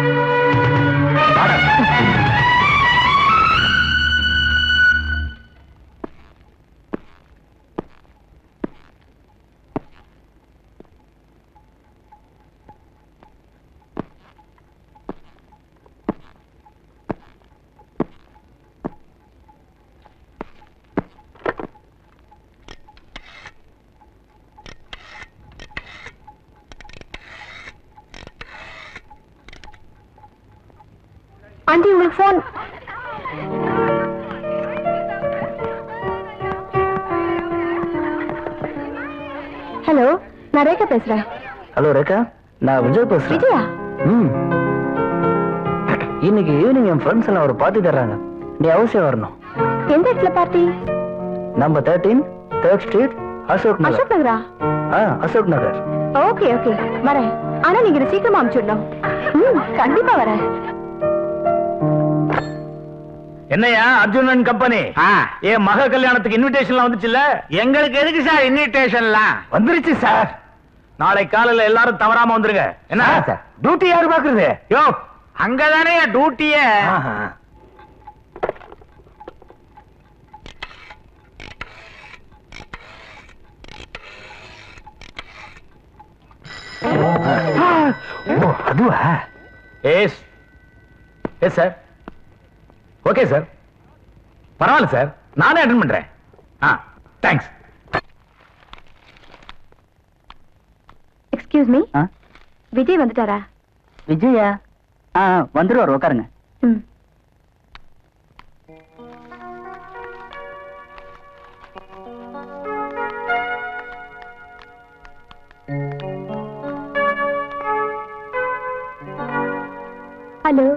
ஆண்டி உங்களுக்கு ஃபோன் ஹலோ நான் ரேகா பேசுறேன் ஹலோ ரேகா நான் விஜய் பேசுறேன் விஜயா ம் இன்னைக்கு ஈவினிங் என் ஃப்ரெண்ட்ஸ் எல்லாம் ஒரு பார்ட்டி தர்றாங்க நீ அவசியம் வரணும் எந்த இடத்துல party number thirteen third street Ashok Nagar Ashok நகரா ஆ அசோக் நகர் ஓகே ஓகே வரேன் ஆனா நீங்க இதை சீக்கிரமா அனுப்பிச்சுடணும் ம் கண்டிப்பா வரேன் என்னையா அர்ஜுனன் கம்பெனி என் மக கல்யாணத்துக்கு இன்விடேஷன்லாம் வந்துச்சுல்ல எங்களுக்கு எதுக்கு சார் இன்விடேஷன்லாம் வந்துருச்சு சார் நாளை காலையில எல்லாரும் தவறாம வந்துருங்க என்ன சார் டியூட்டி யாரு பாக்குறது யோ அங்கதானே டியூட்டியே ஓ அதுவா yes yes sir okay sir பரவாயில்ல சார் நானே அட்டன் பண்றேன் ஆ தேங்க்ஸ் எக்ஸ்கியூஸ் மீ விஜய் வந்துட்டாரா விஜயா ஆ வந்துருவார் உட்காருங்க ம் ஹலோ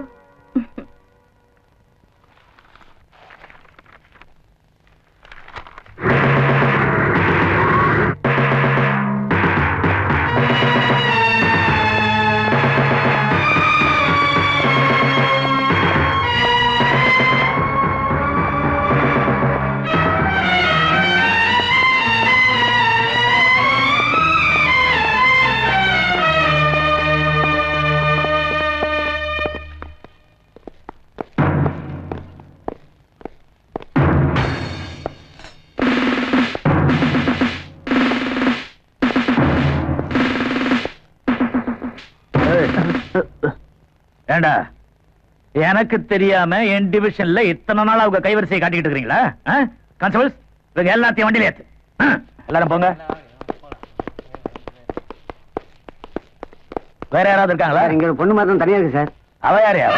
ஏண்டா எனக்கு தெரியாம என் டிவிஷன்ல இத்தனை நாள் அவங்க கைவரிசையை காட்டிக்கிட்டு இருக்கீங்களா கான்ஸ்டபிள்ஸ் இவங்க எல்லாத்தையும் வண்டியில ஏத்து ஆ, எல்லாரும் போங்க வேற யாராவது இருக்காங்களா இங்க ஒரு பொண்ணு மாதிரி தனியா இருக்கு சார் அவ யாரு அவ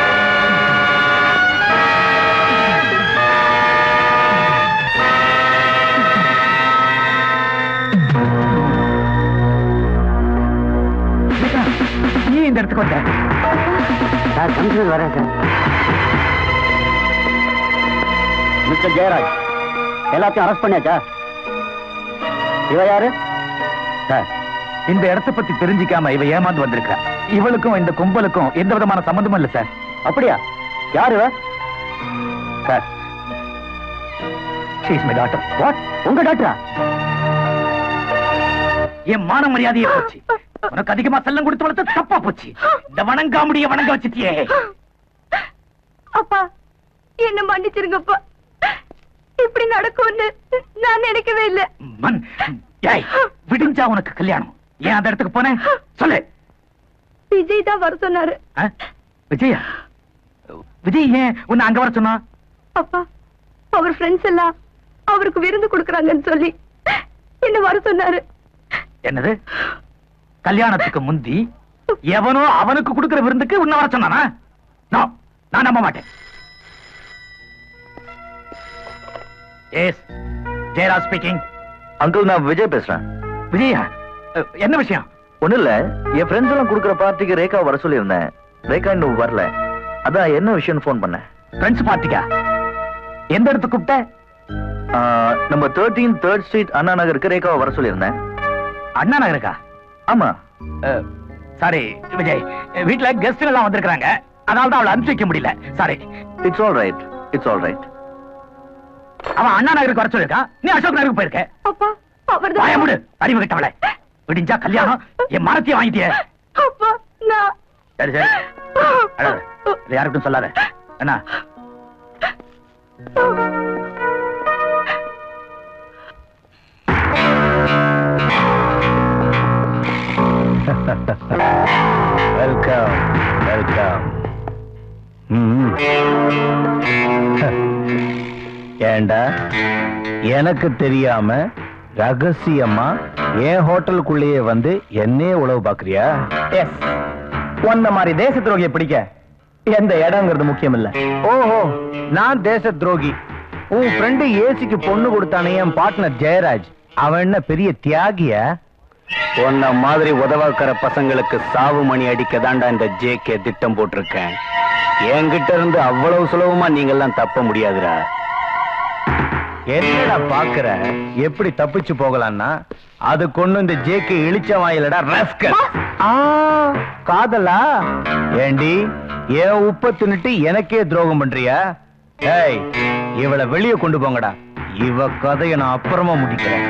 நீ இந்த இடத்துக்கு வந்த சார் கமிஷனர் வரேன் சார் மிஸ்டர் ஜெயராஜ் எல்லாத்தையும் அரெஸ்ட் பண்ணியாச்சா இவ யாரு சார் இந்த இடத்தை பத்தி தெரிஞ்சுக்காம இவ ஏமாந்து வந்திருக்கா இவளுக்கும் இந்த கும்பலுக்கும் எந்த விதமான சம்பந்தமும் இல்ல சார் அப்படியா யாரு இவ sir she's my doctor what உங்க டாக்டரா என் மான மரியாதையே போச்சு உனக்கு அதிகமா செல்லம் கொடுத்து வளர்த்து தப்பா போச்சு இந்த வணங்காமுடிய வணங்க வச்சுட்டியே அப்பா என்ன மன்னிச்சிருங்கப்பா இப்படி நடக்கும்னு நான் நினைக்கவே இல்லை மன் ஏய் விடிஞ்சா உனக்கு கல்யாணம் ஏன் அந்த இடத்துக்கு போனேன் சொல்லு விஜய் தான் வர சொன்னாரு ஆ? விஜயா விஜய் ஏன் உன்னை அங்க வர சொன்னா அப்பா அவர் ஃப்ரெண்ட்ஸ் எல்லாம் அவருக்கு விருந்து கொடுக்கறாங்கன்னு சொல்லி என்ன வர சொன்னாரு என்னது கல்யாணத்துக்கு முந்தி எவனோ அவனுக்கு கொடுக்கிற விருந்துக்கு உன்னை வர சொன்னானா No, நான் நம்ப மாட்டேன் எஸ் ஜெயராஜ் ஸ்பீக்கிங் அங்கிள் நான் விஜய் பேசுறேன் விஜயா அஹ், என்ன விஷயம் ஒண்ணு இல்ல என் ஃப்ரெண்ட்ஸ் எல்லாம் கொடுக்குற பார்ட்டிக்கு ரேகா வர சொல்லியிருந்தேன் ரேகா இன்னும் வரல அதான் என்ன விஷயம்னு ஃபோன் பண்ணேன் ஃப்ரெண்ட்ஸ் பார்ட்டிக்கா எந்த இடத்துக்கு கூப்பிட்ட ஆ, நம்ம தேர்ட்டீன் தேர்ட் ஸ்ட்ரீட் அண்ணா நகருக்கு ரேகாவை வர சொல்லியிருந்தேன் அண்ணா நகருக்கா ஆமா சாரி விஜய் அஹ், வீட்ல கெஸ்ட் எல்லாம் வந்திருக்காங்க அதனால தான் அவளை அனுப்பிச்சு வைக்க முடியல sorry it's all right it's all right அவன் அண்ணா நகருக்கு வர சொல்லிருக்கான் நீ அசோக் நகருக்கு போயிருக்க அப்பா அவர்தான் வாய மூடு அறிவு கிட்டவளே விடிஞ்சா கல்யாணம் என் மரத்தையும் வாங்கிட்டியே அப்பா நான் சரி சரி அழாத. இதை யாருக்கும் சொல்லாத என்ன வெல்கம் வெல்கம் ஏண்டா எனக்கு தெரியாம ரகசியமா என் ஹோட்டலுக்குள்ளேயே வந்து என்னையே உழவு பாக்குறியா எஸ் உன்ன மாதிரி தேச துரோகியை பிடிக்க எந்த இடங்கிறது முக்கியம் இல்ல ஓஹோ நான் தேச துரோகி உன் ஃப்ரெண்டு ஏசிக்கு பொண்ணு கொடுத்தானே என் பார்ட்னர் ஜெயராஜ் அவன் என்ன பெரிய தியாகியா உன்ன மாதிரி உதவாக்கிற பசங்களுக்கு சாவு மணி அடிக்க தாண்டா இந்த ஜேகே திட்டம் போட்டிருக்கேன் என்கிட்ட இருந்து அவ்வளவு சுலபமா நீங்கெல்லாம் தப்ப முடியாதுடா என்னடா பாக்குற எப்படி தப்பிச்சு போகலாம்னா அது கொண்டு இந்த ஜேகே இழிச்ச வாயிலடா ரஸ்கல் ஆ காதலா ஏண்டி என் உப்ப தின்னுட்டு எனக்கே துரோகம் பண்றியா ஏய் இவளை வெளியே கொண்டு போங்கடா இவ கதையை நான் அப்புறமா முடிக்கிறேன்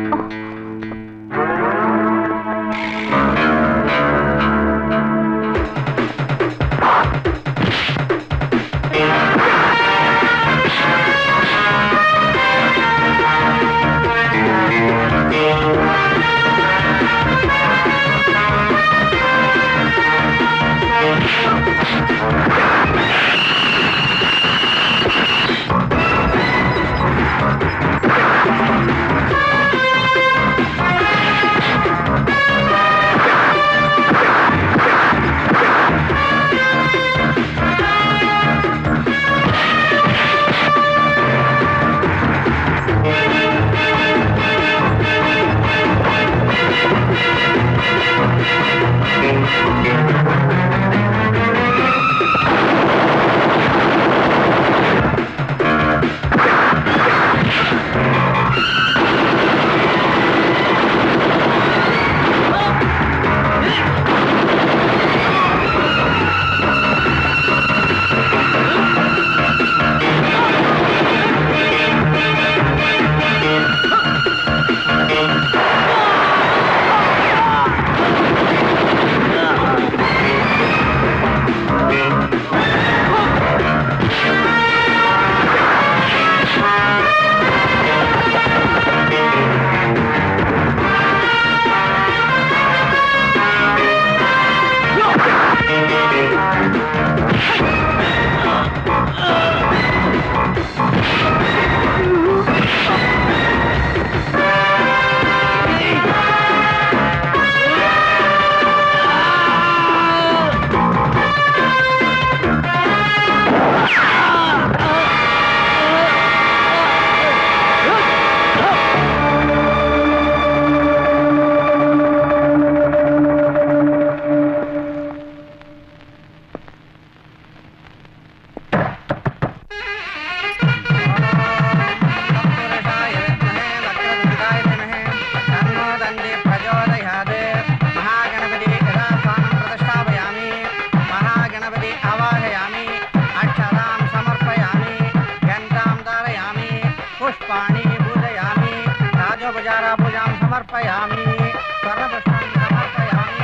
पुष्पाणि पूजयामि राजोपचारा पूजां समर्पयामि स्वर्णपुष्पं समर्पयामि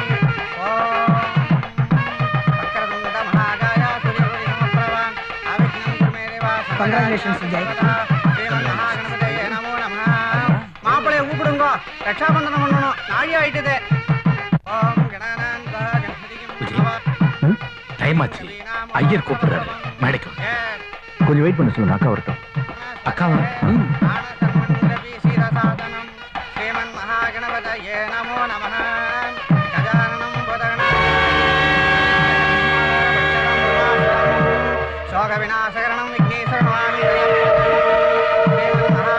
ॐ वक्रतुण्डमहाकाय सूर्यकोटिसमप्रभ अविघ्नं कुरु मे देवा Congratulations, Vijay. மகாகணபதியே நமோ நமः மாப்பிளைய கூப்பிடுங்க ரட்சாபந்தனம் பண்ணணும் நாழி ஆயிட்டுது ஓம் கணானாந்த கணபதியும் டைம் ஆச்சு ஐயர் கூப்பிடுறாரு மேடைக்கு வா. கொஞ்சம் வெயிட் பண்ண சொல்லுங்க அக்கா வரட்டும் அக்காவா ீரசாதனம் ஸ்ரீமன் மகாகணபதயே நமோ நமः கஜானனம் சோக விநாசகரணம் விக்னேஸ்வரமாமி ஸ்ரீமன் மகா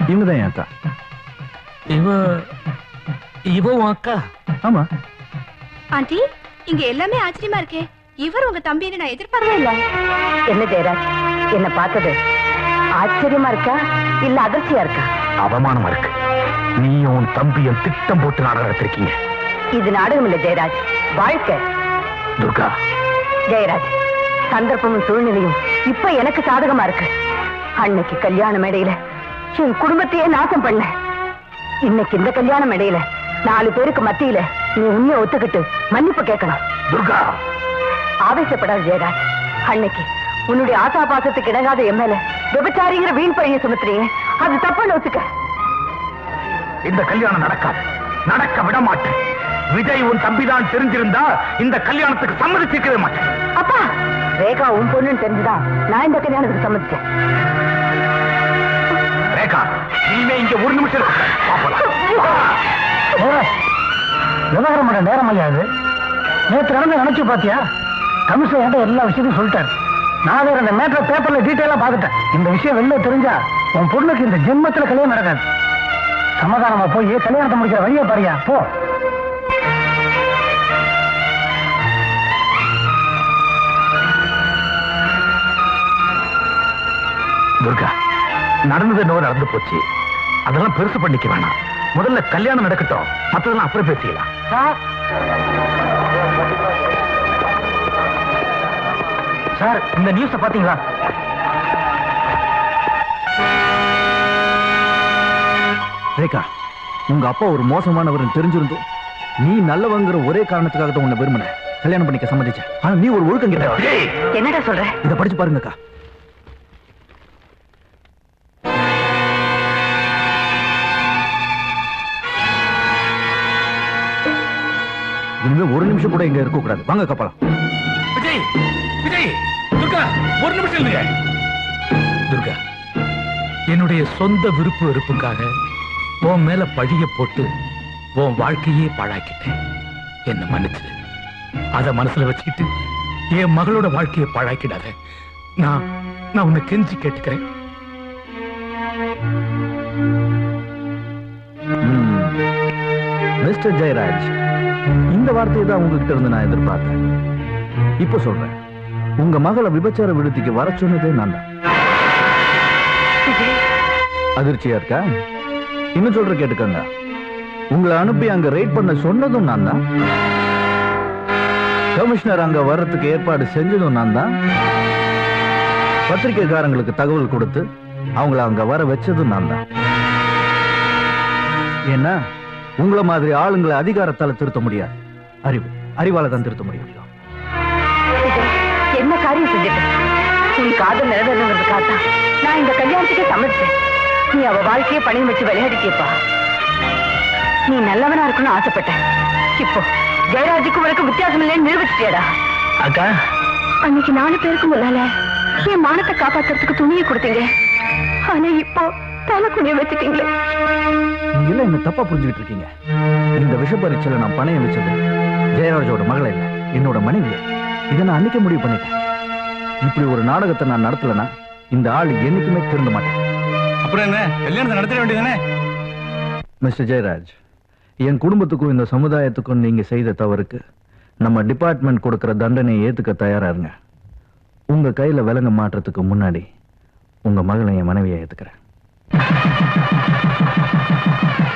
இவங்க தான் என் அக்கா இவ இவ உன் அக்கா ஆமா ஆண்டி இங்க எல்லாமே ஆச்சரியமா இருக்கே இவர் உங்க தம்பின்னு நான் எதிர்பார்க்கவே இல்ல என்ன ஜெயராஜ் என்ன பார்த்தது ஆச்சரியமா இருக்கா இல்ல அதிர்ச்சியா இருக்கா அவமானமா இருக்கு நீயும் உன் தம்பியும் திட்டம் போட்டு நாடகம் நடத்திருக்கீங்க இது நாடகம் இல்ல ஜெயராஜ் வாழ்க்கை துர்கா ஜெயராஜ் சந்தர்ப்பமும் சூழ்நிலையும் இப்ப எனக்கு சாதகமா இருக்கு அன்னைக்கு கல்யாண மேடையில என் குடும்பத்தையே நாசம் பண்ண இன்னைக்கு இந்த கல்யாண மேடையில நாலு பேருக்கு மத்தியில நீ உண்மையை ஒத்துக்கிட்டு மன்னிப்பு கேட்கணும் துர்கா ஆவேசப்படாத ஜெயராஜ் அன்னைக்கு உன்னுடைய ஆசா பாசத்துக்கு இணங்காத என் மேல விபச்சாரிங்கிற வீண் பழிய சுமத்துறீங்க அது தப்புன்னு ஒத்துக்க இந்த கல்யாணம் நடக்காது நடக்க விட மாட்டேன் விஜய் உன் தம்பிதான் தெரிஞ்சிருந்தா இந்த கல்யாணத்துக்கு சம்மதிச்சிருக்கவே மாட்டேன் அப்பா ரேகா உன் பொண்ணுன்னு தெரிஞ்சுதான் நான் இந்த கல்யாணத்துக்கு சம்மதிச்சேன் ரேகா இனிமே இங்க ஒரு நிமிஷம் இருக்க. பாப்பலாம். விவகாரம் பண்ண நேரம் ஐயா அது நேற்று நடந்து நினைச்சு பாத்தியா கமிஷனர் என்கிட்ட எல்லா விஷயத்தையும் சொல்லிட்டாரு நான் வேற இந்த மேட்டர் பேப்பர்ல டீட்டெயிலா பார்த்துட்டேன் இந்த விஷயம் வெளில தெரிஞ்சா உன் பொண்ணுக்கு இந்த ஜென்மத்துல கல்யாணம் நடக்காது சமாதானமா போய் கல்யாணத்தை முடிக்கிற வழியை பாரியா போ துர்கா நடந்தது என்னவோ நடந்து போச்சு அதெல்லாம் பெருசு பண்ணிக்க வேணாம் முதல்ல கல்யாணம் நடக்கட்டும் மத்ததெல்லாம் அப்புறம் பேசிக்கலாம் சார் சார் இந்த நியூஸ பாத்தீங்களா ரேகா உங்க அப்பா ஒரு மோசமானவர் தெரிஞ்சிருந்தும் நீ நல்லவங்கிற ஒரே காரணத்துக்காக தான் உன்னை விரும்பின கல்யாணம் பண்ணிக்க சம்மதிச்ச ஆனா நீ ஒரு ஒழுக்கம் கிட்ட என்னடா சொல்ற இத படிச்சு பாருங்கக்கா இனிமே ஒரு நிமிஷம் கூட இங்க இருக்க கூடாது வாங்க கப்பலாம் விஜய் விஜய் துர்கா ஒரு நிமிஷம் இல்லைங்க துர்கா என்னுடைய சொந்த விருப்பு வெறுப்புக்காக உன் மேல பழிய போட்டு உன் வாழ்க்கையே பாழாக்கிட்டேன் என்ன மன்னிச்சிடு அத மனசுல வச்சுக்கிட்டு என் மகளோட வாழ்க்கையை பாழாக்கிடாத நான் நான் உன்னை கெஞ்சி கேட்டுக்கிறேன் மிஸ்டர் ஜெயராஜ் இந்த வார்த்தையை தான் உங்ககிட்ட இருந்து நான் எதிர்பார்த்தேன் இப்போ சொல்றேன் உங்க மகளை விபச்சார விடுதிக்கு வர சொன்னதே நான் தான் அதிர்ச்சியா இருக்கா இன்னும் சொல்ற கேட்டுக்கங்க உங்களை அனுப்பி அங்க ரைட் பண்ண சொன்னதும் நான் தான் கமிஷனர் அங்க வர்றதுக்கு ஏற்பாடு செஞ்சதும் நான் தான் பத்திரிகைக்காரங்களுக்கு தகவல் கொடுத்து அவங்கள அங்க வர வச்சதும் நான் தான் ஏன்னா உங்கள மாதிரி ஆளுங்களை அதிகாரத்தால திருத்த முடியாது அறிவு அறிவால தான் திருத்த முடியும் என்ன காரியம் செஞ்சுட்ட உன் காதல் நிறைவேறணுங்கிறதுக்காக தான் நான் இந்த கல்யாணத்துக்கே சம்மதிச்சேன் நீ அவ வாழ்க்கையை பணியம் வச்சு விளையாடிட்டியப்பா நீ நல்லவனா இருக்கணும்னு ஆசைப்பட்டேன் இப்போ ஜெயராஜுக்கும் உனக்கு வித்தியாசம் இல்லைன்னு நிரூபிச்சிட்டியடா அக்கா அன்னைக்கு நாலு பேருக்கு முன்னால என் மானத்தை காப்பாத்துறதுக்கு துணியை கொடுத்தீங்க ஆனா இப்போ தலை குனிய வச்சுட்டீங்களே நீங்க எல்லாம் என்ன தப்பா புரிஞ்சுக்கிட்டு இருக்கீங்க இந்த விஷ பரீட்சையில நான் பணையம் வச்சது ஜெயராஜோட மகளை இல்ல என்னோட மனைவி இதை நான் அன்னைக்கு முடிவு பண்ணிட்டேன் இப்படி ஒரு நாடகத்தை நான் நடத்தலைன்னா இந்த ஆள் என்னைக்குமே திருந்த மாட்டேன் அப்புறம் என்ன கல்யாணத்தை நடத்த வேண்டியதானே மிஸ்டர் ஜெயராஜ் என் குடும்பத்துக்கும் இந்த சமுதாயத்துக்கும் நீங்க செய்த தவறுக்கு நம்ம டிபார்ட்மெண்ட் கொடுக்கிற தண்டனையை ஏத்துக்க தயாரா இருங்க உங்க கையில விலங்க மாற்றத்துக்கு முன்னாடி உங்க மகளை என் மனைவியை ஏத்துக்கிறேன்